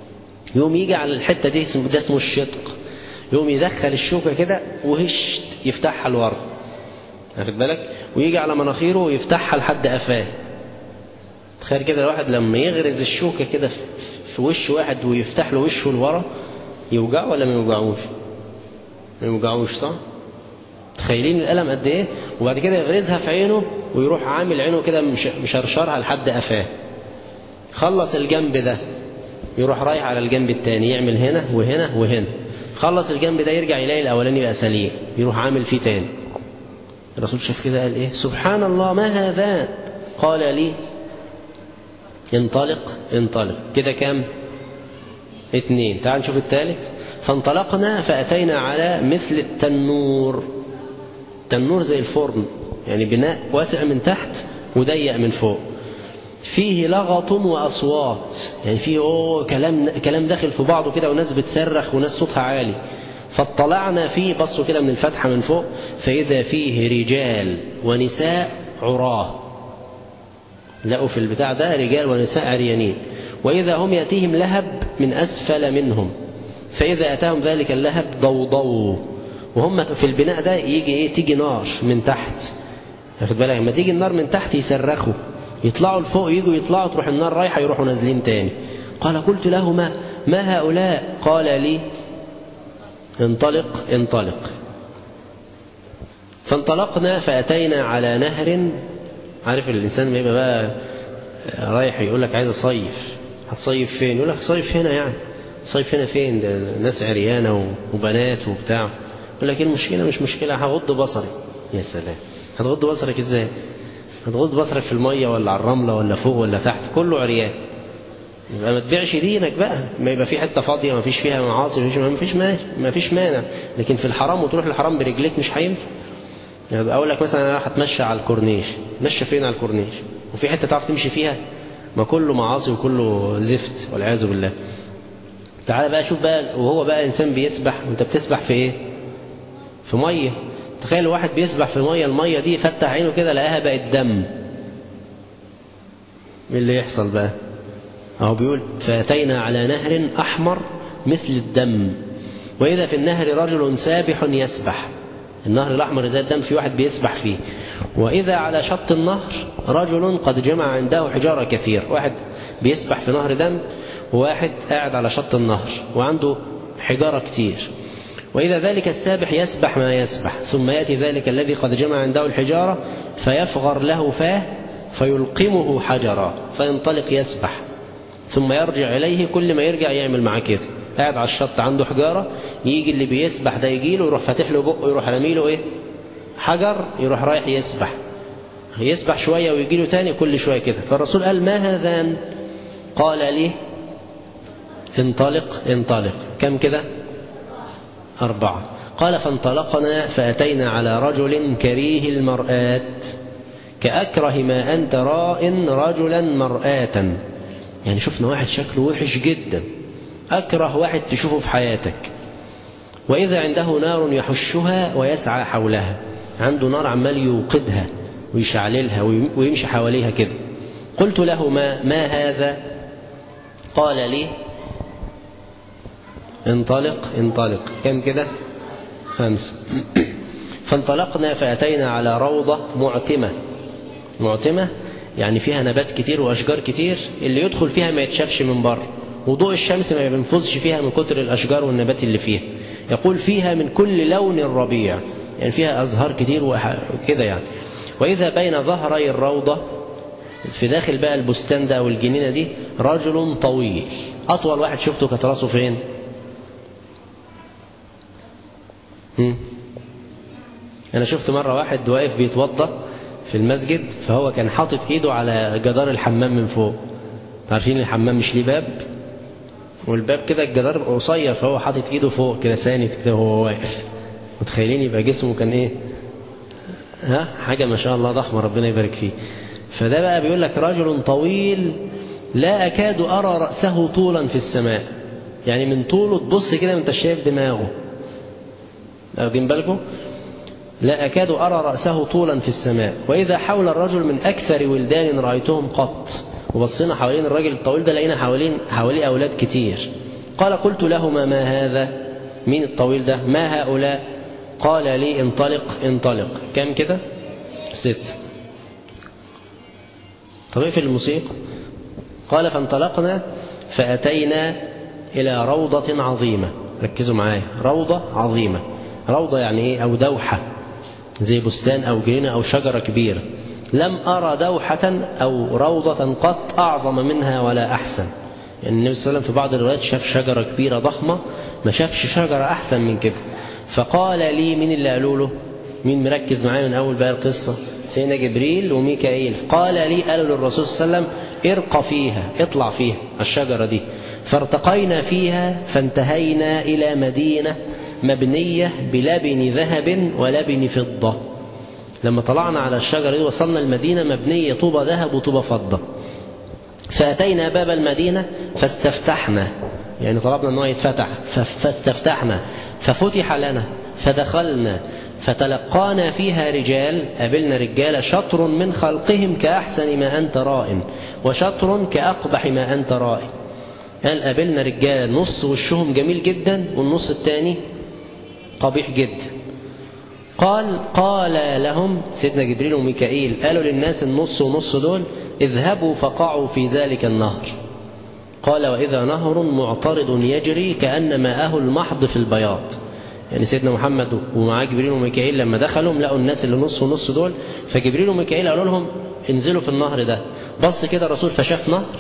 يقوم يجي على الحتة دي اسمه ده اسمه الشدق يقوم يدخل الشوكة كده وهش يفتحها لورا واخد بالك ويجي على مناخيره ويفتحها لحد قفاه تخيل كده الواحد لما يغرز الشوكة كده في- في وش واحد ويفتح له وشه لورا يوجعه ولا ما يوجعوش ما يوجعوش صح تخيلين الألم قد ايه وبعد كده يغرزها في عينه ويروح عامل عينه كده مش- مشرشرها لحد قفاه خلص الجنب ده يروح رايح على الجنب التاني يعمل هنا وهنا وهنا خلص الجنب ده يرجع يلاقي الاولاني بقى سليم يروح عامل فيه تاني الرسول شاف كده قال ايه سبحان الله ما هذا قال لي انطلق انطلق كده كام اتنين تعال نشوف التالت فانطلقنا فأتينا على مثل التنور تنور زي الفرن يعني بناء واسع من تحت وضيق من فوق فيه لغط وأصوات يعني فيه أوه كلام كلام داخل في بعضه كده وناس بتصرخ وناس صوتها عالي فاطلعنا فيه بصوا كده من الفتحة من فوق فإذا فيه رجال ونساء عراه لقوا في البتاع ده رجال ونساء عريانين وإذا هم يأتيهم لهب من أسفل منهم فإذا أتاهم ذلك اللهب ضوضوا وهم في البناء ده يجي إيه تيجي نار من تحت واخد بالك لما تيجي النار من تحت يصرخوا يطلعوا لفوق يجوا يطلعوا تروح النار رايحة يروحوا نازلين تاني قال قلت لهما ما هؤلاء قال لي انطلق انطلق فانطلقنا فأتينا على نهر عارف الإنسان ما يبقى بقى رايح يقول لك عايز أصيف هتصيف فين يقول لك صيف هنا يعني صيف هنا فين ده ناس عريانة وبنات وبتاع يقول لك ايه المشكلة مش مشكلة هغض بصري يا سلام هتغض بصرك ازاي هتغض بصرك في المية ولا على الرملة ولا فوق ولا تحت كله عريان يبقى ما تبيعش دينك بقى ما يبقى في حته فاضيه ما فيش فيها معاصي ما فيش ما فيش مانع ما فيش مانع لكن في الحرام وتروح الحرام برجليك مش هينفع يعني اقول لك مثلا انا راح اتمشى على الكورنيش مشى فين على الكورنيش وفي حته تعرف تمشي فيها ما كله معاصي وكله زفت والعياذ بالله تعالى بقى شوف بقى وهو بقى انسان بيسبح وانت بتسبح في ايه في ميه تخيل واحد بيسبح في ميه الميه دي فتح عينه كده لقاها بقت دم ايه اللي يحصل بقى أهو بيقول فأتينا على نهر أحمر مثل الدم وإذا في النهر رجل سابح يسبح النهر الأحمر زي الدم في واحد بيسبح فيه وإذا على شط النهر رجل قد جمع عنده حجارة كثير واحد بيسبح في نهر دم وواحد قاعد على شط النهر وعنده حجارة كتير وإذا ذلك السابح يسبح ما يسبح ثم يأتي ذلك الذي قد جمع عنده الحجارة فيفغر له فاه فيلقمه حجرا فينطلق يسبح ثم يرجع إليه كل ما يرجع يعمل معاه كده قاعد على الشط عنده حجارة يجي اللي بيسبح ده يجي له يروح فاتح له بقه يروح رامي له ايه حجر يروح رايح يسبح يسبح شوية ويجي له تاني كل شوية كده فالرسول قال ما هذان قال لي انطلق انطلق كم كده أربعة قال فانطلقنا فأتينا على رجل كريه المرآت كأكره ما أنت راء رجلا مرآة يعني شفنا واحد شكله وحش جدا أكره واحد تشوفه في حياتك وإذا عنده نار يحشها ويسعى حولها عنده نار عمال يوقدها ويشعللها ويمشي حواليها كده قلت له ما, ما هذا قال لي انطلق انطلق كم كده خمس فانطلقنا فأتينا على روضة معتمة معتمة يعني فيها نبات كتير وأشجار كتير اللي يدخل فيها ما يتشافش من بره وضوء الشمس ما بينفذش فيها من كتر الأشجار والنبات اللي فيها يقول فيها من كل لون ربيع يعني فيها أزهار كتير وكده يعني وإذا بين ظهري الروضة في داخل بقى البستان ده أو الجنينة دي رجل طويل أطول واحد شفته كانت راسه فين هم؟ أنا شفت مرة واحد واقف بيتوضأ في المسجد فهو كان حاطط ايده على جدار الحمام من فوق عارفين الحمام مش ليه باب والباب كده الجدار قصير فهو حاطط ايده فوق كده ساند كده وهو واقف متخيلين يبقى جسمه كان ايه ها حاجة ما شاء الله ضخمة ربنا يبارك فيه فده بقى بيقول لك رجل طويل لا أكاد أرى رأسه طولا في السماء يعني من طوله تبص كده وانت شايف دماغه واخدين بالكم لا أكاد أرى رأسه طولا في السماء وإذا حول الرجل من أكثر ولدان رأيتهم قط وبصينا حوالين الراجل الطويل ده لقينا حوالين حواليه أولاد كتير قال قلت لهما ما هذا مين الطويل ده ما هؤلاء قال لي انطلق انطلق كم كده ست طب اقفل الموسيقى قال فانطلقنا فأتينا إلى روضة عظيمة ركزوا معايا روضة عظيمة روضة يعني إيه أو دوحة زي بستان أو جنينة أو شجرة كبيرة لم أرى دوحة أو روضة قط أعظم منها ولا أحسن يعني النبي صلى الله عليه وسلم في بعض الروايات شاف شجرة كبيرة ضخمة ما شافش شجرة أحسن من كده فقال لي مين اللي قالوا له مين مركز معايا من أول بقى القصة سيدنا جبريل وميكائيل قال لي قالوا للرسول صلى الله عليه وسلم ارق فيها اطلع فيها الشجرة دي فارتقينا فيها فانتهينا إلى مدينة مبنية بلبن ذهب ولبن فضة لما طلعنا على الشجرة دي وصلنا المدينة مبنية طوبة ذهب وطوبة فضة فأتينا باب المدينة فاستفتحنا يعني طلبنا أنه يتفتح فاستفتحنا ففتح لنا فدخلنا فتلقانا فيها رجال قابلنا رجال شطر من خلقهم كأحسن ما أنت رائن وشطر كأقبح ما أنت رائن قال قابلنا رجال نص وشهم جميل جدا والنص الثاني قبيح جدا قال قال لهم سيدنا جبريل وميكائيل قالوا للناس النص ونص دول اذهبوا فقعوا في ذلك النهر قال وإذا نهر معترض يجري كأن ماءه المحض في البياض يعني سيدنا محمد ومعاه جبريل وميكائيل لما دخلوا لقوا الناس اللي نص ونص دول فجبريل وميكائيل قالوا لهم انزلوا في النهر ده بص كده الرسول فشاف نهر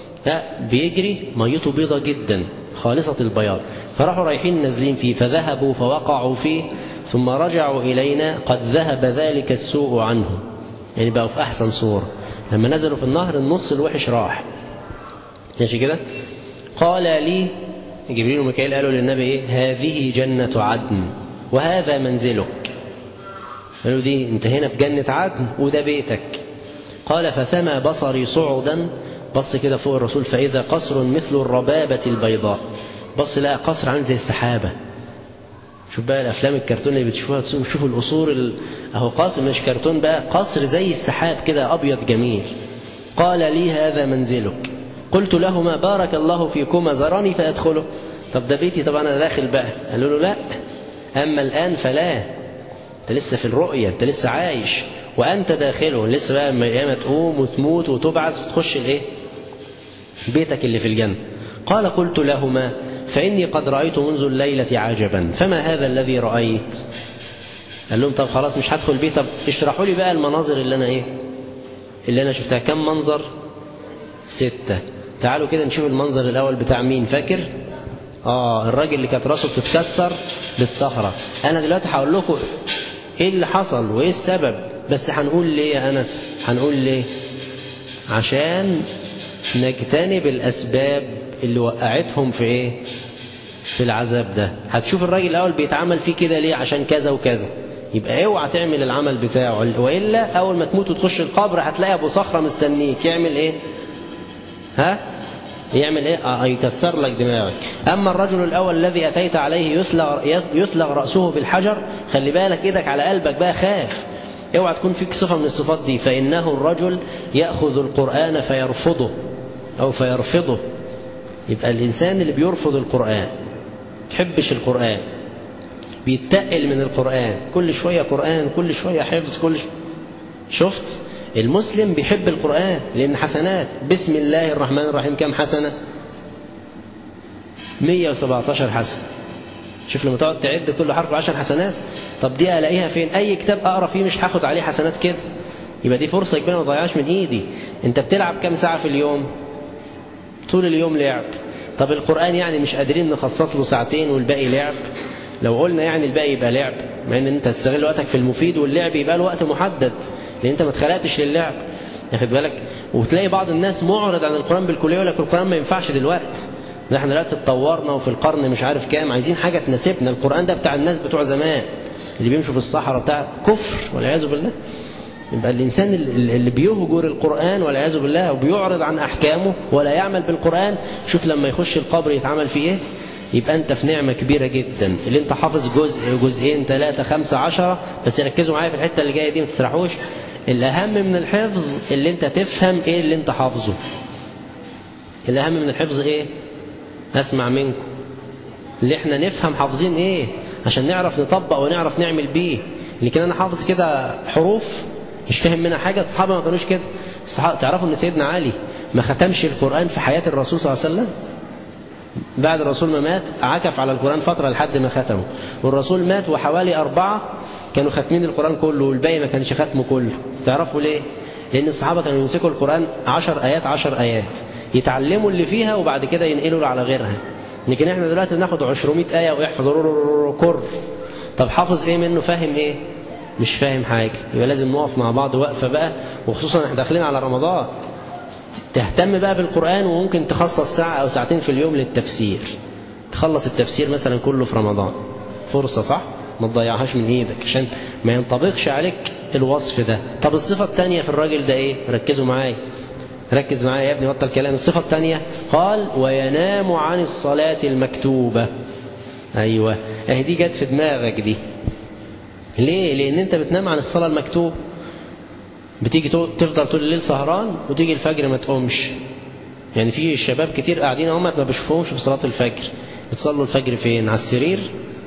بيجري ميته بيضة جدا خالصة البياض فراحوا رايحين نازلين فيه فذهبوا فوقعوا فيه ثم رجعوا إلينا قد ذهب ذلك السوء عنهم يعني بقوا في أحسن صورة لما نزلوا في النهر النص الوحش راح ماشي كده قال لي جبريل وميكائيل قالوا للنبي ايه هذه جنة عدن وهذا منزلك قالوا دي انت هنا في جنة عدن وده بيتك قال فسمى بصري صعدا بص كده فوق الرسول فإذا قصر مثل الربابة البيضاء بص لقى قصر عامل زي السحابة شوف بقى الأفلام الكرتون اللي بتشوفها تشوفوا القصور ال... أهو قصر مش كرتون بقى قصر زي السحاب كده أبيض جميل قال لي هذا منزلك قلت لهما بارك الله فيكما زراني فأدخله طب ده بيتي طب أنا داخل بقى قالوا له لا أما الآن فلا أنت لسه في الرؤية أنت لسه عايش وأنت داخله لسه بقى لما القيامة تقوم وتموت وتبعث وتخش الإيه بيتك اللي في الجنة قال قلت لهما فإني قد رأيت منذ الليلة عجبا فما هذا الذي رأيت قال لهم طب خلاص مش هدخل بيه طب اشرحوا لي بقى المناظر اللي أنا إيه اللي أنا شفتها كم منظر ستة تعالوا كده نشوف المنظر الأول بتاع مين فاكر آه الراجل اللي كانت راسه بتتكسر بالصخرة أنا دلوقتي هقول لكم إيه اللي حصل وإيه السبب بس هنقول ليه يا أنس هنقول ليه عشان نجتنب الأسباب اللي وقعتهم في إيه في العذاب ده هتشوف الراجل الأول بيتعمل فيه كده ليه عشان كذا وكذا يبقى اوعى تعمل العمل بتاعه وإلا أول ما تموت وتخش القبر هتلاقي أبو صخرة مستنيك يعمل إيه ها يعمل ايه آه يكسر لك دماغك اما الرجل الاول الذي اتيت عليه يثلغ, يثلغ راسه بالحجر خلي بالك ايدك على قلبك بقى خاف اوعى تكون فيك صفه من الصفات دي فانه الرجل ياخذ القران فيرفضه او فيرفضه يبقى الانسان اللي بيرفض القران تحبش القران بيتقل من القران كل شويه قران كل شويه حفظ كل شوية شفت المسلم بيحب القرآن لأن حسنات بسم الله الرحمن الرحيم كم حسنة 117 حسنة شوف لما تقعد تعد كل حرف 10 حسنات طب دي ألاقيها فين أي كتاب أقرأ فيه مش هاخد عليه حسنات كده يبقى دي فرصة كبيرة ما تضيعهاش من إيدي أنت بتلعب كم ساعة في اليوم طول اليوم لعب طب القرآن يعني مش قادرين نخصص له ساعتين والباقي لعب لو قلنا يعني الباقي يبقى لعب مع ان انت تستغل وقتك في المفيد واللعب يبقى له وقت محدد لان انت ما اتخلقتش للعب ياخد بالك وتلاقي بعض الناس معرض عن القرآن بالكلية يقول لك القرآن ما ينفعش دلوقتي احنا دلوقتي اتطورنا وفي القرن مش عارف كام عايزين حاجة تناسبنا القرآن ده بتاع الناس بتوع زمان اللي بيمشوا في الصحراء بتاع كفر والعياذ بالله يبقى الإنسان اللي بيهجر القرآن والعياذ بالله وبيعرض عن أحكامه ولا يعمل بالقرآن شوف لما يخش القبر يتعمل فيه إيه يبقى أنت في نعمة كبيرة جدا اللي أنت حافظ جزء جزئين ثلاثة خمسة عشرة بس ركزوا معايا في الحتة اللي جاية دي ما تسرحوش الأهم من الحفظ اللي أنت تفهم إيه اللي أنت حافظه الأهم من الحفظ إيه أسمع منكم اللي احنا نفهم حافظين ايه عشان نعرف نطبق ونعرف نعمل بيه لكن انا حافظ كده حروف مش فاهم منها حاجة الصحابة ما كانوش كده الصحابة تعرفوا ان سيدنا علي ما ختمش القرآن في حياة الرسول صلى الله عليه وسلم بعد الرسول ما مات عكف على القرآن فترة لحد ما ختمه والرسول مات وحوالي أربعة كانوا ختمين القرآن كله والباقي ما كانش ختمه كله تعرفوا ليه لأن الصحابة كانوا يمسكوا القرآن عشر آيات عشر آيات يتعلموا اللي فيها وبعد كده ينقلوا على غيرها لكن احنا دلوقتي بناخد 200 آية ويحفظ كر طب حافظ ايه منه فاهم ايه مش فاهم حاجة يبقى لازم نقف مع بعض وقفة بقى وخصوصا احنا داخلين على رمضان تهتم بقى بالقرآن وممكن تخصص ساعة أو ساعتين في اليوم للتفسير تخلص التفسير مثلا كله في رمضان فرصة صح ما تضيعهاش من ايدك عشان ما ينطبقش عليك الوصف ده طب الصفة الثانية في الراجل ده ايه ركزوا معايا ركز معايا يا ابني بطل كلام الصفة الثانية قال وينام عن الصلاة المكتوبة ايوه اهي دي جت في دماغك دي ليه لان انت بتنام عن الصلاة المكتوبة بتيجي تفضل طول الليل سهران وتيجي الفجر ما تقومش يعني في شباب كتير قاعدين هم ما بشوفهمش في صلاة الفجر بتصلوا الفجر فين على السرير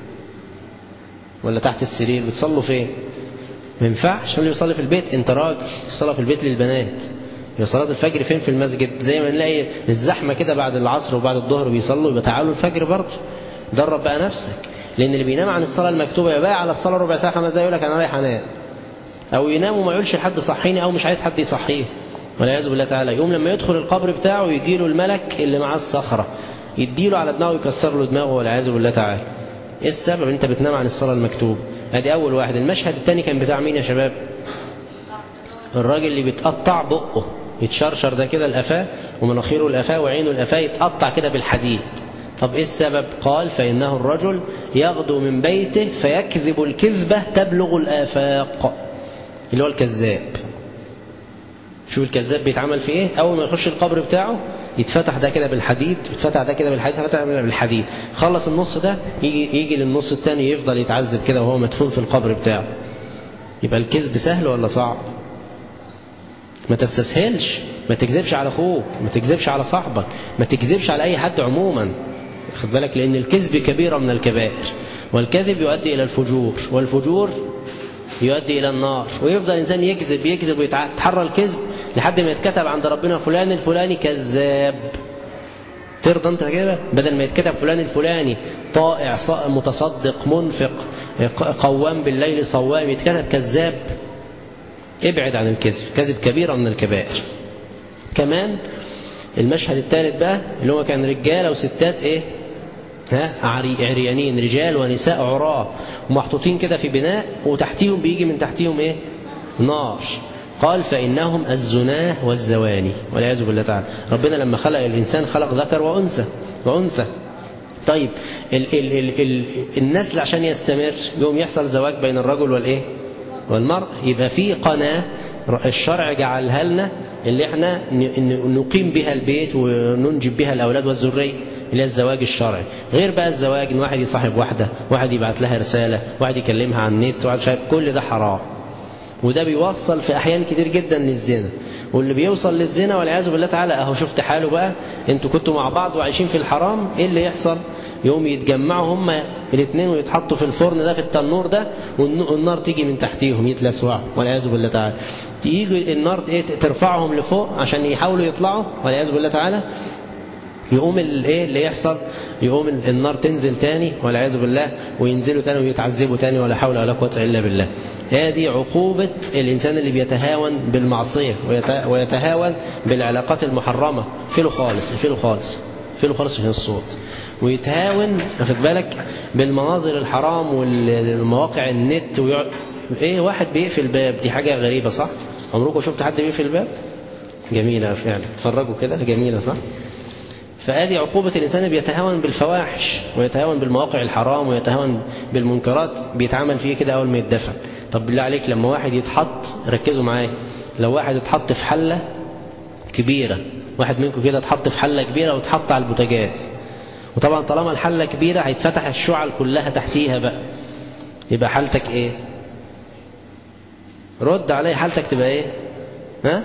ولا تحت السرير بتصلوا فين ما ينفعش اللي يصلي في البيت انت راجل الصلاة في البيت للبنات يبقى صلاة الفجر فين في المسجد زي ما نلاقي الزحمة كده بعد العصر وبعد الظهر بيصلوا يبقى تعالوا الفجر برضه درب بقى نفسك لان اللي بينام عن الصلاة المكتوبة يبقى على الصلاة ربع ساعة خمس دقايق يقول لك انا رايح انام او ينام وما يقولش لحد صحيني او مش عايز حد يصحيه والعياذ بالله تعالى يقوم لما يدخل القبر بتاعه يجي له الملك اللي معاه الصخرة يديله على دماغه يكسر له دماغه والعياذ بالله تعالى ايه السبب انت بتنام عن الصلاة المكتوبة ادي اول واحد المشهد الثاني كان بتاع مين يا شباب الراجل اللي بيتقطع بقه يتشرشر ده كده القفاه ومناخيره القفاه وعينه القفاه يتقطع كده بالحديد طب ايه السبب قال فانه الرجل يغدو من بيته فيكذب الكذبة تبلغ الآفاق اللي هو الكذاب شوف الكذاب بيتعمل في ايه اول ما يخش القبر بتاعه يتفتح ده كده بالحديد يتفتح ده كده بالحديد يتفتح بالحديد خلص النص ده يجي, يجي للنص الثاني يفضل يتعذب كده وهو مدفون في القبر بتاعه يبقى الكذب سهل ولا صعب ما تستسهلش ما تكذبش على اخوك ما تكذبش على صاحبك ما تكذبش على اي حد عموما خد بالك لان الكذب كبيرة من الكبائر والكذب يؤدي الى الفجور والفجور يؤدي إلى النار ويفضل الإنسان يكذب يكذب ويتحرى الكذب لحد ما يتكتب عند ربنا فلان الفلاني كذاب ترضى انت كده بدل ما يتكتب فلان الفلاني طائع متصدق منفق قوام بالليل صوام يتكتب كذاب ابعد عن الكذب كذب كبيرة من الكبائر كمان المشهد الثالث بقى اللي هو كان رجالة وستات ايه ها عريانين رجال ونساء عراة ومحطوطين كده في بناء وتحتيهم بيجي من تحتيهم ايه نار قال فإنهم الزناه والزواني والعياذ بالله تعالى ربنا لما خلق الإنسان خلق ذكر وأنثى وأنثى طيب ال ال ال ال النسل عشان يستمر يوم يحصل زواج بين الرجل والإيه والمرء يبقى في قناة الشرع جعلها لنا اللي احنا نقيم بها البيت وننجب بها الأولاد والذرية اللي هي الزواج الشرعي غير بقى الزواج ان واحد يصاحب واحدة واحد يبعت لها رسالة واحد يكلمها عن النت واحد شايف كل ده حرام وده بيوصل في احيان كتير جدا للزنا واللي بيوصل للزنا والعياذ بالله تعالى اهو شفت حاله بقى انتوا كنتوا مع بعض وعايشين في الحرام ايه اللي يحصل يوم يتجمعوا هما الاثنين ويتحطوا في الفرن ده في التنور ده والنار تيجي من تحتيهم يتلسعوا والعياذ بالله تعالى تيجي النار ايه ترفعهم لفوق عشان يحاولوا يطلعوا والعياذ بالله تعالى يقوم الايه اللي يحصل يقوم النار تنزل تاني والعياذ بالله وينزلوا تاني ويتعذبوا تاني ولا حول ولا قوه الا بالله هذه عقوبة الإنسان اللي بيتهاون بالمعصية ويتهاون بالعلاقات المحرمة فيله خالص فيله خالص فيله خالص في الصوت ويتهاون واخد بالك بالمناظر الحرام والمواقع النت ويقعد ايه واحد بيقفل باب دي حاجة غريبة صح عمركم شفت حد بيقفل باب جميلة فعلا اتفرجوا كده جميلة صح فادي عقوبة الإنسان بيتهاون بالفواحش ويتهاون بالمواقع الحرام ويتهاون بالمنكرات بيتعامل فيه كده أول ما يتدفن طب بالله عليك لما واحد يتحط ركزوا معايا لو واحد اتحط في حلة كبيرة واحد منكم كده اتحط في حلة كبيرة واتحط على البوتاجاز وطبعا طالما الحلة كبيرة هيتفتح الشعل كلها تحتيها بقى يبقى حالتك ايه رد علي حالتك تبقى ايه ها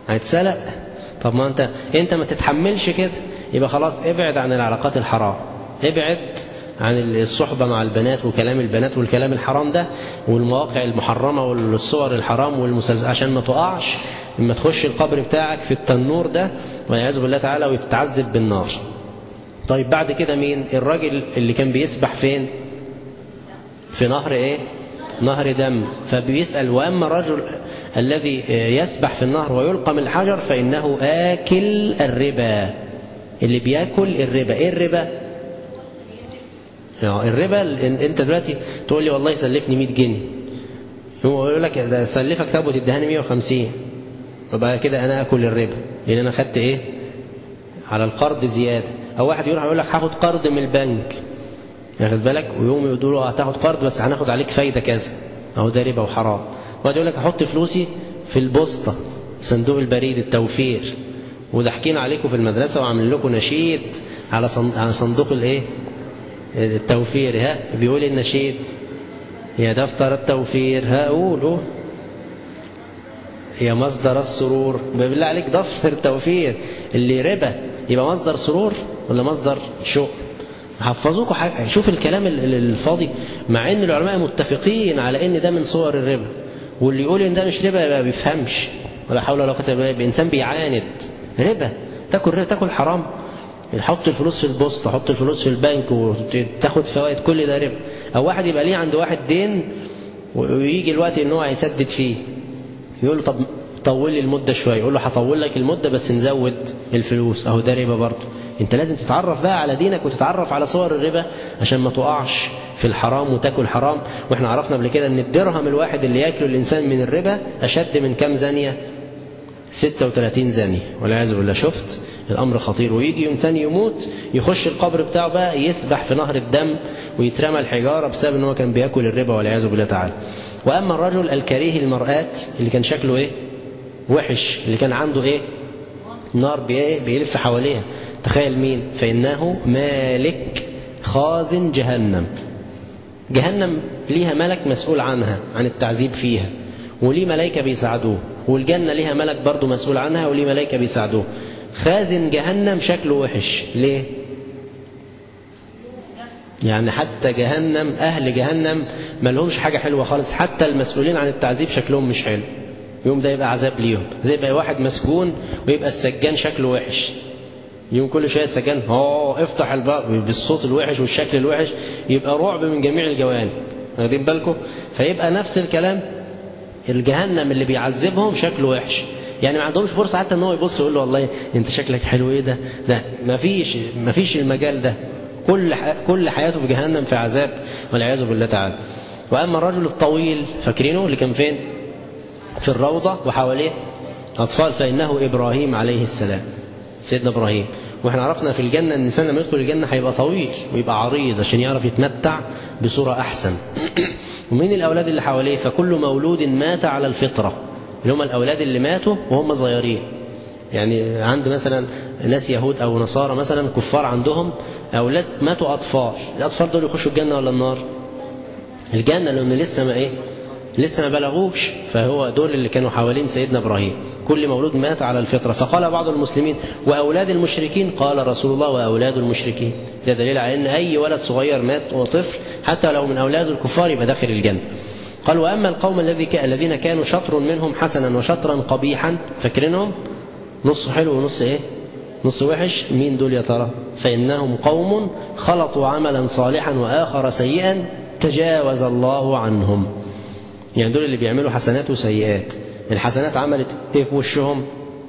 هيتسلق طب ما انت انت ما تتحملش كده يبقى خلاص ابعد عن العلاقات الحرام ابعد عن الصحبة مع البنات وكلام البنات والكلام الحرام ده والمواقع المحرمة والصور الحرام والمسلسل عشان ما تقعش لما تخش القبر بتاعك في التنور ده والعياذ بالله تعالى وتتعذب بالنار طيب بعد كده مين الراجل اللي كان بيسبح فين في نهر ايه نهر دم فبيسأل وأما الرجل الذي يسبح في النهر ويلقى من الحجر فإنه آكل الربا اللي بياكل الربا ايه الربا يعني الربا انت دلوقتي تقول لي والله سلفني 100 جنيه هو يقول لك ده سلفك ثابت ادهاني 150 وبقى كده انا اكل الربا لان انا خدت ايه على القرض زياده او واحد يروح يقول لك هاخد قرض من البنك ياخد بالك ويقوم يقول له هتاخد قرض بس هناخد عليك فايده كذا اهو ده ربا وحرام واحد يقول لك احط فلوسي في البوسطه صندوق البريد التوفير وضحكين عليكم في المدرسه وعاملين لكم نشيد على على صندوق الايه التوفير ها بيقول النشيد يا دفتر التوفير ها قول قول يا مصدر السرور بالله عليك دفتر التوفير اللي ربا يبقى مصدر سرور ولا مصدر شؤم حفظوكوا حاجة شوف الكلام الفاضي مع ان العلماء متفقين على ان ده من صور الربا واللي يقول ان ده مش ربا يبقى بيفهمش ولا حول ولا قوه الا بالله انسان بيعاند ربا تاكل ربا تاكل حرام حط الفلوس في البوسطة حط الفلوس في البنك وتاخد فوائد كل ده ربا او واحد يبقى ليه عند واحد دين ويجي الوقت ان هو هيسدد فيه يقول له طب طول لي المدة شوية يقول له هطول لك المدة بس نزود الفلوس اهو ده ربا برضه انت لازم تتعرف بقى على دينك وتتعرف على صور الربا عشان ما تقعش في الحرام وتاكل حرام واحنا عرفنا قبل كده ان الدرهم الواحد اللي ياكله الانسان من الربا اشد من كام زانية 36 زانية والعياذ بالله شفت الأمر خطير ويجي إنسان يموت يخش القبر بتاعه بقى يسبح في نهر الدم ويترمى الحجارة بسبب ان هو كان بياكل الربا والعياذ بالله تعالى وأما الرجل الكريه المرآت اللي كان شكله إيه وحش اللي كان عنده إيه نار بيلف حواليها تخيل مين فإنه مالك خازن جهنم جهنم ليها ملك مسؤول عنها عن التعذيب فيها وليه ملائكة بيساعدوه والجنة ليها ملك برضه مسؤول عنها وليه ملائكة بيساعدوه خازن جهنم شكله وحش ليه يعني حتى جهنم أهل جهنم ما لهمش حاجة حلوة خالص حتى المسؤولين عن التعذيب شكلهم مش حلو يوم ده يبقى عذاب ليهم زي يبقى واحد مسجون ويبقى السجان شكله وحش يوم كل شوية السجان اه افتح الباب بالصوت الوحش والشكل الوحش يبقى رعب من جميع الجوانب واخدين بالكم فيبقى نفس الكلام الجهنم اللي بيعذبهم شكله وحش يعني ما عندهمش فرصة حتى ان هو يبص يقول له والله انت شكلك حلو ايه ده ده ما فيش ما فيش المجال ده كل كل حياته في جهنم في عذاب والعياذ بالله تعالى واما الرجل الطويل فاكرينه اللي كان فين في الروضة وحواليه اطفال فانه ابراهيم عليه السلام سيدنا ابراهيم واحنا عرفنا في الجنة ان الانسان لما يدخل الجنة هيبقى طويل ويبقى عريض عشان يعرف يتمتع بصورة احسن ومين الاولاد اللي حواليه فكل مولود مات على الفطره اللي هم الأولاد اللي ماتوا وهم صغيرين يعني عند مثلا ناس يهود أو نصارى مثلا كفار عندهم أولاد ماتوا أطفال الأطفال دول يخشوا الجنة ولا النار الجنة لأن لسه ما إيه لسه ما بلغوش فهو دول اللي كانوا حوالين سيدنا إبراهيم كل مولود مات على الفطرة فقال بعض المسلمين وأولاد المشركين قال رسول الله وأولاد المشركين ده دليل على أن أي ولد صغير مات وطفل حتى لو من أولاد الكفار يبقى داخل الجنة قال وأما القوم الذي الذين كانوا شطر منهم حسنا وشطرا قبيحا فاكرينهم نص حلو ونص ايه نص وحش مين دول يا ترى فإنهم قوم خلطوا عملا صالحا وآخر سيئا تجاوز الله عنهم يعني دول اللي بيعملوا حسنات وسيئات الحسنات عملت ايه في وشهم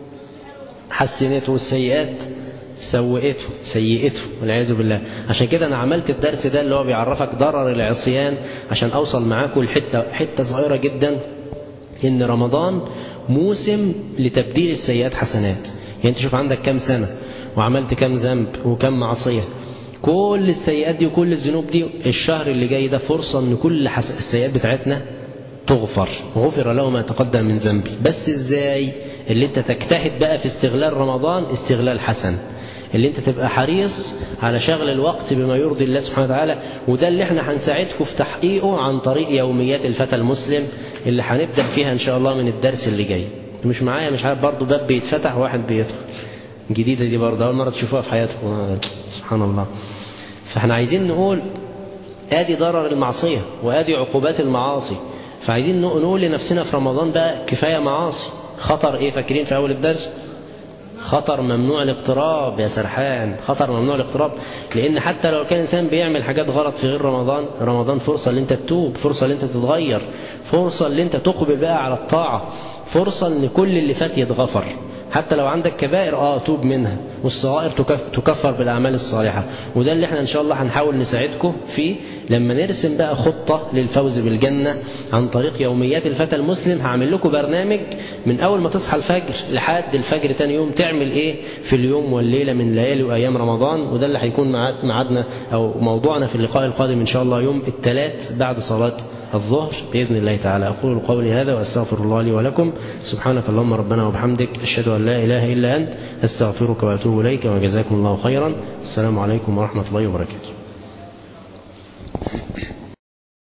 حسنته والسيئات سوئته سيئته والعياذ بالله عشان كده انا عملت الدرس ده اللي هو بيعرفك ضرر العصيان عشان اوصل معاكم لحته حته صغيره جدا ان رمضان موسم لتبديل السيئات حسنات يعني انت شوف عندك كام سنه وعملت كام ذنب وكم معصيه كل السيئات دي وكل الذنوب دي الشهر اللي جاي ده فرصه ان كل حس... السيئات بتاعتنا تغفر غفر له ما تقدم من ذنبي بس ازاي اللي انت تجتهد بقى في استغلال رمضان استغلال حسن اللي انت تبقى حريص على شغل الوقت بما يرضي الله سبحانه وتعالى وده اللي احنا هنساعدكم في تحقيقه عن طريق يوميات الفتى المسلم اللي هنبدأ فيها ان شاء الله من الدرس اللي جاي مش معايا مش عارف برضه باب بيتفتح وواحد بيدخل جديدة دي برضه أول مرة تشوفوها في حياتكم سبحان الله فاحنا عايزين نقول ادي ضرر المعصية وادي عقوبات المعاصي فعايزين نقول لنفسنا في رمضان بقى كفاية معاصي خطر ايه فاكرين في اول الدرس خطر ممنوع الاقتراب يا سرحان خطر ممنوع الاقتراب لان حتى لو كان الانسان بيعمل حاجات غلط في غير رمضان رمضان فرصة ان انت تتوب فرصة ان انت تتغير فرصة ان انت تقبل بقى على الطاعة فرصة ان كل اللي فات يتغفر حتى لو عندك كبائر اه توب منها والصغائر تكفر بالاعمال الصالحه وده اللي احنا ان شاء الله هنحاول نساعدكم فيه لما نرسم بقى خطه للفوز بالجنه عن طريق يوميات الفتى المسلم هعمل لكم برنامج من اول ما تصحى الفجر لحد الفجر تاني يوم تعمل ايه في اليوم والليله من ليالي وايام رمضان وده اللي هيكون ميعادنا او موضوعنا في اللقاء القادم ان شاء الله يوم الثلاث بعد صلاه الظهر بإذن الله تعالى أقول قولي هذا وأستغفر الله لي ولكم سبحانك اللهم ربنا وبحمدك أشهد أن لا إله إلا أنت أستغفرك وأتوب إليك وجزاكم الله خيرا السلام عليكم ورحمة الله وبركاته